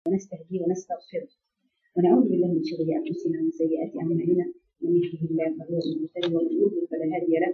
ونستهديه ونستغفره ونعوذ بالله من شرور انفسنا ومن سيئات اعمالنا من يهده الله فهو المهتدي ومن يضلل فلا هادي له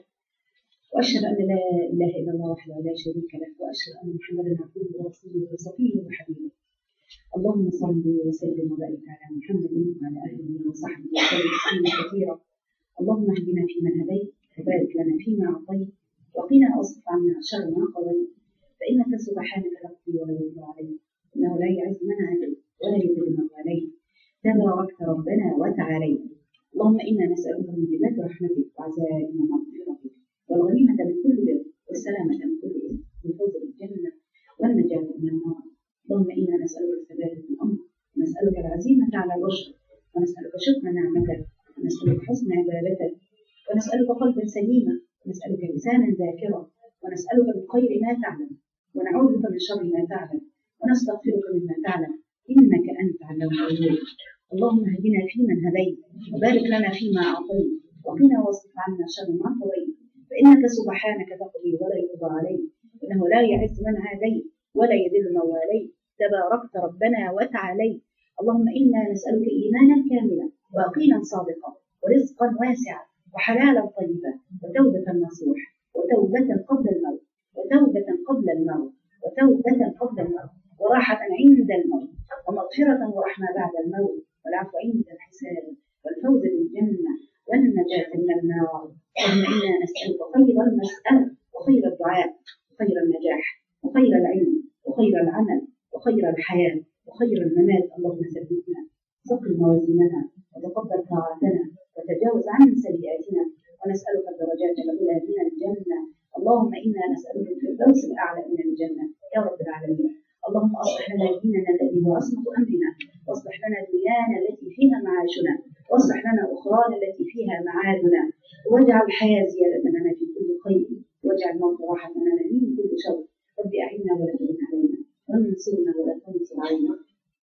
واشهد ان لا اله الا الله وحده لا شريك له واشهد ان محمدا عبده ورسوله وصفيه وحبيبه اللهم صل وسلم وبارك على محمد وعلى اله وصحبه وسلم تسليما كثيرا اللهم اهدنا فيمن هديت وبارك لنا فيما اعطيت وقنا واصرف عنا شر ما قضيت فانك سبحانك تقضي ولا يقضى عليك انه لا يعز من عليك ولا يذل من عليك تباركت ربنا وتعاليت اللهم انا نسالك من جبال رحمتك وعزائم مغفرتك والغنيمه من كل بر والسلامه من كل اثم والفوز بالجنه والنجاه من النار اللهم انا نسالك الثبات في الامر ونسالك العزيمه على الرشد ونسالك شكر نعمتك ونسالك حسن عبادتك ونسالك قلبا سليما ونسالك لسانا ذاكرا ونسالك من خير ما تعلم ونعوذ بك من شر ما تعلم ونستغفرك مما تعلم انك انت علام الغيوب اللهم اهدنا فيمن هديت وبارك لنا فيما اعطيت وقنا واصرف عنا شر ما قضيت فانك سبحانك تقضي ولا يقضى عليك انه لا يعز من هديت ولا يذل من واليت تباركت ربنا وتعاليت اللهم انا نسالك ايمانا كاملا ويقينا صادقا ورزقا واسعا وحلالا طيبا وتوبه نصوح وتوبه قبل الموت وتوبه قبل الموت وتوبه قبل الموت وراحه عند الموت ومغفره ورحمه بعد الموت والعفو عند الحساب والفوز بالجنه والنجاه من النار اللهم انا نسالك خير المساله وخير الدعاء وخير النجاح وخير العلم وخير العمل وخير الحياه وخير الممات اللهم ثبتنا ثقل موازيننا وتقبل طاعتنا وتجاوز عن سيئاتنا ونسالك الدرجات الاولى من الجنه اللهم انا نسالك الفردوس الاعلى من الجنه يا رب العالمين اللهم اصلح لنا ديننا الذي هو عصمه امرنا واصلح لنا دنيانا التي فيها معاشنا واصلح لنا اخرانا التي فيها معادنا واجعل الحياه زياده لنا في كل خير واجعل الموت راحه لنا من كل شر رب اعنا ولا تعن علينا وانصرنا ولا تنصر علينا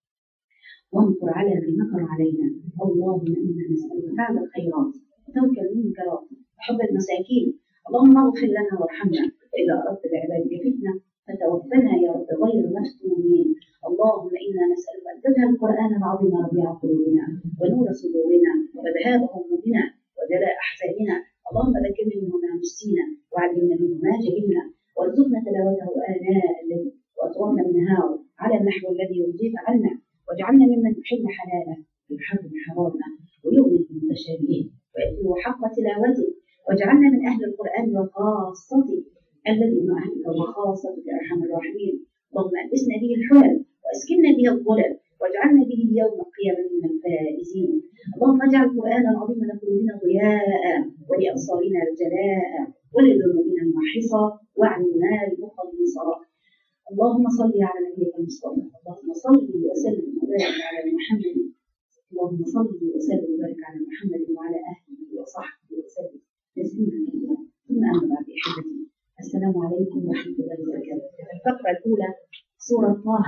وانصر على من مكر علينا اللهم انا نسالك فعل الخيرات وترك المنكرات وحب المساكين اللهم اغفر لنا وارحمنا واذا اردت بعبادك فتنه فتوفنا يا رب غير مفتونين اللهم انا نسالك ان تجعل القران العظيم ربيع قلوبنا ونور صدورنا وذهاب همومنا وجلاء احزاننا اللهم ذكرنا منه ما نسينا وعلمنا منه ما جهلنا وارزقنا تلاوته اناء الليل واطراف النهار على النحو الذي يرضيك عنا واجعلنا ممن يحب حلاله ويحرم حرامه ويؤمن بالمتشابهين ويتلو حق تلاوته واجعلنا من اهل القران وخاصته الذي من اهلك وخاصتك يا ارحم الراحمين اللهم البسنا به الحلل واسكننا به الظلل واجعلنا به يوم القيامه من الفائزين اللهم اجعل القران العظيم لقلوبنا ضياء ولابصارنا جلاء ولذنوبنا محصا وعنا المخلصا اللهم صل على نبيك المصطفى اللهم صل وسلم وبارك على محمد اللهم صل وسلم وبارك على محمد وعلى اهله وصحبه وسلم تسليما كثيرا ثم اما بعد احبتي السلام عليكم ورحمه الله وبركاته الفقره الاولى سوره طه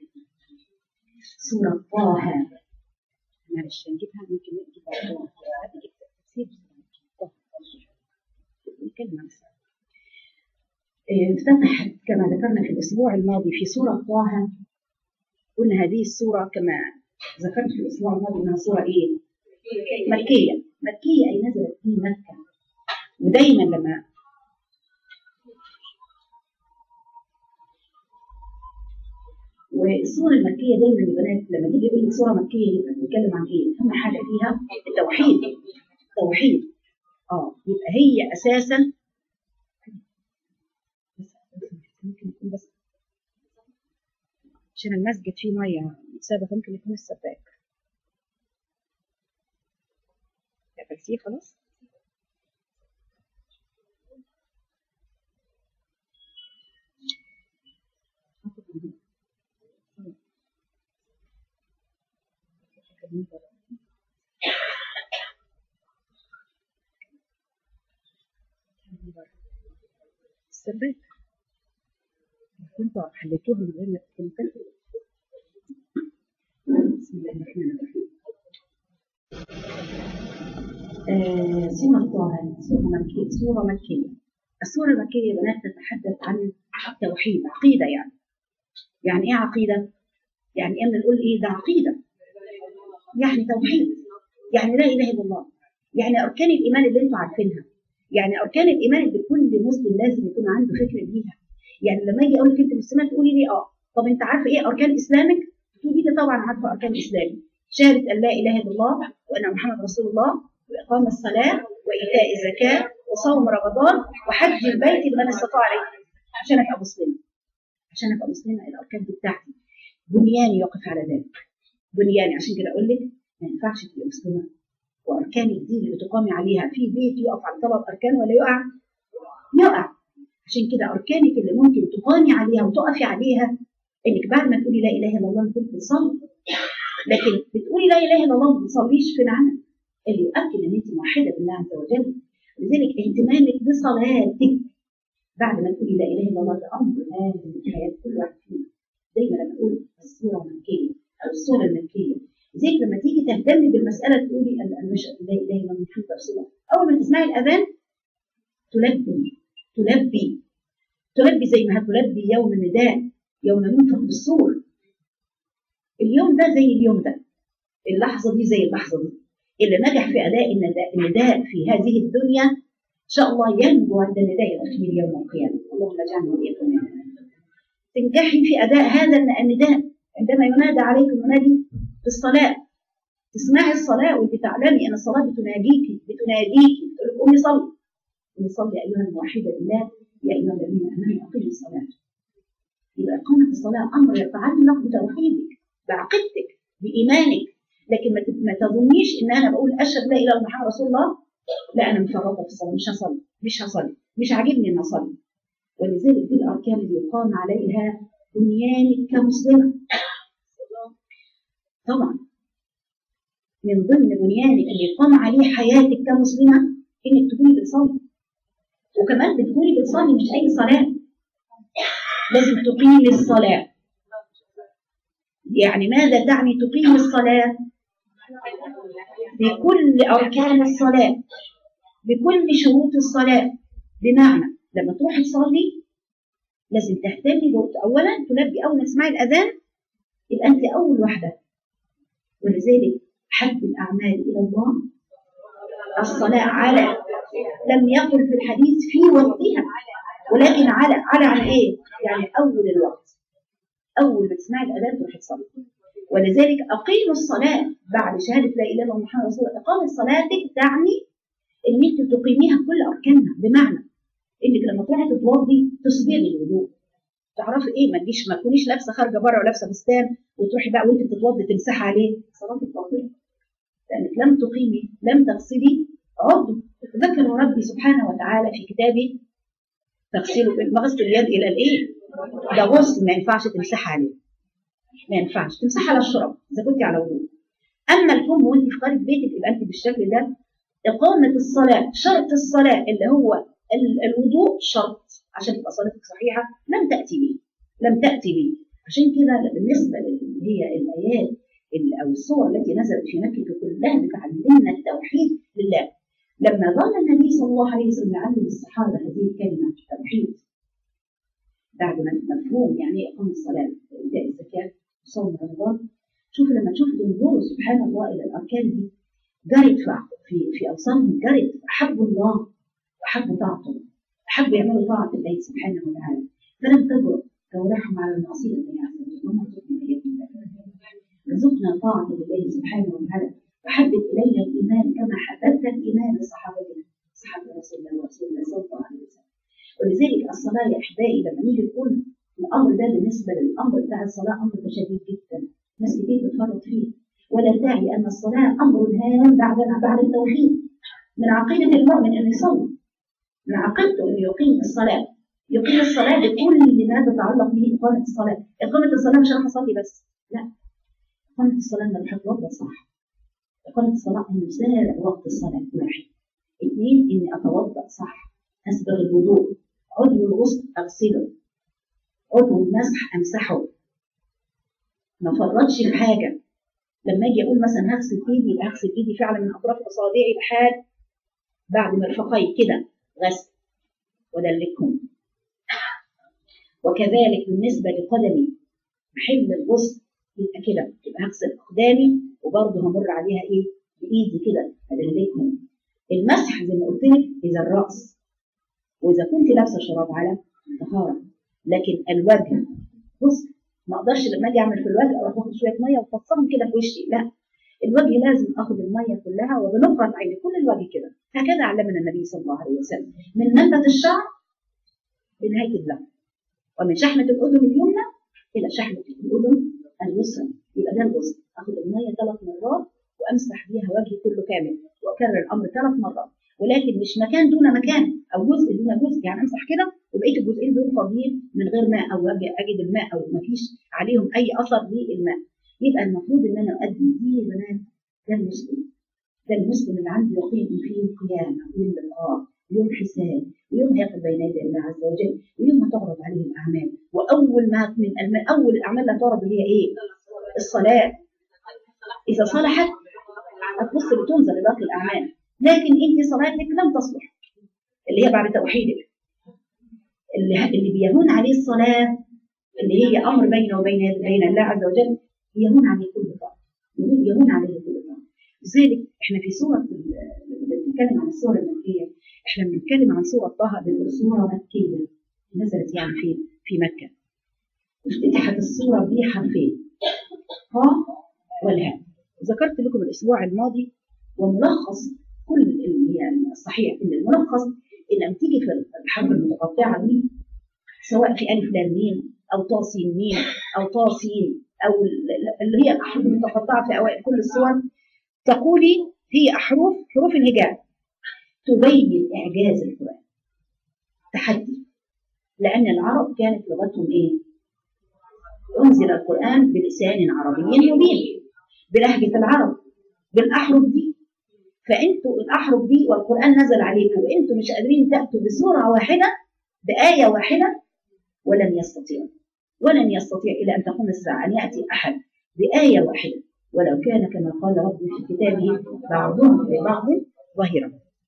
سوره طه معلش نجيبها ممكن نجيبها تفسير نتكلم عن السؤال افتتحت كما ذكرنا في الأسبوع الماضي في سورة طه قلنا هذه السورة كما ذكرت في الأسبوع الماضي أنها سورة إيه؟ مكية مكية أي نزلت في مكة ودايما لما والسورة المكية دايما يا بنات لما تيجي يقول لك سورة مكية يبقى بتتكلم عن إيه؟ أهم حاجة فيها التوحيد التوحيد اه يبقى هي أساسا ممكن يكون بس عشان المسجد فيه ميه سابق ممكن يكون السباك قفلتيه خلاص السباك كنتوا حليتوها من غير ما تكونوا كده بسم الله الرحمن الرحيم آه سورة طه سورة مكية سورة مكية السورة المكية يا بنات تتحدث عن التوحيد عقيدة يعني يعني ايه عقيدة؟ يعني اما نقول ايه ده عقيده يعني توحيد يعني لا اله الا الله يعني اركان الايمان اللي انتم عارفينها يعني اركان الايمان اللي كل مسلم لازم يكون عنده فكره بيها يعني لما اجي اقول لك انت مسلمه تقولي لي اه طب انت عارفه ايه اركان اسلامك تقولي لي طبعا عارفه اركان اسلامي شهاده ان لا اله الا الله وان محمد رسول الله واقام الصلاه وايتاء الزكاه وصوم رمضان وحج البيت لمن استطاع عليه عشان ابقى مسلمه عشان ابقى مسلمه الاركان دي بتاعتي بنياني يقف على ذلك بنياني عشان كده اقول لك ما ينفعش تبقى مسلمه واركان الدين اللي تقامي عليها في بيت يقف على ثلاث اركان ولا يقع؟ يقع عشان كده اركانك اللي ممكن تقامي عليها وتقفي عليها انك بعد ما تقولي لا اله الا الله تكون بتصلي لكن بتقولي لا اله الا الله ما بتصليش في العمل اللي يؤكد ان انت موحده بالله عز وجل لذلك اهتمامك بصلاتك بعد ما تقولي لا اله الا الله ده امر لازم في حياه كل واحد فينا دايما لما نقول السوره المكيه او السوره المكيه زي لما تيجي تهتمي بالمساله تقولي انا مش لا اله الا الله محمد رسول الله اول ما تسمعي الاذان تلبي تلبي تلبي زي ما هتلبي يوم النداء يوم ننفخ في الصور اليوم ده زي اليوم ده اللحظه دي زي اللحظه دي اللي نجح في اداء النداء, النداء في هذه الدنيا ان شاء الله ينجو عند النداء الاخير يوم القيامه اللهم اجعلنا واياكم منهم تنجحي في اداء هذا النداء عندما ينادى عليكم منادي بالصلاه تسمعي الصلاه وانت تعلمي ان الصلاه بتناديكي بتناديكي تقول لك قومي صلي قومي صلي ايها الموحده بالله يا ايها الذين امنوا اقيموا الصلاه يبقى إقامة الصلاة أمر يتعلق بتوحيدك بعقيدتك بإيمانك لكن ما تظنيش إن أنا بقول أشهد لا إله إلا محمد رسول الله لا أنا مفرطة في الصلاة مش هصلي مش هصلي مش عاجبني إن أصلي ولذلك دي الأركان اللي يقام عليها بنيانك كمسلمة طبعا من ضمن بنيانك اللي يقام عليه حياتك كمسلمة إنك تكوني بتصلي وكمان بتكوني بتصلي مش أي صلاة لازم تقيم الصلاة يعني ماذا تعني تقيم الصلاة بكل أركان الصلاة بكل شروط الصلاة بمعنى لما تروحي تصلي لازم تهتمي أولا تلبي أول ما تسمعي الأذان يبقى أنت أول واحدة ولذلك حب الأعمال إلى الله الصلاة على لم يقل في الحديث في وقتها ولكن على على عن ايه؟ يعني اول الوقت اول ما تسمعي الاذان تروحي تصلي ولذلك اقيموا الصلاه بعد شهاده لا اله الا الله محمد رسول الله اقامه صلاتك تعني ان انت تقيميها بكل اركانها بمعنى انك لما تروحي تتوضي تصبري الوضوء تعرفي ايه ما تجيش ما تكونيش لابسه خارجه بره ولابسه فستان وتروحي بقى وانت بتتوضي تمسحي عليه صلاتك باطله لانك لم تقيمي لم تغسلي عضو ذكر ربي سبحانه وتعالى في كتابه تغسيله بغسل اليد الى الايه؟ ده غسل ما ينفعش تمسح عليه ما ينفعش تمسح على الشرب اذا كنت على وضوء اما الفم وانت في خارج بيتك يبقى انت بالشكل ده اقامه الصلاه شرط الصلاه اللي هو الوضوء شرط عشان تبقى صلاتك صحيحه لم تاتي به لم تاتي به عشان كده بالنسبه اللي هي الايات او الصور التي نزلت في مكه كلها بتعلمنا التوحيد لله لما ظل النبي صلى الله عليه وسلم يعلم الصحابه هذه الكلمه التوحيد بعد ما مفهوم يعني ايه اقام الصلاه وايتاء الزكاه وصوم رمضان شوفوا لما تشوفوا تنظروا سبحان الله الى الاركان دي جرت في في اوصانهم جرت احبوا الله واحبوا طاعته احبوا يعملوا طاعه الله سبحانه وتعالى فلم تجرؤ جوارحهم على المعصيه لله عز وجل اللهم ارزقنا اياكم رزقنا طاعه لله سبحانه وتعالى وحبب الينا الايمان كما حببت الايمان لصحابتنا صحابه رسول الله ورسول الله صلى الله عليه وسلم ولذلك الصلاه يا احبائي لما نيجي نقول الامر ده بالنسبه للامر بتاع الصلاه امر شديد جدا ناس كتير بتفرط فيه ولا داعي ان الصلاه امر هام بعد بعد التوحيد من عقيده المؤمن انه يصلي من عقيدته انه يقيم الصلاه يقيم الصلاه بكل ما تتعلق به اقامه الصلاه اقامه الصلاه مش انا هصلي بس لا اقامه الصلاه انا بحب اتوضا صح إقامة الصلاة أن يسارع وقت الصلاة واحد اثنين إني أتوضأ صح أسبغ الوضوء عضو الغسل أغسله عضو المسح أمسحه ما فرطش في حاجة لما أجي أقول مثلا هغسل إيدي يبقى هغسل إيدي فعلا من أطراف أصابعي لحد بعد مرفقي كده غسل ودلكهم وكذلك بالنسبة لقدمي محل الغسل يبقى كده يبقى هغسل اقدامي وبرضه همر عليها ايه بايدي كده ادلكهم المسح زي ما قلت لك اذا الراس واذا كنت لابسه شراب على طهاره لكن الوجه بص ما اقدرش لما اجي اعمل في الوجه اروح اخد شويه ميه وافصلهم كده في وشي لا الوجه لازم اخد الميه كلها وبنقرة عيني كل الوجه كده هكذا علمنا النبي صلى الله عليه وسلم من نبت الشعر لنهايه الذقن ومن شحمه الاذن اليمنى الى شحمه الاذن اليسرى يبقى ده الغسل اخد الميه ثلاث مرات وامسح بيها وجهي كله كامل واكرر الامر ثلاث مرات ولكن مش مكان دون مكان او جزء دون جزء يعني امسح كده وبقيه الجزئين دول فاضيين من غير ماء او أجي اجد الماء او ما فيش عليهم اي اثر للماء يبقى المفروض ان انا اؤدي دي يا بنات ده المسلم ده المسلم اللي عنده يقين ان فيه قيامه ويوم لقاء ويوم حساب ويوم هيقف بين يدي الله عز وجل ويوم هتعرض عليه الاعمال واول ما من الم- اول الاعمال اللي هتعرض اللي هي ايه؟ الصلاه اذا صلحت هتبص بتنزل لباقي الاعمال لكن انت صلاتك لم تصلح اللي هي بعد توحيدك اللي اللي بيهون عليه الصلاه اللي هي امر بينه وبين بين الله عز وجل يهون عليه كل طاعه يهون عليه كل طاعه لذلك احنا في سوره ال- لما بنتكلم عن السوره المكيه احنا بنتكلم عن سوره طه بنقول سوره مكيه نزلت يعني في في مكه افتتحت السوره بحرفين طه والهاء ذكرت لكم الاسبوع الماضي وملخص كل ال- يعني الصحيح ان الملخص ان لما تيجي في الحرف المتقطعه دي سواء في الف لام ميم او طا سين ميم او طا سين او ال- اللي هي الاحرف المتقطعه في اوائل كل السور تقولي هي احرف حروف الهجاء تبين اعجاز القران تحدي لان العرب كانت لغتهم ايه؟ انزل القران بلسان عربي مبين بلهجه العرب بالاحرف دي فانتوا الاحرف دي والقران نزل عليكم وانتوا مش قادرين تاتوا بسوره واحده بايه واحده ولن يستطيعوا ولن يستطيع الى ان تقوم الساعه ان ياتي احد بايه واحده ولو كان كما قال ربي في كتابه بعضهم لبعض ظاهرا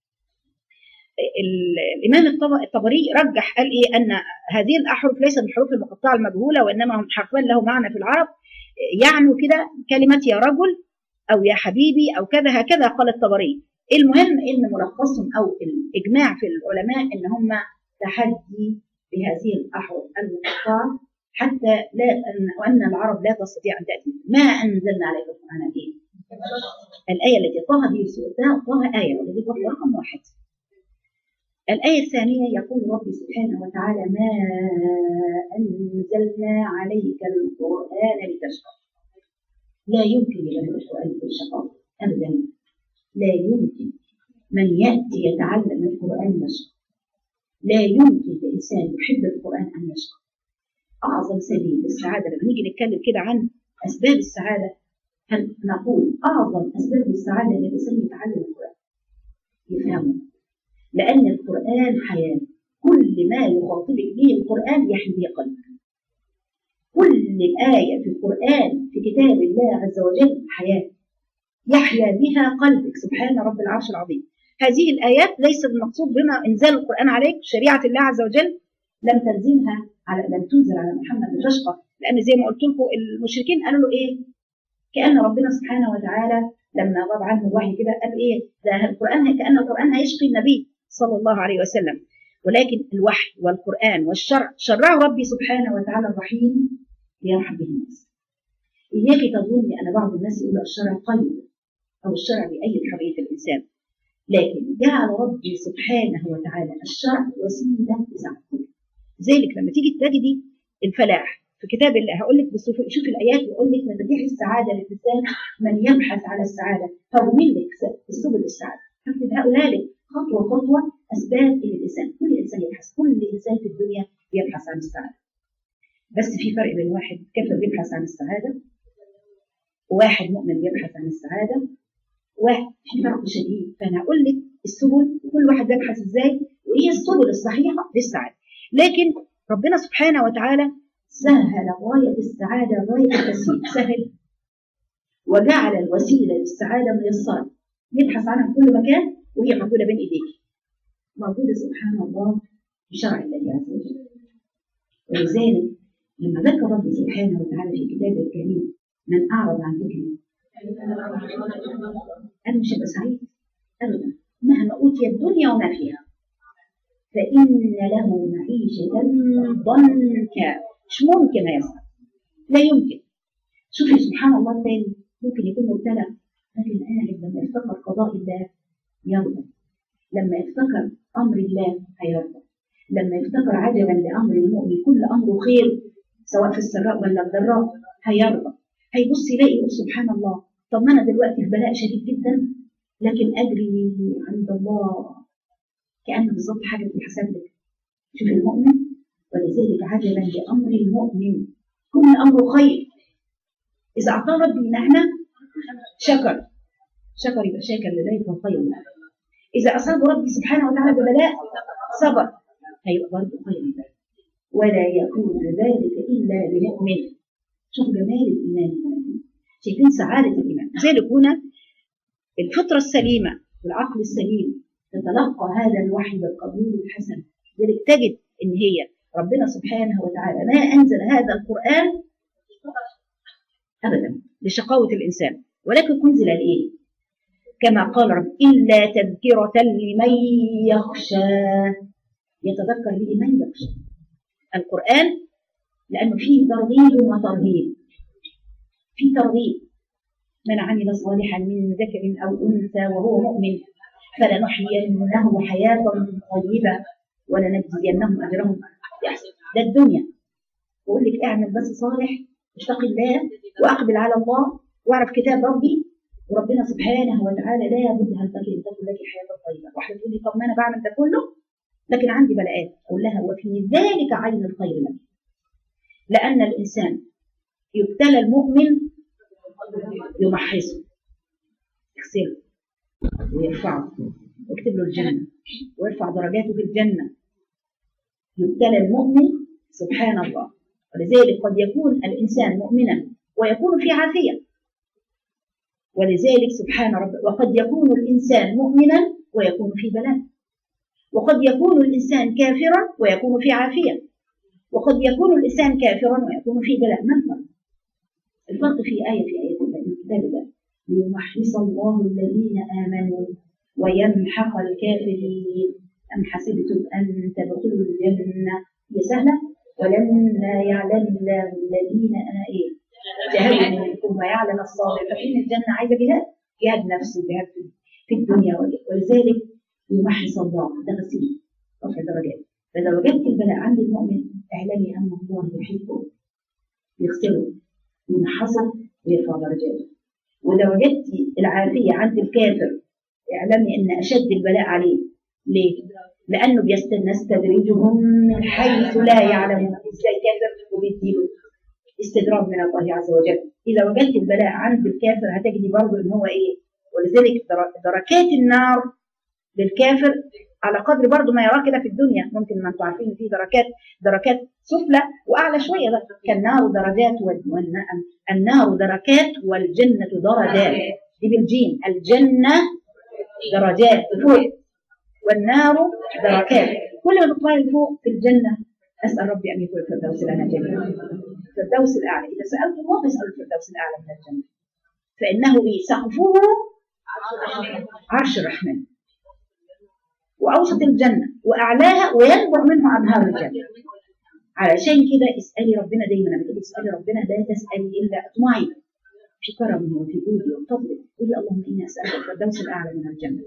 ال- الامام الطب- الطبري رجح قال ايه ان هذه الاحرف ليست من الحروف المقطعه المجهوله وانما هم حرفان له معنى في العرب يعنوا كده كلمه يا رجل او يا حبيبي او كذا هكذا قال الطبري المهم ان ملخصهم او الاجماع في العلماء ان هم تحدي بهذه الاحرف المقطعه حتى لا أن وان العرب لا تستطيع ان تاتي ما انزلنا عليك القران ايه الايه التي طه به سورتها طه ايه والذي هو رقم واحد الآية الثانية يقول ربي سبحانه وتعالى ما أنزلنا عليك القرآن لتشقى لا يمكن لجنة القرآن يكون شقاء أبدا لا يمكن من يأتي يتعلم القرآن يشقى لا يمكن لإنسان يحب القرآن أن يشقى أعظم سبيل للسعادة لما نيجي نتكلم كده عن أسباب السعادة هل نقول أعظم أسباب السعادة أن الإنسان يتعلم القرآن يفهمه لأن القرآن حياة كل ما يخاطبك به القرآن يحيي به قلبك كل آية في القرآن في كتاب الله عز وجل حياة يحيا بها قلبك سبحان رب العرش العظيم هذه الآيات ليس المقصود بما إنزال القرآن عليك شريعة الله عز وجل لم تنزلها على لم تنزل على محمد لتشقى لأن زي ما قلت لكم المشركين قالوا له إيه؟ كأن ربنا سبحانه وتعالى لما غاب عنه الوحي كده قال إيه؟ ده القرآن كأن القرآن هيشقي النبي صلى الله عليه وسلم ولكن الوحي والقرآن والشرع شرعه ربي سبحانه وتعالى الرحيم ليرحم به الناس إياك تظن أن بعض الناس يقول الشرع قيد أو الشرع بأيد حرية الإنسان لكن جعل ربي سبحانه وتعالى الشرع وسيلة لسعادتك ذلك لما تيجي تجدي الفلاح في كتاب الله هقول لك بصوف شوف الايات ويقول لك مفاتيح السعاده للانسان من يبحث على السعاده هقول لك سبل السعاده هكتب هقولها لك خطوه خطوه اسباب ان الانسان كل انسان يبحث كل انسان في الدنيا بيبحث عن السعاده بس في فرق بين واحد كافر بيبحث عن السعاده وواحد مؤمن بيبحث عن السعاده واحد في فرق شديد فانا هقول لك السبل كل واحد بيبحث ازاي وايه السبل الصحيحه للسعاده لكن ربنا سبحانه وتعالى سهل غايه السعاده غايه التسهيل سهل وجعل الوسيله للسعاده ميسره يبحث عنها في كل مكان وهي موجوده بين ايديك موجوده سبحان الله بشرع الله عز وجل ولذلك لما ذكر ربي سبحانه وتعالى في كتابه الكريم من أعرض عن ذكري أنا مش هبقى سعيد أبدا مهما أوتي الدنيا وما فيها فإن له معيشة ضنكا مش ممكن هيسعد لا يمكن شوفي سبحان الله الثاني ممكن يكون مبتلى لكن قاعد لما يفتكر قضاء الله يرضى لما يفتكر أمر الله هيرضى لما يفتكر عجبا لأمر المؤمن كل أمره خير سواء في السراء ولا الضراء هيرضى هيبص يلاقي يقول سبحان الله طب ما أنا دلوقتي في بلاء شديد جدا لكن أجري عند الله كأنه بالظبط حاجة بتحسب لك شوف المؤمن ولذلك عجبا لأمر المؤمن كل أمره خير إذا أعطاه ربي نعمة شكر شكر يبقى شاكر لذلك خير له إذا أصاب ربي سبحانه وتعالى ببلاء صبر هيبقى برضه خير له ولا يكون ذلك إلا لمؤمن شوف جمال الإيمان شايفين سعادة الإيمان لذلك هنا الفطرة السليمة والعقل السليم تتلقى هذا الوحي بالقبول الحسن لذلك تجد إن هي ربنا سبحانه وتعالى ما أنزل هذا القرآن أبدا لشقاوة الإنسان ولكن أنزل لإيه؟ كما قال رب إلا تذكرة لمن يخشى يتذكر به من يخشى القرآن لأنه فيه ترغيب وترهيب في ترغيب من عمل صالحا من ذكر أو أنثى وهو مؤمن فلنحيينه حياة طيبة ولنجزينهم أجرهم بأحسن ده الدنيا بقول لك اعمل بس صالح اشتق الله واقبل على الله واعرف كتاب ربي وربنا سبحانه وتعالى لا بد ان تكون لك حياه طيبه واحده تقول لي طب ما انا بعمل ده كله لكن عندي بلاءات اقول لها وفي ذلك عين الخير لك لان الانسان يبتلى المؤمن يمحصه يغسله ويرفعه ويكتب له الجنه ويرفع درجاته في الجنه يبتلى المؤمن سبحان الله ولذلك قد يكون الإنسان مؤمنا ويكون في عافية ولذلك سبحان رب وقد يكون الإنسان مؤمنا ويكون في بلاء وقد يكون الإنسان كافرا ويكون في عافية وقد يكون الإنسان كافرا ويكون في بلاء ما الفرق؟ الفرق في آية في آية الكتاب ليمحص الله الذين آمنوا ويمحق الكافرين أم حسبتم أن تدخلوا الجنة هي سهلة ولما يعلم الله الذين ايه جهدوا منكم ويعلم الصابر فإن الجنة عايزة جهاد جهاد نفسه جهاد في الدنيا ولذلك يمحص الله ده غسيل رفع درجات فإذا وجدت البلاء عند المؤمن اعلمي أن الله يحبه يغسله يمحصه ويرفع درجاته وإذا وجدت العافية عند الكافر اعلمي أن أشد البلاء عليه ليه؟ لانه بيستدرجهم من حيث لا يعلمون ازاي كافر وبيديله استدراج من الله عز وجل اذا وجدت البلاء عند الكافر هتجدي برضه ان هو ايه ولذلك دركات النار للكافر على قدر برضه ما يراه كده في الدنيا ممكن ما انتم عارفين في دركات دركات سفلى واعلى شويه بقى كالنار درجات النار دركات والجنه درجات دي بالجيم الجنه درجات فوق والنار دركات كل ما تطلعي لفوق في الجنة أسأل ربي أن يكون الفردوس لنا جميعا الفردوس الأعلى إذا سألت الله فاسألوا الفردوس الأعلى من الجنة فإنه إيه سقفه عرش الرحمن وأوسط الجنة وأعلاها وينبع منه أنهار الجنة علشان كده اسألي ربنا دايما لما تيجي تسألي ربنا لا تسألي إلا اطمعي في كرمه وفي جوده وفضله قولي اللهم إني أسألك الفردوس الأعلى من الجنة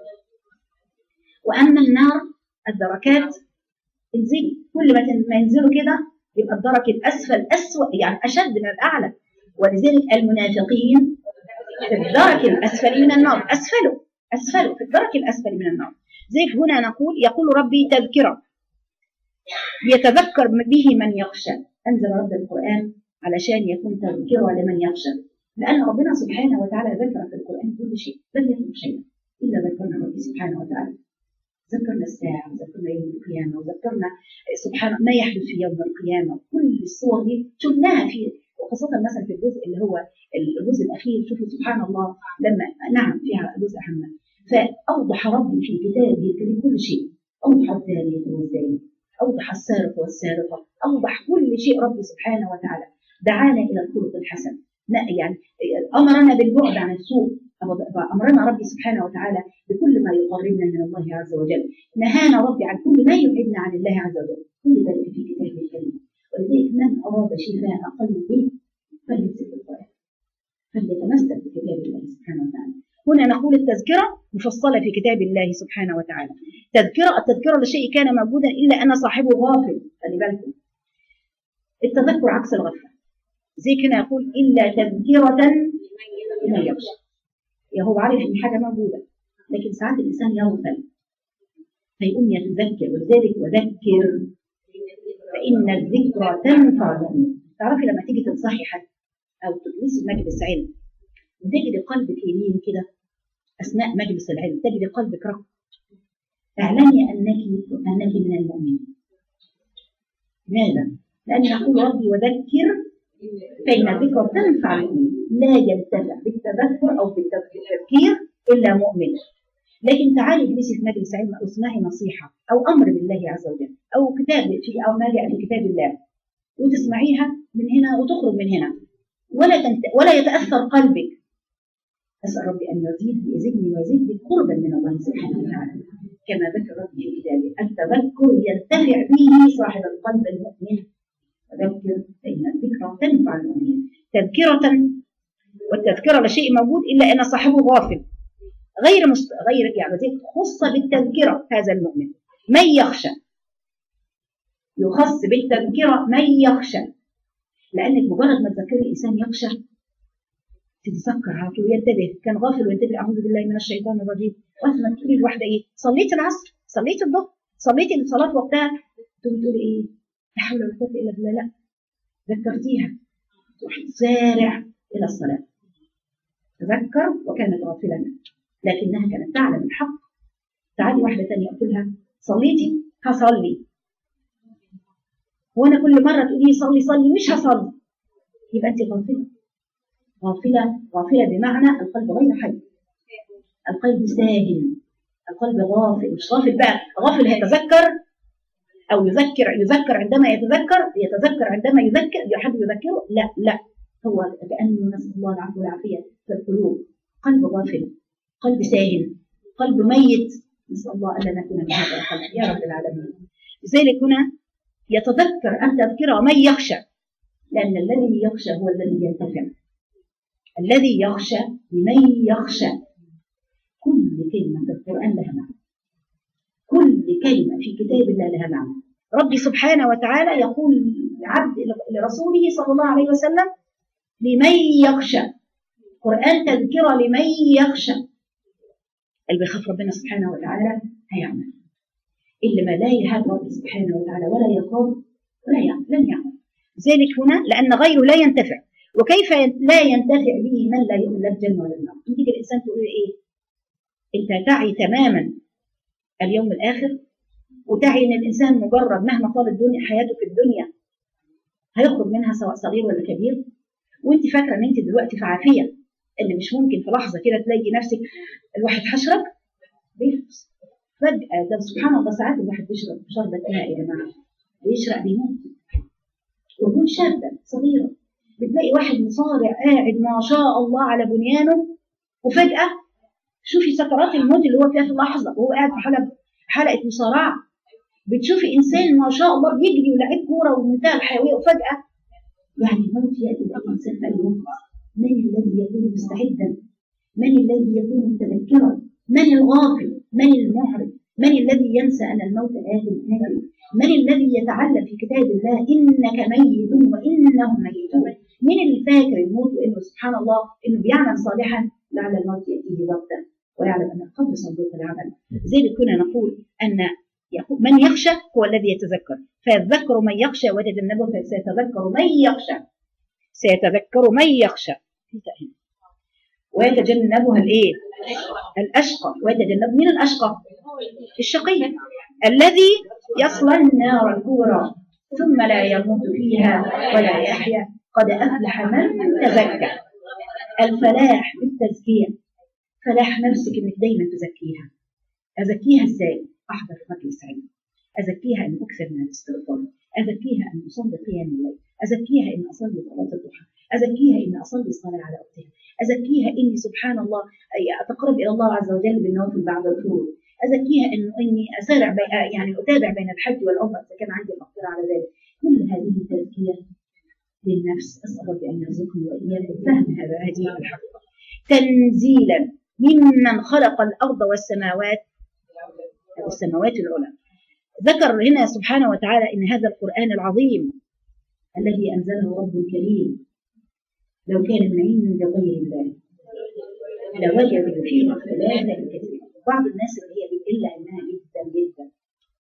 واما النار الدركات انزلي كل ما ينزلوا كده يبقى الدرك الاسفل اسوأ يعني اشد من الاعلى ولذلك المنافقين في الدرك الاسفل من النار اسفلوا اسفلوا في الدرك الاسفل من النار زي هنا نقول يقول ربي تذكرة يتذكر به من يخشى انزل رب القران علشان يكون تذكرة لمن يخشى لان ربنا سبحانه وتعالى ذكر في القران كل شيء لم يكن شيئا الا ذكرنا ربي سبحانه وتعالى ذكرنا الساعة وذكرنا يوم القيامة وذكرنا سبحان ما يحدث في يوم القيامة كل الصور دي شفناها في وخاصة مثلا في الجزء اللي هو الجزء الأخير شوفوا سبحان الله لما نعم فيها جزء أهم فأوضح ربي في كتابه الكريم كل شيء أوضح الزانية والزاني أوضح السارق والسارقة أوضح كل شيء ربي سبحانه وتعالى دعانا إلى الخلق الحسن لا يعني امرنا بالبعد عن السوء امرنا ربي سبحانه وتعالى بكل ما يقربنا من الله عز وجل نهانا ربي عن كل ما يبعدنا عن الله عز وجل كل ذلك في كتابه الكريم ولذلك من اراد شفاء قلبه فليمسك القران فليتمسك بكتاب الله سبحانه وتعالى هنا نقول التذكرة مفصلة في كتاب الله سبحانه وتعالى تذكرة التذكرة لشيء كان موجودا إلا أن صاحبه غافل خلي بالكم التذكر عكس الغفلة زي كده يقول إلا تذكرة لمن يخشى يا هو عارف إن حاجة موجودة لكن ساعات الإنسان يغفل فيقوم يتذكر ولذلك وذكر فإن الذكرى تنفع المؤمن تعرفي لما تيجي تنصحي حد أو تجلسي مجلس علم وتجد قلبك يلين كده أثناء مجلس العلم تجد قلبك رق اعلمي أنك أنك من المؤمنين ماذا؟ لأن يقول ربي وذكر فإن الذكر تنفع المؤمن لا ينتفع بالتذكر أو بالتفكير إلا مؤمن لكن تعالي اجلسي في مجلس علم أو اسمعي نصيحة أو أمر بالله عز وجل أو كتاب في أو ما جاء في كتاب الله وتسمعيها من هنا وتخرج من هنا ولا تنت... ولا يتأثر قلبك أسأل ربي أن يزيد يزيدني ويزيدني قربا من الله سبحانه وتعالى كما ذكر ربي في كتابه التذكر ينتفع به صاحب القلب المؤمن وذكر فإن الذكرى تنفع المؤمنين تذكرة والتذكرة لا شيء موجود إلا أن صاحبه غافل غير مست... غير يعني زي خص بالتذكرة هذا المؤمن من يخشى يخص بالتذكرة من يخشى لأنك مجرد ما تذكري الإنسان يخشى تتذكر على طول ينتبه كان غافل وينتبه أعوذ بالله من الشيطان الرجيم وأثنى تقولي الواحدة إيه صليت العصر صليت الظهر صليت الصلاة وقتها تقوم تقولي إيه لا حول ولا قوة إلا بالله لا ذكرتيها تروح تسارع إلى الصلاة تذكر وكانت غافلة لكنها كانت تعلم الحق تعالي واحدة ثانية قلت لها صليتي هصلي وانا كل مرة تقولي صلي صلي مش هصلي يبقى انت غافلة غافلة غافلة بمعنى القلب غير حي القلب ساهن القلب غافل مش غافل بقى غافل هيتذكر او يذكر يذكر عندما يتذكر يتذكر عندما يذكر حد يذكره لا لا هو كانه نسال الله العفو والعافيه في القلوب قلب غافل قلب ساهن قلب ميت نسال الله الا نكون من هذا القلب يا رب العالمين لذلك هنا يتذكر ان تذكر من يخشى لان الذي يخشى هو الذي ينتفع الذي يخشى لمن يخشى كل كلمه في القران لها معنى كل كلمة في كتاب الله لها معنى ربي سبحانه وتعالى يقول لعبد لرسوله صلى الله عليه وسلم لمن يخشى قرآن تذكرة لمن يخشى اللي بيخاف ربنا سبحانه وتعالى هيعمل اللي ما لا يهاب ربي سبحانه وتعالى ولا يخاف ولا يعمل لن يعمل ذلك هنا لأن غيره لا ينتفع وكيف لا ينتفع به من لا يؤمن لا الجنة ولا النار تيجي الإنسان تقول إيه أنت تعي تماما اليوم الآخر وتعي ان الانسان مجرد مهما طال الدنيا حياته في الدنيا هيخرج منها سواء صغير ولا كبير وانت فاكره ان انت دلوقتي في عافيه ان مش ممكن في لحظه كده تلاقي نفسك الواحد حشرك بيحبس فجاه ده سبحان الله ساعات الواحد بيشرب شربة ماء يا جماعه بيشرق بيموت ويكون شابه صغيره بتلاقي واحد مصارع قاعد ما شاء الله على بنيانه وفجاه شوفي سكرات الموت اللي هو فيها في اللحظه وهو قاعد في حلقه حلقه مصارعه بتشوفي انسان ما شاء الله بيجري ولاعيب كوره ومنتهى الحيويه وفجاه يعني الموت ياتي الانسان في اي وقت من الذي يكون مستعدا من الذي يكون متذكرا من الغافل من المعرض من الذي ينسى ان الموت ات آت من الذي يتعلم في كتاب الله انك ميت وانهم ميتون من اللي فاكر الموت وانه سبحان الله انه بيعمل صالحا لعل الموت ياتيه بغته ويعلم ان قبل صندوق العمل لذلك كنا نقول ان من يخشى هو الذي يتذكر فيتذكر من يخشى ويتجنبه فسيتذكر من يخشى سيتذكر من يخشى ويتجنبها الايه الاشقى ويتجنب من الاشقى الشقي الذي يصلى النار الكبرى ثم لا يموت فيها ولا يحيا قد افلح من تزكى الفلاح بالتزكيه فلاح نفسك انك دايما تزكيها ازكيها ازاي احضر مجلس علم ازكيها ان اكثر من الاستغفار أزكيها أن أصلي قيام الليل أزكيها أن أصلي صلاة الضحى أزكيها أن أصلي الصلاة على وقتها أزكيها إني سبحان الله أتقرب إلى الله عز وجل بالنوافل بعد الفروض أزكيها إنه إني أسارع بي يعني أتابع بين الحج والعمرة إذا كان عندي المقدرة على ذلك كل هذه تزكية للنفس أسأل ربي أن يرزقني وإياكم فهم هذا هذه الحقيقة تنزيلا ممن خلق الأرض والسماوات السماوات العلى ذكر هنا سبحانه وتعالى ان هذا القران العظيم الذي انزله رب كريم لو كان من عند غير الله لوجدوا فيه اختلافا كثيرا بعض الناس اللي هي بتقل انها جدا جدا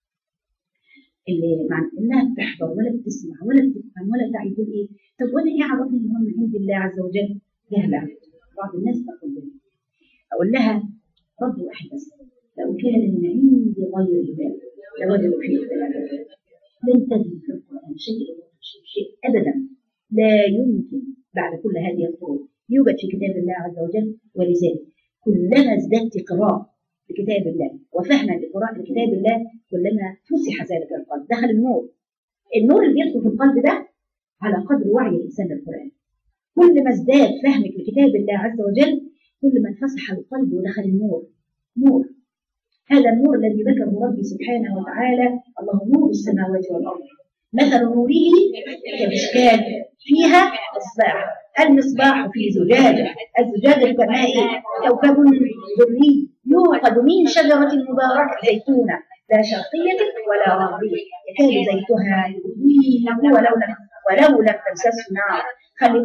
اللي مع انها بتحضر ولا بتسمع ولا بتفهم ولا تعي تقول ايه طب وانا ايه عرفني ان هو من عند الله عز وجل جهلا بعض الناس تقول لي اقول لها رد واحد بس لو كان من عند غير الله لوجدوا فيه اختلافا لن تجد في القران شيء شيء, شيء ابدا لا يمكن بعد كل هذه الطرق يوجد في كتاب الله عز وجل ولذلك كلما ازددت قراءة لكتاب الله وفهما لقراءة لكتاب الله كلما فسح ذلك القلب دخل النور النور اللي بيدخل في القلب ده على قدر وعي الإنسان للقرآن كل ما ازداد فهمك لكتاب الله عز وجل كل ما انفسح القلب ودخل النور نور هذا النور الذي ذكره ربي سبحانه وتعالى الله نور السماوات والأرض مثل نوره كمشكال فيها مصباح المصباح في زجاجة الزجاجة كما كوكب دري يوقد من شجرة مباركة زيتونة لا شرقية ولا غربية يكاد زيتها يضيء ولو لم ولو لم تمسسه نار خلي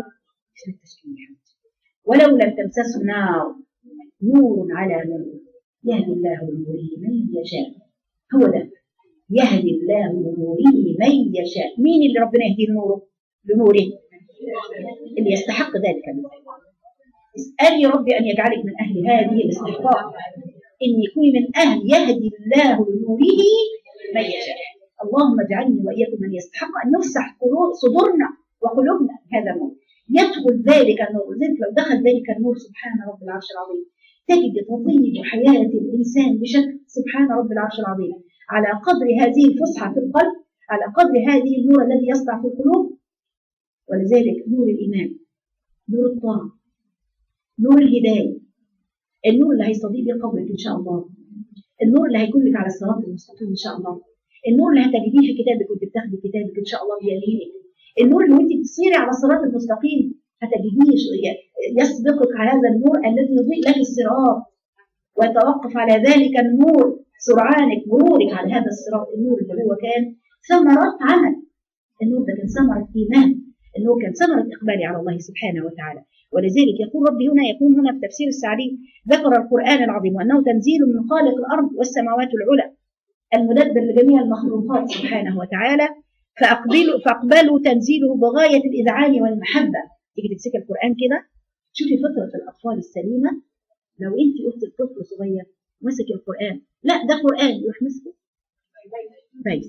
ولو لم تمسسه نار نور على نور يهدي الله لنوره من يشاء هو ده يهدي الله لنوره من يشاء مين اللي ربنا يهدي لنوره لنوره اللي يستحق ذلك منه اسألي ربي أن يجعلك من أهل هذه الاستحقاق إن يكون من أهل يهدي الله لنوره من يشاء اللهم اجعلني وإياكم من يستحق أن يفسح صدورنا وقلوبنا هذا النور يدخل ذلك النور ذلك لو دخل ذلك النور سبحان رب العرش العظيم تجد تطيب حياة الإنسان بشكل سبحان رب العرش العظيم على قدر هذه الفسحة في القلب على قدر هذه النور الذي يسطع في القلوب ولذلك نور الإيمان نور الطاعة نور الهداية النور اللي هيستضيء بيه قبرك إن شاء الله النور اللي هيكون لك على الصراط المستقيم إن شاء الله النور اللي هتجديه في كتابك وانت بتاخدي كتابك إن شاء الله بيمينك النور اللي وانت بتصيري على الصراط المستقيم هتجديه يسبقك على هذا النور الذي يضيء لك الصراط ويتوقف على ذلك النور سرعانك مرورك على هذا الصراط النور اللي هو كان ثمرة عمل النور ده كان ثمرة إيمان النور كان ثمرة إقبالي على الله سبحانه وتعالى ولذلك يقول ربي هنا يكون هنا في تفسير السعدي ذكر القرآن العظيم وأنه تنزيل من خالق الأرض والسماوات العلى المدبر لجميع المخلوقات سبحانه وتعالى فأقبلوا فأقبلوا تنزيله بغاية الإذعان والمحبة تيجي تمسك القرآن كده شوفي فطرة الأطفال السليمة لو أنت قلت الطفل صغير مسك القرآن لا ده قرآن يروح مسكه كويس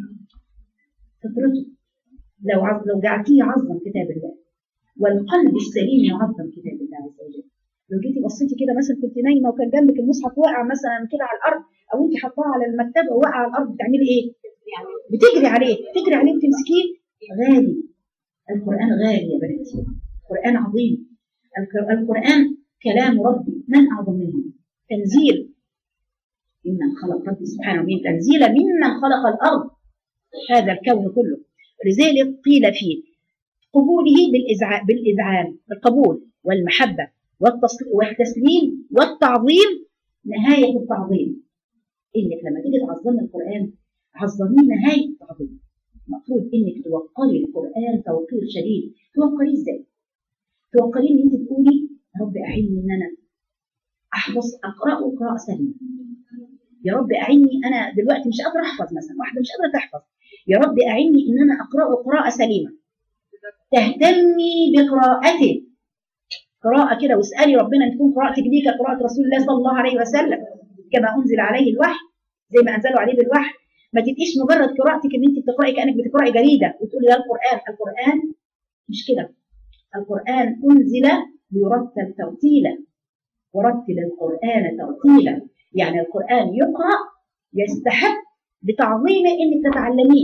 فطرته لو عز لو جعلتيه يعظم كتاب الله والقلب السليم يعظم كتاب الله عز وجل لو جيتي بصيتي كده مثلا كنت نايمه وكان جنبك المصحف واقع مثلا كده على الارض او انت حطاه على المكتبه وواقع على الارض بتعملي ايه؟ بتجري عليه تجري عليه وتمسكيه غالي القران غالي يا بناتي القران عظيم القران كلام ربي من اعظم منه تنزيل ممن خلق ربي سبحانه وتعالى تنزيل ممن خلق الارض هذا الكون كله ولذلك قيل فيه قبوله بالإذعان, بالإذعان القبول والمحبة والتسليم والتعظيم نهاية التعظيم إنك لما تيجي تعظمي القرآن عظميه نهاية التعظيم المفروض إنك توقري القرآن توقير شديد توقريه إزاي؟ توقريه إن أنت تقولي رب أعيني إن أنا أحفظ أقرأه قراءة سليمة يا رب أعيني أنا دلوقتي مش قادرة أحفظ مثلا واحدة مش قادرة تحفظ يا رب أعني إن أنا أقرأ قراءة سليمة تهتمي بقراءته قراءة كده واسألي ربنا أن تكون قراءتك دي كقراءة رسول الله صلى الله عليه وسلم كما أنزل عليه الوحي زي ما أنزلوا عليه بالوحي ما تبقيش مجرد قراءتك ان انت بتقراي كانك بتقراي جريده وتقولي ده القران القران مش كده القران انزل ليرتل ترتيلا ورتل القران ترتيلا يعني القران يقرا يستحق بتعظيمه انك تتعلميه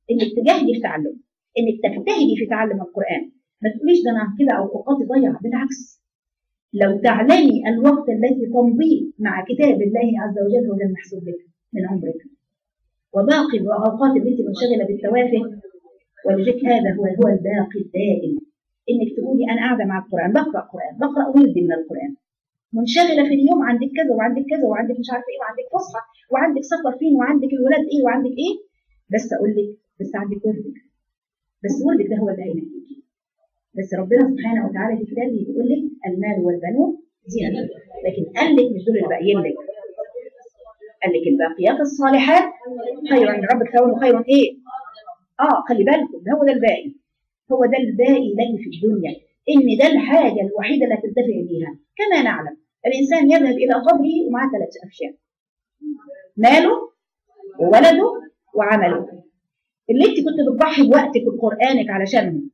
انك تجاهدي في تعلم انك تجتهدي في تعلم القران ما تقوليش ده انا كده اوقاتي ضيعه بالعكس لو تعلمي الوقت الذي تمضيه مع كتاب الله عز وجل هو ده المحسوب لك من عمرك وباقي الاوقات اللي انت منشغله بالتوافه ولذلك هذا هو هو الباقي الدائم انك تقولي انا قاعده مع القران بقرا قران بقرا وردي من القران منشغله في اليوم عندك كذا وعندك كذا وعندك مش عارفه ايه وعندك فسحه وعندك سفر فين وعندك الولاد ايه وعندك ايه بس اقول لك بس عندك وردك بس وردك ده هو اللي هينجيكي بس ربنا سبحانه وتعالى في كتابه بيقول لك المال والبنون زينة لكن قال لك مش دول اللي باقيين لك قال لك الباقيات الصالحات خير عند ربك ثواب خير ايه؟ اه خلي بالكم ده هو ده الباقي هو ده الباقي لك في الدنيا ان ده الحاجه الوحيده اللي تنتفع بيها كما نعلم الانسان يذهب الى قبره ومعه ثلاث اشياء ماله وولده وعمله اللي انت كنت بتضحي بوقتك وبقرانك علشانهم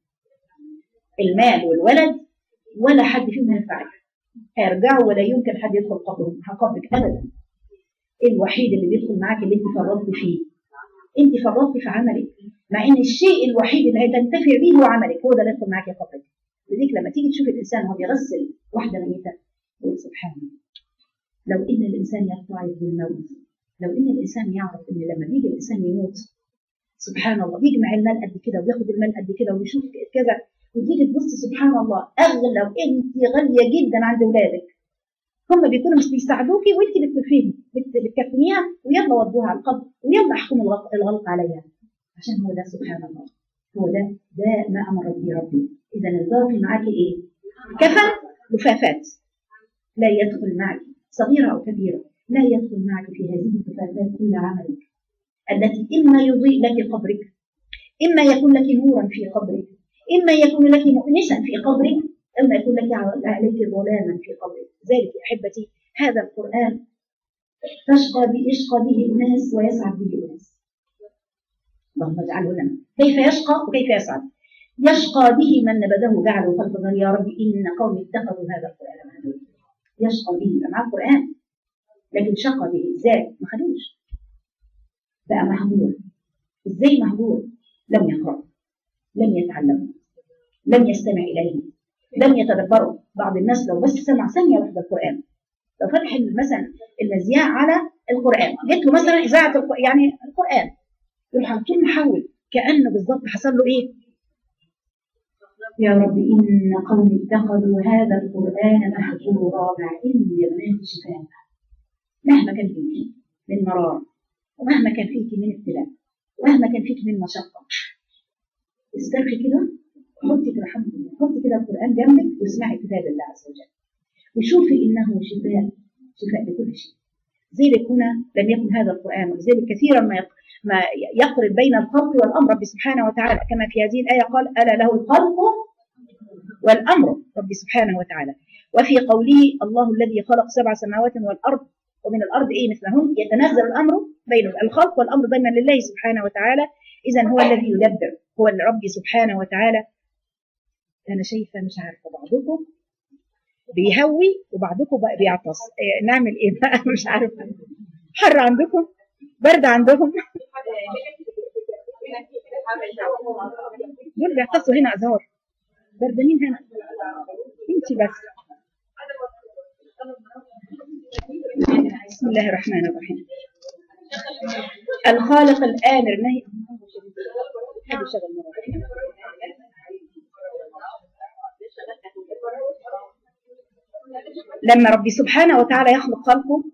المال والولد ولا حد فيهم هينفعك هيرجعوا ولا يمكن حد يدخل قبرهم قبرك ابدا الوحيد اللي بيدخل معاك اللي انت فرطت فيه انت فرطت في عملك مع ان الشيء الوحيد اللي هتنتفع به هو عملك هو ده اللي يدخل معاك قبرك لذلك لما تيجي تشوف الانسان وهو بيغسل واحده ميته تقول سبحان الله لو ان الانسان يتعظ بالموت لو ان الانسان يعرف ان لما بيجي الانسان يموت سبحان الله بيجمع المال قد كده وياخد المال قد كده ويشوف كذا وتيجي تبص سبحان الله اغلى وانت غاليه جدا عند اولادك هم بيكونوا مش بيساعدوكي وانت بتكفيهم بتكفنيها ويلا ودوها على القبر ويلا احكموا الغلط عليها عشان هو ده سبحان الله هو ده ده ما امر به ربي اذا الباقي معاك ايه؟ كفن لفافات لا يدخل معك صغيره او كبيره لا يدخل معك في هذه الكفافات الا عملك التي اما يضيء لك قبرك اما يكون لك نورا في قبرك اما يكون لك مؤنسا في قبرك اما يكون لك عليك ظلاما في قبرك ذلك يا احبتي هذا القران تشقى يشقى به اناس ويسعد به اناس اللهم اجعله لنا كيف يشقى وكيف يسعد يشقى به من نبذه جعله خلف يا رب ان قوم اتخذوا هذا القران مهجورا يشقى به يبقى معاه القران لكن شقى به ازاي ما خدوش بقى مهجور ازاي مهجور لم يقرأ لم يتعلم لم يستمع إليه لم يتدبروا بعض الناس لو بس سمع ثانية واحدة القرآن لو فتح مثلا المذياع على القرآن جت له مثلا إذاعة الق... يعني القرآن يروح على طول محول كأنه بالظبط حصل له إيه؟ يا رب إن قوم اتخذوا هذا القرآن مهجورا مع إن يا بنات شفاء مهما كان فيك من مرار ومهما كان فيك من ابتلاء ومهما كان فيك من مشقة استرخي كده حطي كده الحمد لله حطي كده القرآن جنبك واسمعي كتاب الله عز وجل وشوفي إنه شفاء شفاء لكل شيء ذلك هنا لم يكن هذا القرآن ولذلك كثيرا ما ما يقرب بين الخلق والأمر رب سبحانه وتعالى كما في هذه الآية قال ألا له الخلق والأمر رب سبحانه وتعالى وفي قوله الله الذي خلق سبع سماوات والأرض ومن الأرض إيه مثلهن يتنزل الأمر بين الخلق والأمر دائما لله سبحانه وتعالى إذا هو الذي يدبر هو الرب سبحانه وتعالى أنا شايفة مش عارفة بعضكم بيهوي وبعضكم بقى بيعطس إيه نعمل إيه بقى مش عارفة حر عندكم برد عندكم دول بيعطسوا هنا أزهار بردانين هنا انت بس بسم الله الرحمن الرحيم الخالق الآمر نهي هذا شغل مرة لما ربي سبحانه وتعالى يخلق خلقه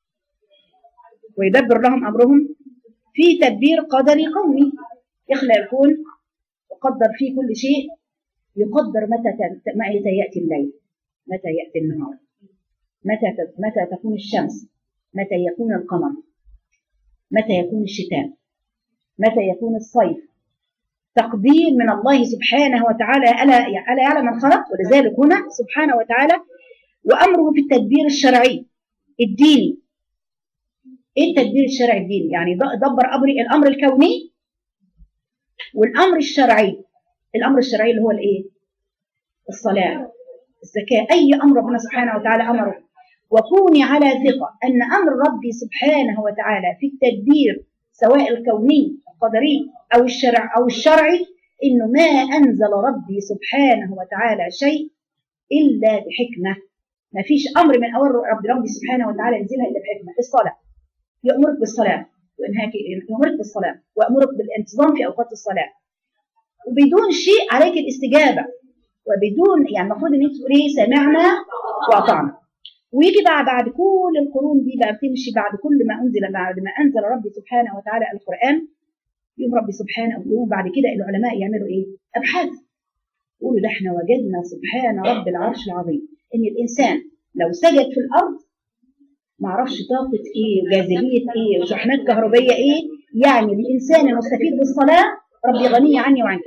ويدبر لهم أمرهم في تدبير قدري قومي يخلق الكون وقدر فيه كل شيء يقدر متى متى يأتي الليل متى يأتي النهار متى متى تكون الشمس متى يكون القمر متى يكون الشتاء متى يكون الصيف تقدير من الله سبحانه وتعالى ألا ألا يعلم من خلق ولذلك هنا سبحانه وتعالى وأمره في التدبير الشرعي الديني ايه التدبير الشرعي الديني يعني دبر امر الامر الكوني والامر الشرعي الامر الشرعي اللي هو الايه الصلاه الزكاه اي امر ربنا سبحانه وتعالى امره وكوني على ثقه ان امر ربي سبحانه وتعالى في التدبير سواء الكوني القدري أو الشرع أو الشرعي إنه ما أنزل ربي سبحانه وتعالى شيء إلا بحكمة ما فيش أمر من أمر رب ربي سبحانه وتعالى ينزلها إلا بحكمة الصلاة يأمرك بالصلاة وإنهاك يأمرك بالصلاة ويأمرك بالانتظام في أوقات الصلاة وبدون شيء عليك الاستجابة وبدون يعني المفروض ان انت تقولي سمعنا واطعنا ويجي بقى بعد كل القرون دي بقى بتمشي بعد كل ما انزل بعد ما انزل ربي سبحانه وتعالى القران يوم ربي سبحانه يوم بعد كده العلماء يعملوا ايه؟ ابحاث يقولوا ده احنا وجدنا سبحان رب العرش العظيم ان الانسان لو سجد في الارض ما اعرفش طاقه ايه وجاذبيه ايه وشحنات كهربيه ايه يعني الانسان المستفيد بالصلاه ربي غني عني وعنك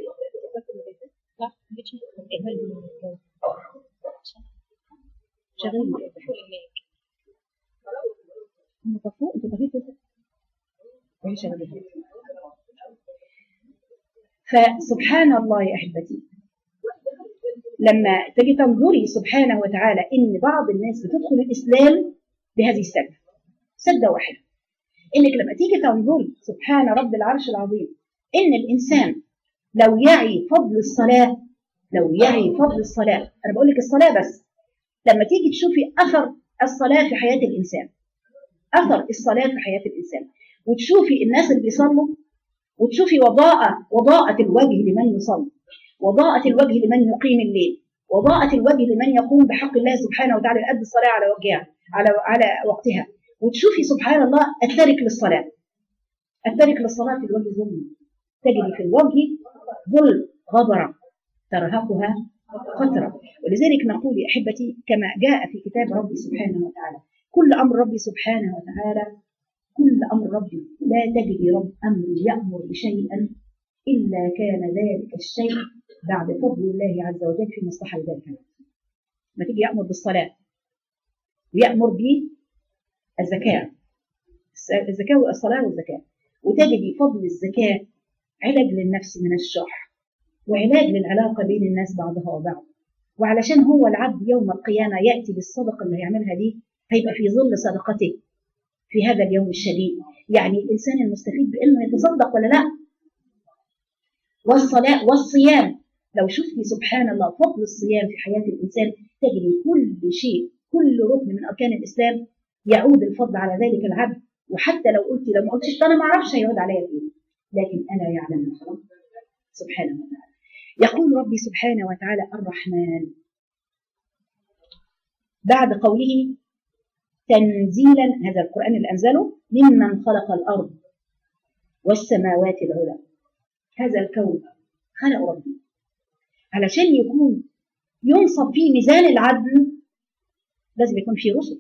شغال انت فوق انت طفيت وهي شغاله فسبحان الله يا احبتي لما تجي تنظري سبحانه وتعالى ان بعض الناس بتدخل الاسلام بهذه السجده سجده واحده انك لما تيجي تنظري سبحان رب العرش العظيم ان الانسان لو يعي فضل الصلاه لو يعي فضل الصلاه انا بقول لك الصلاه بس لما تيجي تشوفي اثر الصلاه في حياه الانسان اثر الصلاه في حياه الانسان وتشوفي الناس اللي بيصلوا وتشوفي وضاءة وضاءة الوجه لمن يصلي وضاءة الوجه لمن يقيم الليل وضاءة الوجه لمن يقوم بحق الله سبحانه وتعالى يؤدي الصلاة على وجهها على على وقتها وتشوفي سبحان الله التارك للصلاة التارك للصلاة في الوجه ظلم تجري في الوجه ظل غبرة ترهقها قطرة ولذلك نقول يا أحبتي كما جاء في كتاب ربي سبحانه وتعالى كل أمر ربي سبحانه وتعالى كل أمر ربي لا تجد رب أمر يأمر بشيئا إلا كان ذلك الشيء بعد فضل الله عز وجل في مصلحة ذلك ما تيجي يأمر بالصلاة ويأمر بالزكاة الزكاة والصلاة والزكاة وتجدي فضل الزكاة علاج للنفس من الشح وعلاج للعلاقة بين الناس بعضها وبعض وعلشان هو العبد يوم القيامة يأتي بالصدقة اللي هيعملها دي هيبقى في ظل صدقته في هذا اليوم الشديد يعني الإنسان المستفيد بأنه يتصدق ولا لا والصلاة والصيام لو شفتي سبحان الله فضل الصيام في حياة الإنسان تجري كل شيء كل ركن من أركان الإسلام يعود الفضل على ذلك العبد وحتى لو قلت لو ما قلتش أنا ما أعرفش هيعود عليا فيه لكن أنا يعلم الخلق سبحانه وتعالى يقول ربي سبحانه وتعالى الرحمن بعد قوله تنزيلا هذا القرآن اللي أنزله ممن خلق الأرض والسماوات العلى هذا الكون خلق ربي علشان يكون ينصب فيه ميزان العدل لازم يكون فيه رسل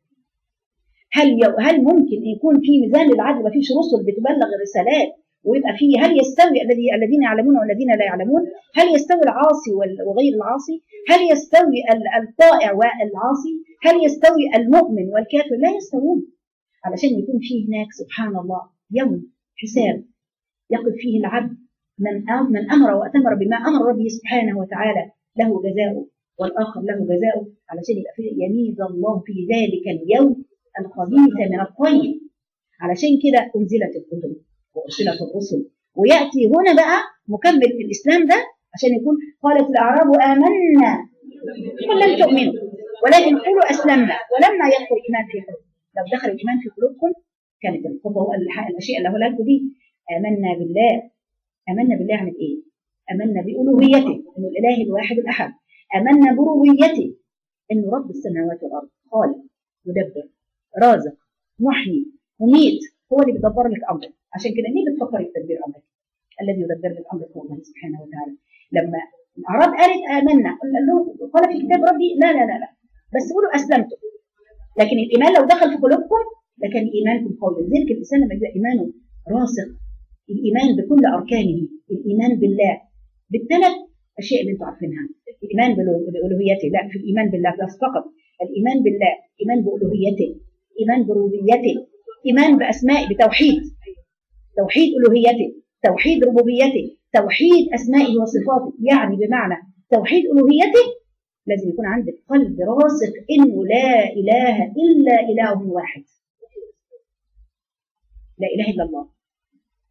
هل يو هل ممكن يكون في ميزان للعدل ما فيش رسل بتبلغ الرسالات ويبقى فيه هل يستوي الذي الذين يعلمون والذين لا يعلمون؟ هل يستوي العاصي وغير العاصي؟ هل يستوي الطائع والعاصي؟ هل يستوي المؤمن والكافر؟ لا يستوون. علشان يكون فيه هناك سبحان الله يوم حساب يقف فيه العبد من من امر واتمر بما امر ربه سبحانه وتعالى له جزاؤه والاخر له جزاؤه علشان يبقى فيه يميز الله في ذلك اليوم الخبيث من الطيب علشان كده انزلت الكتب وارسلت الرسل وياتي هنا بقى مكمل في الاسلام ده عشان يكون قالت الاعراب امنا قل لم تؤمنوا ولكن قولوا اسلمنا ولما يدخل الايمان في قلوبكم لو دخل الايمان في قلوبكم كانت الخطوه الاشياء اللي هقولها لكم دي امنا بالله امنا بالله عن ايه؟ امنا بالوهيته انه الاله الواحد الاحد امنا بربوبيته انه رب السماوات والارض خالق مدبر رازق محيي مميت هو اللي بيدبر لك امرك عشان كده ليه بتفكري في تدبير امرك الذي يدبر لك امرك هو الله سبحانه وتعالى لما الاعراب قالت امنا قلنا له قال في كتاب ربي لا لا لا لا بس قولوا اسلمتم لكن الايمان لو دخل في قلوبكم لكان ايمانكم قوي لذلك الانسان لما يبقى ايمانه راسخ الايمان بكل اركانه الايمان بالله بالثلاث اشياء اللي انتم عارفينها الايمان بالوهيته لا في الايمان بالله بس فقط الايمان بالله ايمان بالوهيته ايمان بربوبيته ايمان باسمائه بتوحيد توحيد الوهيته توحيد ربوبيته توحيد اسمائه وصفاته يعني بمعنى توحيد الوهيته لازم يكون عندك قلب راسخ انه لا اله الا اله واحد لا اله الا الله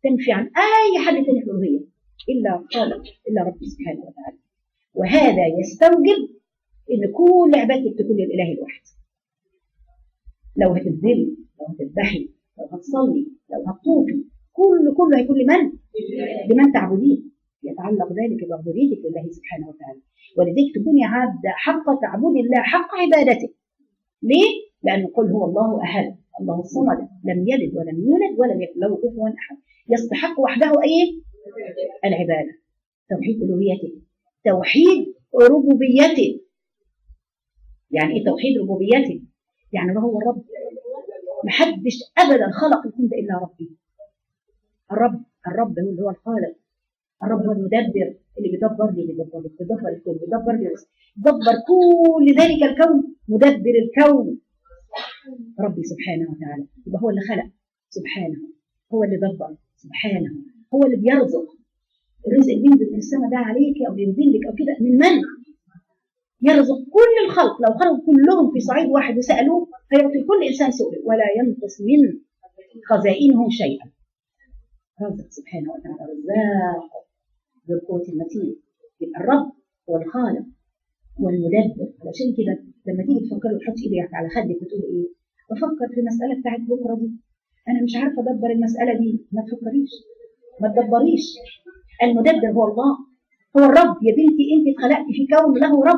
تنفي عن اي حد تاني في الالوهيه الا خالق الا ربي سبحانه وتعالى وهذا يستوجب ان كل عبادتك تكون للاله الواحد لو هتبذلي لو هتذبحي لو هتصلي لو هتطوفي كل كله هيكون لمن؟ لمن تعبدين يتعلق ذلك بعبوديتك لله سبحانه وتعالى ولذلك تكوني عبد حق تعبد الله حق عبادته ليه؟ لأنه قل هو الله أحد الله الصمد لم يلد ولم يولد ولم يكن له كفوا أحد يستحق وحده أيه؟ العبادة توحيد ألوهيته توحيد ربوبيته يعني ايه توحيد ربوبيته يعني هو الرب محدش ابدا خلق الكون ده الا ربي الرب الرب هو اللي هو الخالق الرب هو المدبر اللي بيدبر لي بيدبر لي بيدبر الكون بيدبر لي الرزق دبر كل ذلك الكون مدبر الكون ربي سبحانه وتعالى يبقى هو اللي خلق سبحانه هو اللي دبر سبحانه هو اللي بيرزق الرزق اللي بينزل من السماء ده عليك او بينزل لك او كده من من؟ يرزق كل الخلق لو خرجوا كلهم في صعيد واحد وسالوه فيعطي كل انسان سؤل ولا ينقص من خزائنه شيئا رزق سبحانه وتعالى رزاق ذو القوة المتين يبقى الرب هو الخالق هو المدبر علشان كده لما تيجي تفكري وتحطي ايدك على خدك وتقولي ايه بفكر في المسألة بتاعت بكرة دي أنا مش عارفة أدبر المسألة دي ما تفكريش ما تدبريش المدبر هو الله هو الرب يا بنتي أنت اتخلقتي في كون له رب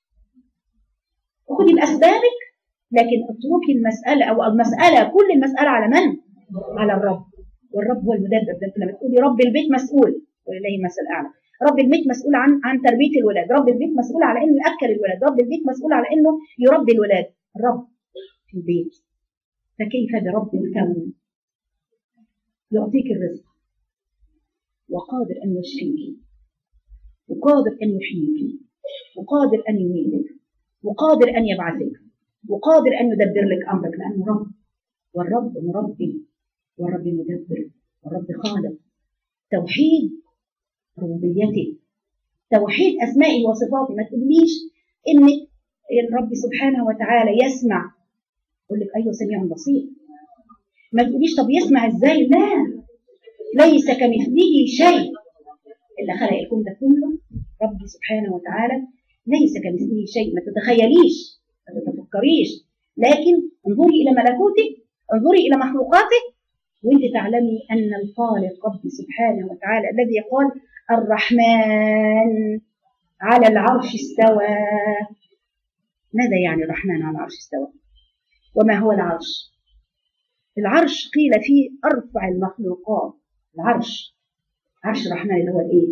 خدي بأسبابك لكن اتركي المسألة أو المسألة كل المسألة على من؟ على الرب والرب هو المدبر ده انت لما تقولي رب البيت مسؤول ولله المثل الاعلى رب البيت مسؤول عن عن تربيه الولاد رب البيت مسؤول على انه ياكل الولاد رب البيت مسؤول على انه يربي الولاد الرب في البيت فكيف برب الكون يعطيك الرزق وقادر ان يشفيك وقادر ان يحييك وقادر ان يميتك وقادر ان يبعثك وقادر ان يدبر لك امرك لانه رب والرب مربي والرب مدبر والرب خالق توحيد ربوبيته توحيد اسمائه وصفاته ما تقوليش انك الرب سبحانه وتعالى يسمع يقول لك ايوه سميع بصير ما تقوليش طب يسمع ازاي لا ليس كمثله شيء الا خلق الكون ده كله ربي سبحانه وتعالى ليس كمثله شيء ما تتخيليش ما تتفكريش لكن انظري الى ملكوته انظري الى مخلوقاته وانت تعلمي ان الخالق ربي سبحانه وتعالى الذي قال الرحمن على العرش استوى ماذا يعني الرحمن على العرش استوى وما هو العرش العرش قيل فيه ارفع المخلوقات العرش عرش الرحمن اللي هو الايه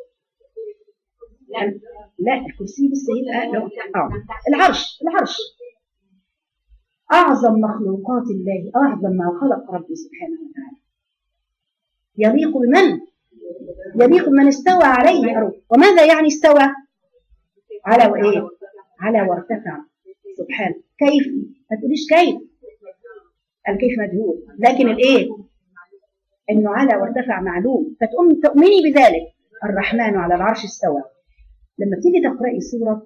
لا الكرسي بس يبقى اه العرش العرش أعظم مخلوقات الله أعظم ما خلق ربي سبحانه وتعالى يليق بمن؟ يليق بمن استوى عليه أروه وماذا يعني استوى؟ على وإيه؟ على وارتفع سبحانه كيف؟ ما تقوليش كيف الكيف مجهول لكن الإيه؟ إنه على وارتفع معلوم فتؤم تؤمني بذلك الرحمن على العرش استوى لما تيجي تقرأي سورة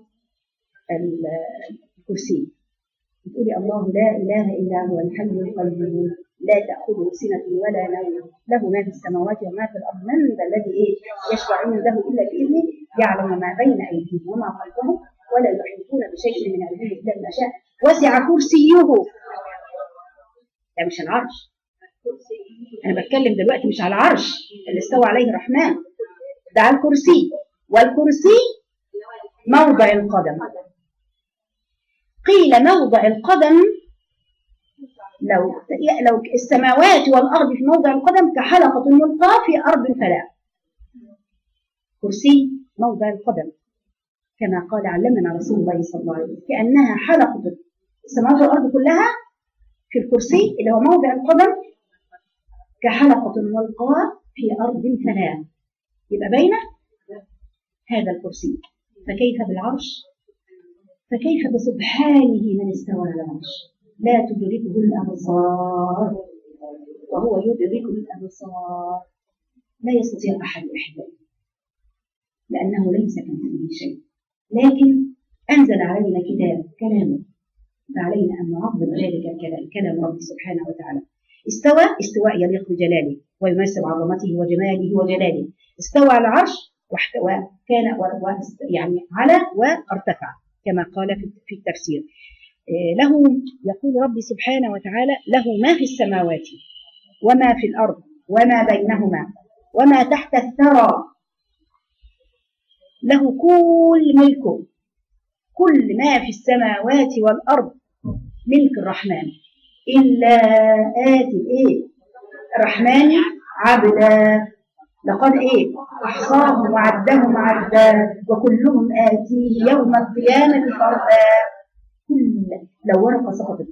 الكرسي تقولي الله لا إله إلا هو الحي القيوم لا تأخذه سنة ولا نوم له ما في السماوات وما في الأرض من ذا الذي إيه يشفع عنده إلا بإذنه يعلم ما بين أيديهم وما خلفهم ولا يحيطون بشيء من علمه إلا بما شاء وسع كرسيه ده مش العرش أنا بتكلم دلوقتي مش على العرش اللي استوى عليه الرحمن ده على الكرسي والكرسي موضع القدم قيل موضع القدم لو لو السماوات والارض في موضع القدم كحلقه ملقاه في ارض فلاة كرسي موضع القدم كما قال علمنا رسول الله صلى الله عليه وسلم كانها حلقه السماوات والارض كلها في الكرسي اللي هو موضع القدم كحلقه ملقاه في ارض فلاة يبقى بين هذا الكرسي فكيف بالعرش فكيف بسبحانه من استوى على العرش لا تدركه الابصار وهو يدرك الابصار لا يستطيع احد احداث لانه ليس كمثله شيء لكن انزل علينا كتاب كلامه فعلينا ان نعظم ذلك الكلام كلام ربي سبحانه وتعالى استوى استواء يليق بجلاله ويناسب عظمته وجماله وجلاله استوى على العرش واحت- وكان و- و- يعني على وارتفع كما قال في- في التفسير إيه، له يقول ربي سبحانه وتعالى له ما في السماوات وما في الأرض وما بينهما وما تحت الثرى له كل ملكه كل ما في السماوات والأرض ملك الرحمن إلا آتي إيه الرحمن عبدا لقد إيه أحصاهم وعدهم عدا وكلهم آتيه يوم القيامة فردا كل لو ورقة سقطت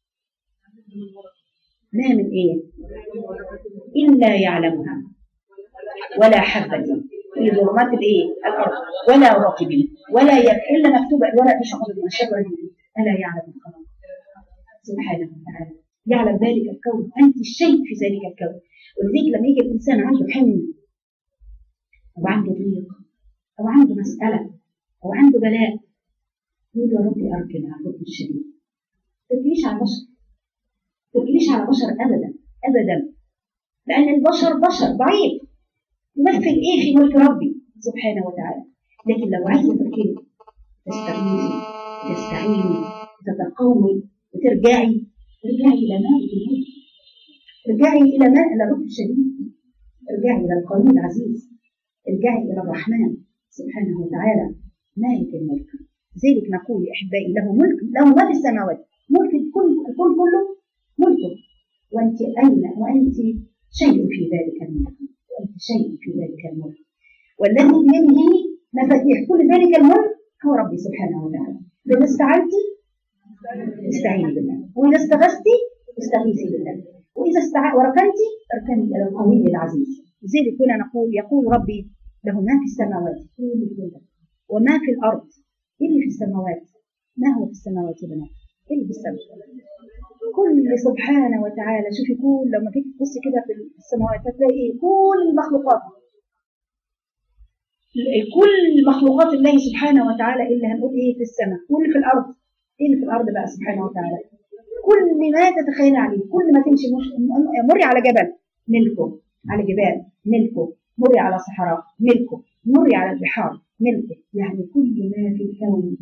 ما من إيه إلا يعلمها ولا حبة في ظلمات الإيه الأرض ولا رطب ولا يك إلا مكتوبة الورق في شقة من الشجرة ألا يعلم الخلق سبحانه وتعالى يعلم ذلك الكون أنت الشيء في ذلك الكون ولذلك لما يجي الإنسان عنده حمل أو عنده ضيق أو عنده مسألة أو عنده بلاء يقول يا ربي أركن على الركن الشديد ما تجريش على بشر ما تجريش على بشر أبدا أبدا لأن البشر بشر ضعيف يمثل إيه في ملك ربي سبحانه وتعالى لكن لو عايزة تركني تستعيني تستعيني تتقوي وترجعي ارجعي إلى مالك الملك ارجعي إلى ماء إلى الرب الشديد ارجعي إلى القوي العزيز ارجعي إلى الرحمن سبحانه وتعالى مالك الملك لذلك نقول أحبائي له ملك له ما في السماوات ملك الكل الكل كله ملكه وأنت أين وأنت شيء في ذلك الملك وأنت شيء في ذلك الملك والذي بيده مفاتيح كل ذلك الملك هو ربي سبحانه وتعالى إذا استعنتي استعيني بالله وإذا استغثتي استغيثي بالله وإذا استع... وركنتي اركني إلى القوي العزيز لذلك هنا نقول يقول ربي له ما في السماوات كل كله وما في الأرض إيه اللي في السماوات ما هو في السماوات يا بنات إيه اللي في السماوات كل سبحانه وتعالى شوفي كل لما تيجي تبصي كده في السماوات هتلاقي ايه كل المخلوقات كل مخلوقات الله سبحانه وتعالى اللي هنقول ايه في السماء واللي في الارض ايه اللي في الارض بقى سبحانه وتعالى كل ما تتخيل عليه كل ما تمشي مش مري على جبل ملكه على جبال ملكه مري على صحراء ملكه مري على البحار ملكه يعني كل ما في الكون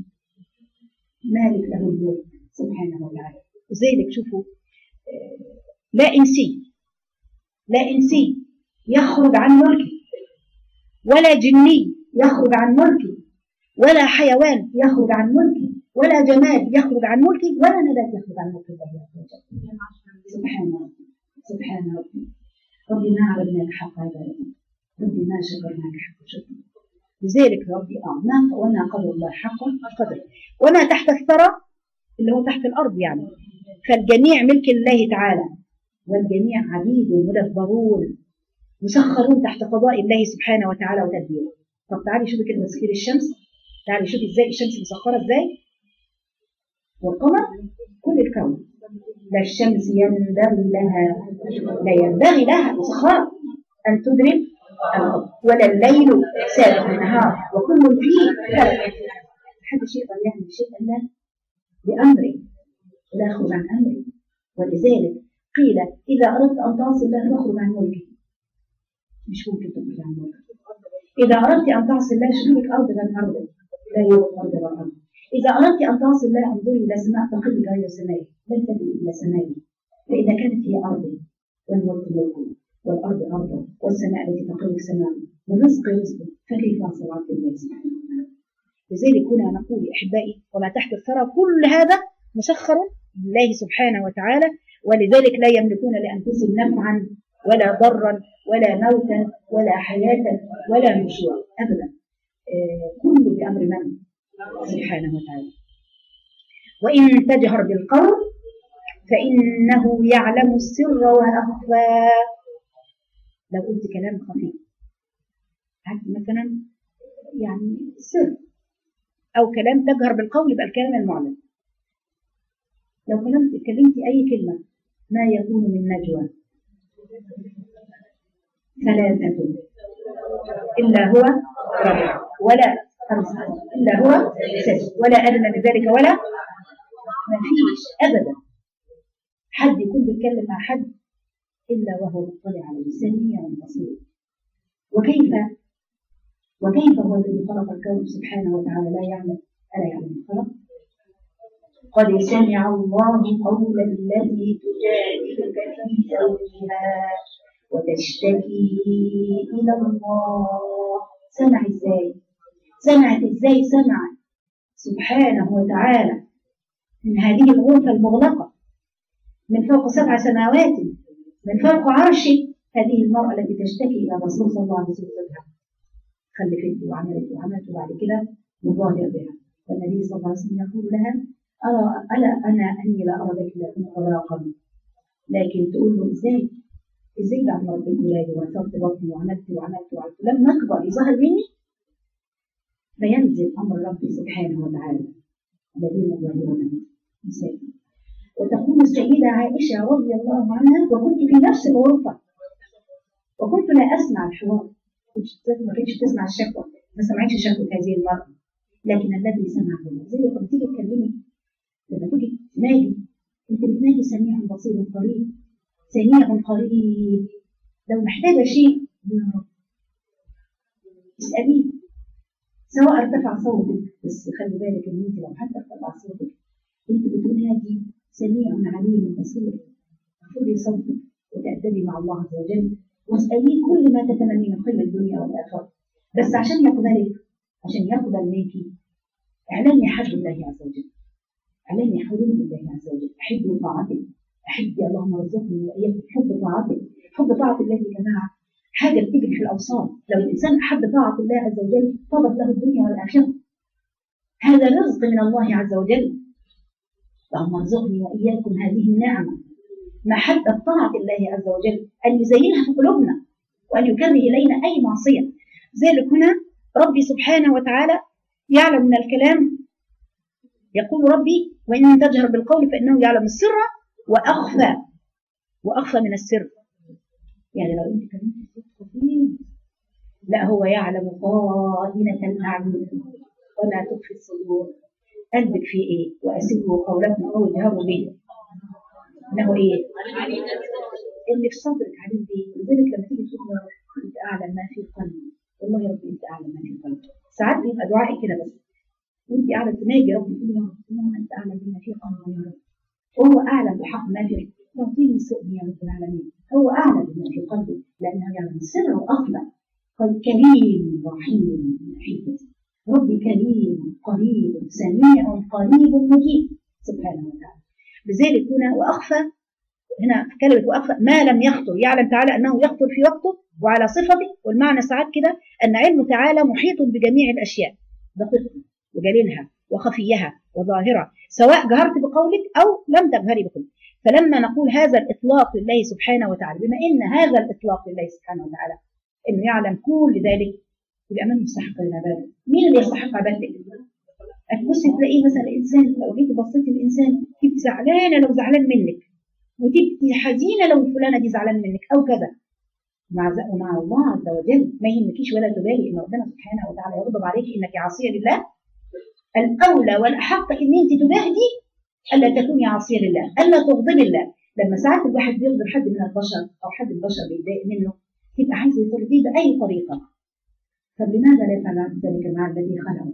مالك له الملك سبحانه وتعالى لذلك شوفوا لا إنسي لا إنسي يخرج عن ملكه ولا جني يخرج عن ملكه ولا حيوان يخرج عن ملكه ولا جماد يخرج عن ملكه ولا نبات يخرج عن ملك الله عز وجل سبحان ربي سبحان ربي ربي ما عبدناك حق عبادتك ربي ما شكرناك حق شكرك لذلك ربي اه ما وما قدر الله حق قدر وما تحت الثرى اللي هو تحت الارض يعني فالجميع ملك الله تعالى والجميع عبيد مدبرون مسخرون تحت قضاء الله سبحانه وتعالى وتدبيره طب تعالي شوفي كده تسخير الشمس تعالي شوفي ازاي الشمس مسخره ازاي والقمر كل الكون لا الشمس ينبغي لها لا ينبغي لها مسخره ان تدرك الارض ولا الليل سابق النهار وكل فيه فرق حد شيء يعمل شيء الله بامره لا يخرج عن امره ولذلك قيل اذا اردت ان تعصي الله فاخرج عن ملكه مش ممكن تخرج عن ملكه اذا اردت ان تعصي الله شوفك ارض غير ارضك لا يوجد ارض غير ارض اذا اردت ان تعصي الله انظري الى سماء تقل غير سمائه لن تجد الى سمائه فاذا كانت هي ارضي والملك ملكه والارض ارضه والسماء التي تقل سماء والرزق رزقه فكيف عن صراط الله سبحانه وتعالى لذلك هنا نقول احبائي وما تحت الثرى كل هذا مسخر لله سبحانه وتعالى ولذلك لا يملكون لانفسهم نفعا ولا ضرا ولا موتا ولا حياه ولا نشورا ابدا آه كله بامر من سبحانه وتعالى وان تجهر بالقول فانه يعلم السر واخفى لو قلت كلام خفيف هات مثلا يعني سر او كلام تجهر بالقول يبقى الكلام المعلن لو كلمت اتكلمتي اي كلمه ما يكون من نجوى ثلاثه الا هو رابع ولا خمسه الا هو سادس ولا ادنى من ذلك ولا ما فيش ابدا حد يكون بيتكلم مع حد إلا وهو مطلع عليه سميع بصير وكيف وكيف هو الذي خلق الكون سبحانه وتعالى لا يعلم ألا يعلم الخلق قد سمع الله قول التي تجادلك في زوجها وتشتكي إلى الله سمع ازاي سمعت ازاي سمع سبحانه وتعالى من هذه الغرفة المغلقة من فوق سبع سماوات من فوق عرشه هذه المرأة التي تشتكي إلى رسول صلى الله عليه وسلم خلفت وعملت وعملت وبعد كده مظاهر بها والنبي صلى الله عليه وسلم يقول لها أرى ألا أنا أني لا أرى لك إلا طلاقا لكن تقول له إزاي إزاي بعد ما ربيت ولادي ونفرت بطني وعملت وعملت وعملت لما أكبر يظهر مني فينزل أمر ربي سبحانه وتعالى الذين يظاهرونه نساء وتقول السيدة عائشة رضي الله عنها وكنت في نفس الغرفة وكنت لا أسمع الحوار ما كنتش تسمع الشكوى ما سمعتش شكوى هذه المرأة لكن الذي سمع هو زي لما تيجي تكلمي لما تيجي تنادي انت بتنادي سميع بصير قريب سميع قريب لو محتاجة شيء يا رب اسأليه سواء ارتفع صوتك بس خلي بالك ان انت لو حتى ارتفع صوتك انت بتنادي سميع عليم بصير خذي صوتك وتأدبي مع الله عز وجل واسأليه كل ما تتمني من خير الدنيا والآخرة بس عشان يقبلك عشان يقبل منك اعلمي حد الله عز وجل اعلمي حدود الله عز وجل احبي طاعته احبي اللهم ارزقني واياك حب طاعته حب طاعه الله يا جماعه حاجه بتجري في الاوصال لو الانسان احب طاعه الله عز وجل طابت له الدنيا والاخره هذا رزق من الله عز وجل اللهم ارزقني واياكم هذه النعمه محبه طاعه الله عز وجل ان يزينها في قلوبنا وان يكره الينا اي معصيه ذلك هنا ربي سبحانه وتعالى يعلم من الكلام يقول ربي وإن تجهر بالقول فإنه يعلم السر وأخفى وأخفى من السر يعني لو أنت كلمت صوت خفيف لا هو يعلم خائنة الأعين ولا تخفي الصدور قلبك فيه إيه وأسروا قولكم أو اجهروا به إنه إيه اللي في صدرك عليه بيه لذلك لما تيجي تقول أنت أعلم ما في قلبي والله يا رب انت اعلم ما في قلبي ساعات بيبقى دعائي كده بس وانت قاعده تناجي ربي تقول يا رب انت اعلم بما في قلبي يا رب وهو اعلم بحق ما في تعطيني سؤلي يا رب العالمين هو اعلم بما في قلبي لانه يعلم السر واخفى قد كريم رحيم حكمة ربي كريم قريب سميع قريب مجيب سبحانه وتعالى لذلك هنا واخفى هنا في كلمة وأخفى ما لم يخطر يعلم تعالى أنه يخطر في وقته وعلى صفته والمعنى ساعات كده أن علمه تعالى محيط بجميع الأشياء دقيقها وجليلها وخفيها وظاهرة سواء جهرت بقولك أو لم تجهري بقولك فلما نقول هذا الإطلاق لله سبحانه وتعالى بما إن هذا الإطلاق لله سبحانه وتعالى إنه يعلم كل ذلك يبقى من يستحق العبادة مين اللي يستحق عبادتك هتبصي تلاقيه مثلا الإنسان لو جيتي بصيتي الإنسان تبقي زعلانة لو زعلان منك وتبقي حزينه لو فلانه دي زعلان منك او كذا مع ومع الله عز وجل ما يهمكيش ولا تبالي ان ربنا سبحانه وتعالى يغضب عليك انك عاصيه لله الاولى والاحق ان انت تجاهدي الا تكوني عاصيه لله الا تغضبي الله لما ساعات الواحد بيغضب حد من البشر او حد من البشر بيتضايق منه تبقى عايزه ترضيه باي طريقه فلماذا لا يفعل ذلك مع الذي خلقه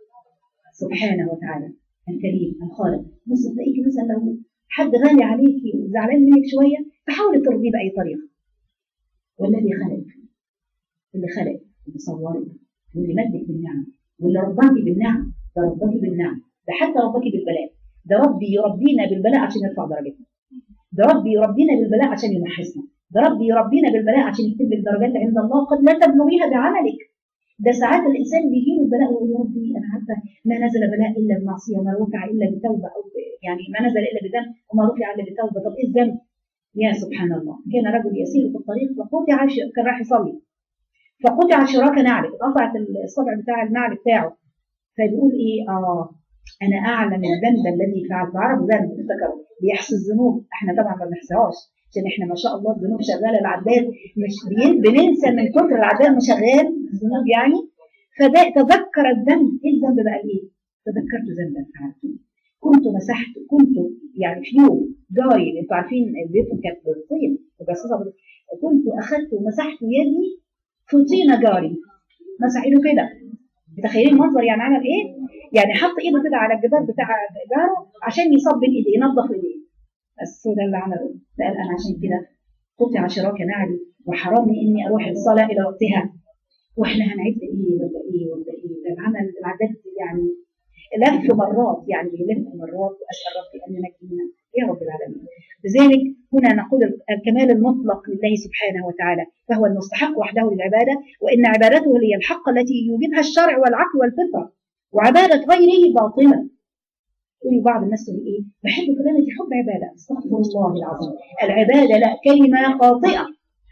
سبحانه وتعالى الكريم الخالق بص تلاقيكي مثلا لو حد غالي عليكي وزعلان منك شويه تحاولي ترضيه باي طريقه والذي خلق اللي خلق اللي صورك واللي مدك بالنعم واللي رباكي بالنعم ده رباكي بالنعم ده حتى رباكي بالبلاء ده ربي يربينا بالبلاء عشان يرفع درجتنا ده ربي يربينا بالبلاء عشان يمحصنا ده ربي يربينا بالبلاء عشان يكتب لك درجات عند الله قد لا تبلغيها بعملك ده ساعات الانسان بيجي له البلاء ويقول يا ربي انا عارفه ما نزل بلاء الا بمعصيه وما رفع الا بتوبه او يعني ما نزل الا بذنب وما رفع الا بتوبه طب ايه الذنب؟ يا سبحان الله كان رجل يسير في الطريق فقطع كان راح يصلي فقطع شراك نعله قطعت الصبع بتاع النعل بتاعه فبيقول ايه اه انا اعلم الذنب الذي فعلت عرب ذنب افتكروا بيحصي الذنوب احنا طبعا ما بنحصيهاش عشان احنا ما شاء الله الذنوب شغاله العداد مش بننسى من كتر العداد ما شغال الذنوب يعني فده تذكر الذنب ايه الذنب بقى ايه؟ تذكرت ذنبا فعلته كنت مسحت كنت يعني في يوم جاري انتوا عارفين بيوتهم كانت بالطين مجسسة بال- كنت أخذت ومسحت يدي في طين جاري مسح ايده كده متخيلين المنظر يعني عمل ايه؟ يعني حط ايده كده على الجدار بتاع جاره عشان يصب بين ايديه ينظف ايديه بس هو ده اللي عمله قال انا عشان كده قطع شراك نعلي وحرمني اني اروح الصلاه الى وقتها واحنا هنعد ايه ولا ايه ولا ايه ده العمل العدد يعني لف مرات يعني بيلف مرات واسال ربي ان ينجينا يا رب العالمين لذلك هنا نقول الكمال المطلق لله سبحانه وتعالى فهو المستحق وحده للعباده وان عبادته هي الحق التي يوجبها الشرع والعقل والفطره وعباده غيره باطله يقول بعض الناس تقول ايه بحب فلانة دي حب عباده استغفر الله العظيم العباده لا كلمه خاطئه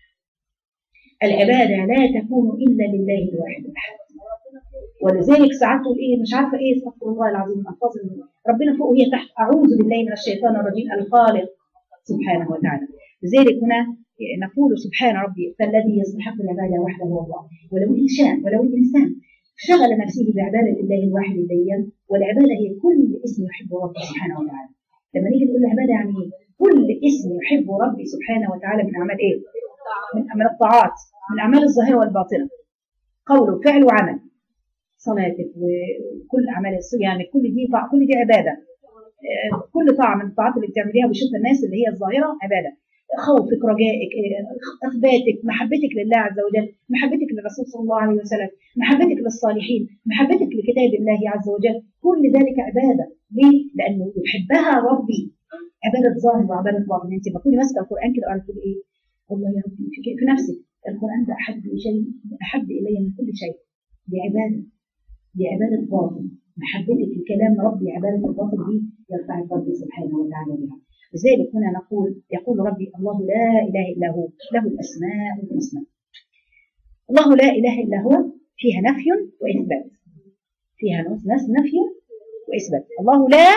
العباده لا تكون الا لله الواحد الاحد ولذلك ساعات تقول ايه مش عارفه ايه استغفر الله العظيم الفاظ ربنا فوق وهي تحت اعوذ بالله من الشيطان الرجيم الخالق سبحانه وتعالى لذلك هنا نقول سبحان ربي فالذي يستحق العباده وحده هو الله ولو الانسان ولو الانسان شغل نفسه بعباده الله الواحد الديان والعباده هي كل اسم يحب ربه سبحانه وتعالى لما نيجي نقول العباده يعني ايه؟ كل اسم يحب ربي سبحانه وتعالى من اعمال ايه؟ من من الطاعات من اعمال الظاهره والباطنه قول وفعل وعمل صلاتك وكل اعمال الصيام كل دي طاعة كل دي عباده آه، كل طاعه من الطاعات اللي بتعمليها بشوف الناس اللي هي الظاهره عباده خوفك رجائك آه، اخباتك محبتك لله عز وجل محبتك للرسول صلى الله عليه وسلم محبتك للصالحين محبتك لكتاب الله عز وجل كل ذلك عباده ليه لانه يحبها ربي عباده ظاهر وعباده باطن انت بتكوني ماسكه القران كده وقاعده تقولي ايه والله يا ربي في, في نفسك القران ده احب شيء احب الي من كل شيء دي عباده دي عبادة باطن محبتك لكلام ربي عبادة الباطن دي يرفع ربي سبحانه وتعالى بها لذلك هنا نقول يقول ربي الله لا إله إلا هو له الأسماء الحسنى الله لا إله إلا هو فيها نفي وإثبات فيها نفس نفي وإثبات الله لا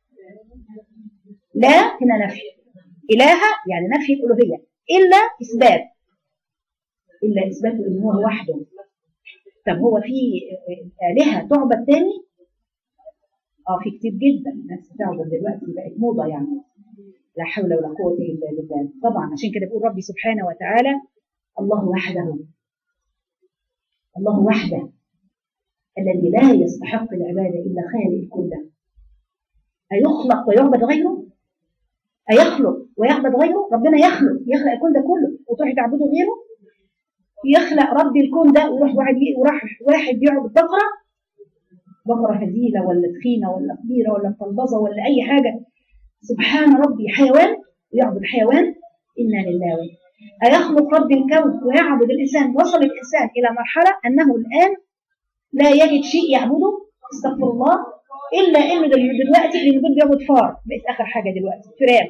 لا هنا نفي إله يعني نفي الألوهية إلا إثبات إلا إثبات إن هو وحده طب هو في آلهة تعبد تاني؟ اه في كتير جدا الناس بتعبد دلوقتي بقت موضة يعني لا حول ولا قوة إلا بالله طبعا عشان كده بيقول ربي سبحانه وتعالى الله وحده الله وحده الذي لا يستحق العبادة إلا خالق الكل ده أيخلق ويعبد غيره؟ أيخلق ويعبد غيره؟ ربنا يخلق يخلق الكون ده كله وتروحي تعبده غيره؟ يخلق ربي الكون ده ويروح واحد وراح واحد يعبد بقره بقره هزيله ولا تخينه ولا كبيره ولا مطلبظه ولا اي حاجه سبحان ربي حيوان ويعبد حيوان انا لله أيخلق ربي الكون ويعبد الإنسان وصل الإنسان إلى مرحلة أنه الآن لا يجد شيء يعبده استغفر الله إلا إنه دلوقتي اللي دول بيعبد فار بقت آخر حاجة دلوقتي فئران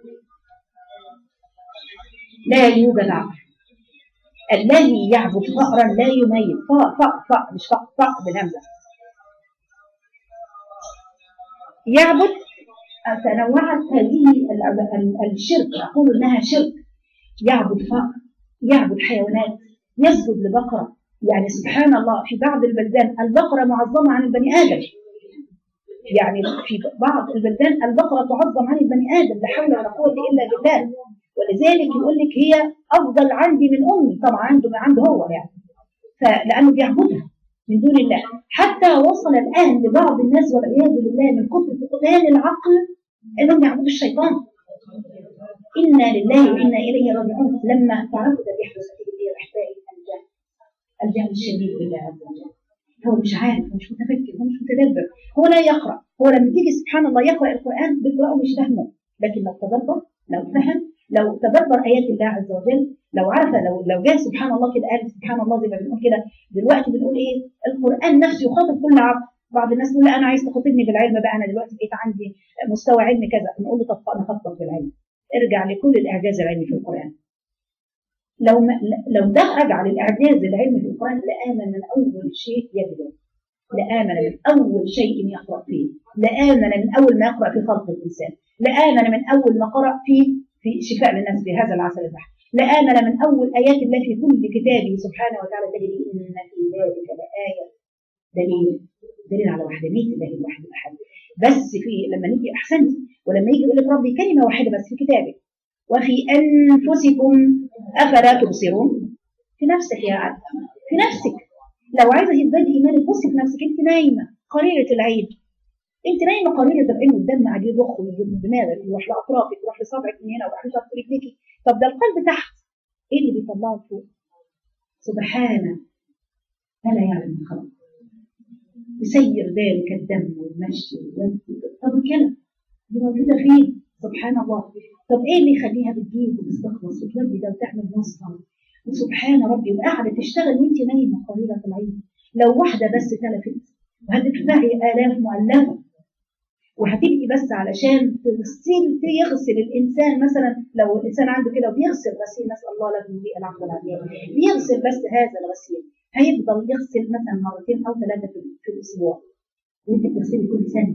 لا يوجد عقل الذي يعبد فأرا لا يميز فاء فاء فاء مش فاء فاء بالهمزة يعبد تنوعت هذه الشرك أقول إنها شرك يعبد فأر يعبد حيوانات يسجد لبقرة يعني سبحان الله في بعض البلدان البقرة معظمة عن البني آدم يعني في بعض البلدان البقرة تعظم عن البني آدم لا حول ولا قوة إلا بالله ولذلك يقول لك هي افضل عندي من امي طبعا عنده ما عنده هو يعني فلانه بيعبدها من دون الله حتى وصل الان لبعض الناس والعياذ بالله من كثر فقدان العقل انهم يعبدوا الشيطان انا لله وانا اليه راجعون لما تعرفوا ده بيحدث في كثير احبائي الجهل الجهل الشديد بالله عز وجل هو مش عارف هو مش متفكر هو مش متدبر هو لا يقرا هو لما تيجي سبحان الله يقرا القران بيقراه مش فاهمه لكن لو تدبر لو فهم لو تدبر ايات الله عز وجل لو عرف لو لو جاء سبحان الله كده قال سبحان الله زي ما بنقول كده دلوقتي بنقول ايه القران نفسه يخاطب كل عبد بعض الناس تقول لا انا عايز تخاطبني بالعلم بقى انا دلوقتي بقيت عندي مستوى علم كذا نقول له طب انا خطط بالعلم ارجع لكل الاعجاز العلمي في القران لو ما لو ده رجع للاعجاز العلمي في القران لامن من اول شيء يبدو لامن من اول شيء يقرا فيه لامن من اول ما يقرا في خلق الانسان لامن من اول ما قرا في في شفاء للناس في هذا العسل البحر لآمن من أول آيات الله في كل كتابه سبحانه وتعالى دليل إن في ذلك لآية دليل دليل على وحدانية الله الواحد الأحد بس في لما نيجي أحسنت ولما يجي يقول لك ربي كلمة واحدة بس في كتابك وفي أنفسكم أفلا تبصرون في نفسك يا عبد في نفسك لو عايزة تزدادي إيمانك بصي في نفسك أنت نايمة قريرة العين أنت نايمة قريرة العين والدم قاعد يضخ ويجيب من دماغك يروح لأطرافك يروح لصبعك من هنا ويروح لطرف رجليكي طب ده القلب تحت إيه اللي بيطلعه فوق سبحانه فلا يعلم من خلق يسير ذلك الدم والمشي طب الكلام دي موجودة فين سبحان الله طب ايه اللي يخليها بتجيب وتستخلص وتودي ده وتعمل مصنع وسبحان ربي وقاعدة تشتغل وانت نايمة قليلة العين لو واحدة بس تلفت وهتدفعي آلاف مؤلفة وهتبقي بس علشان تغسل يغسل الانسان مثلا لو الانسان عنده كده وبيغسل غسيل نسال الله له العفو والعافيه بيغسل بس هذا الغسيل هيفضل يغسل مثلا مرتين او ثلاثه في الاسبوع وانت بتغسلي كل سنه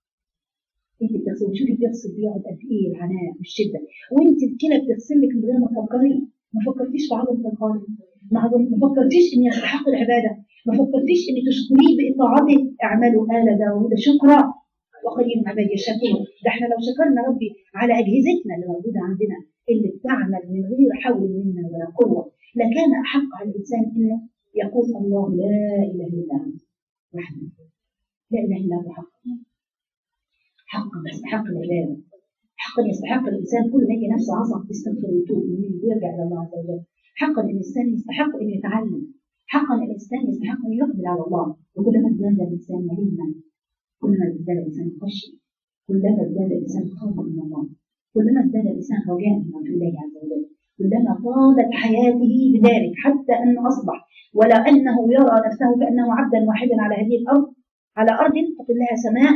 انت بتغسلي شوفي بيغسل بيقعد قد ايه العناء والشده وانت الكلى بتغسل لك من غير ما تفكري ما فكرتيش في عظمه القلب ما فكرتيش ان يستحق العباده ما فكرتيش ان تشكريه باطاعته اعملوا ال داوود شكرا وقليل من عبادي الشكور ده احنا لو شكرنا ربي على اجهزتنا اللي موجوده عندنا اللي بتعمل من غير حول منا ولا قوه لكان احق على الانسان انه يقول الله لا اله الا انت وحده لا اله الا انت حق حقا يستحق العباده حقا يستحق الانسان كل ما يجي نفسه عصب يستغفر ويتوب ويرجع الى الله عز وجل حقا الانسان يستحق انه يتعلم حقا الانسان يستحق ان يقبل على الله وكلما ازداد الانسان علما كلما ازداد الانسان خشيه كلما ازداد الانسان خوفا من الله كلما ازداد الانسان رجاء من الله عز وجل كلما طالت حياته بذلك حتى انه اصبح ولا انه يرى نفسه كانه عبدا واحدا على هذه الارض على ارض تقل لها سماء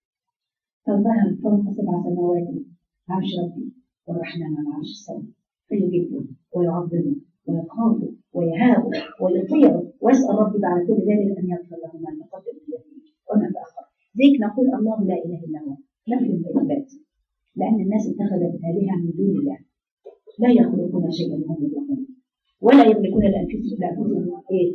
ففهم فوق سبع سماوات عرش ربي والرحمن على عرش السماء فيجبه ويعظمه ويخافه ويهابه ويطيعه ويسال ربي بعد كل ذلك ان يغفر له ما تقدم من ذنبه وما تاخر زيك نقول الله لا اله الا هو نفي واثبات لان الناس اتخذت الهه من دون الله لا يخلقون شيئا وهم يخلقون ولا يملكون لانفسهم لانفسهم ايه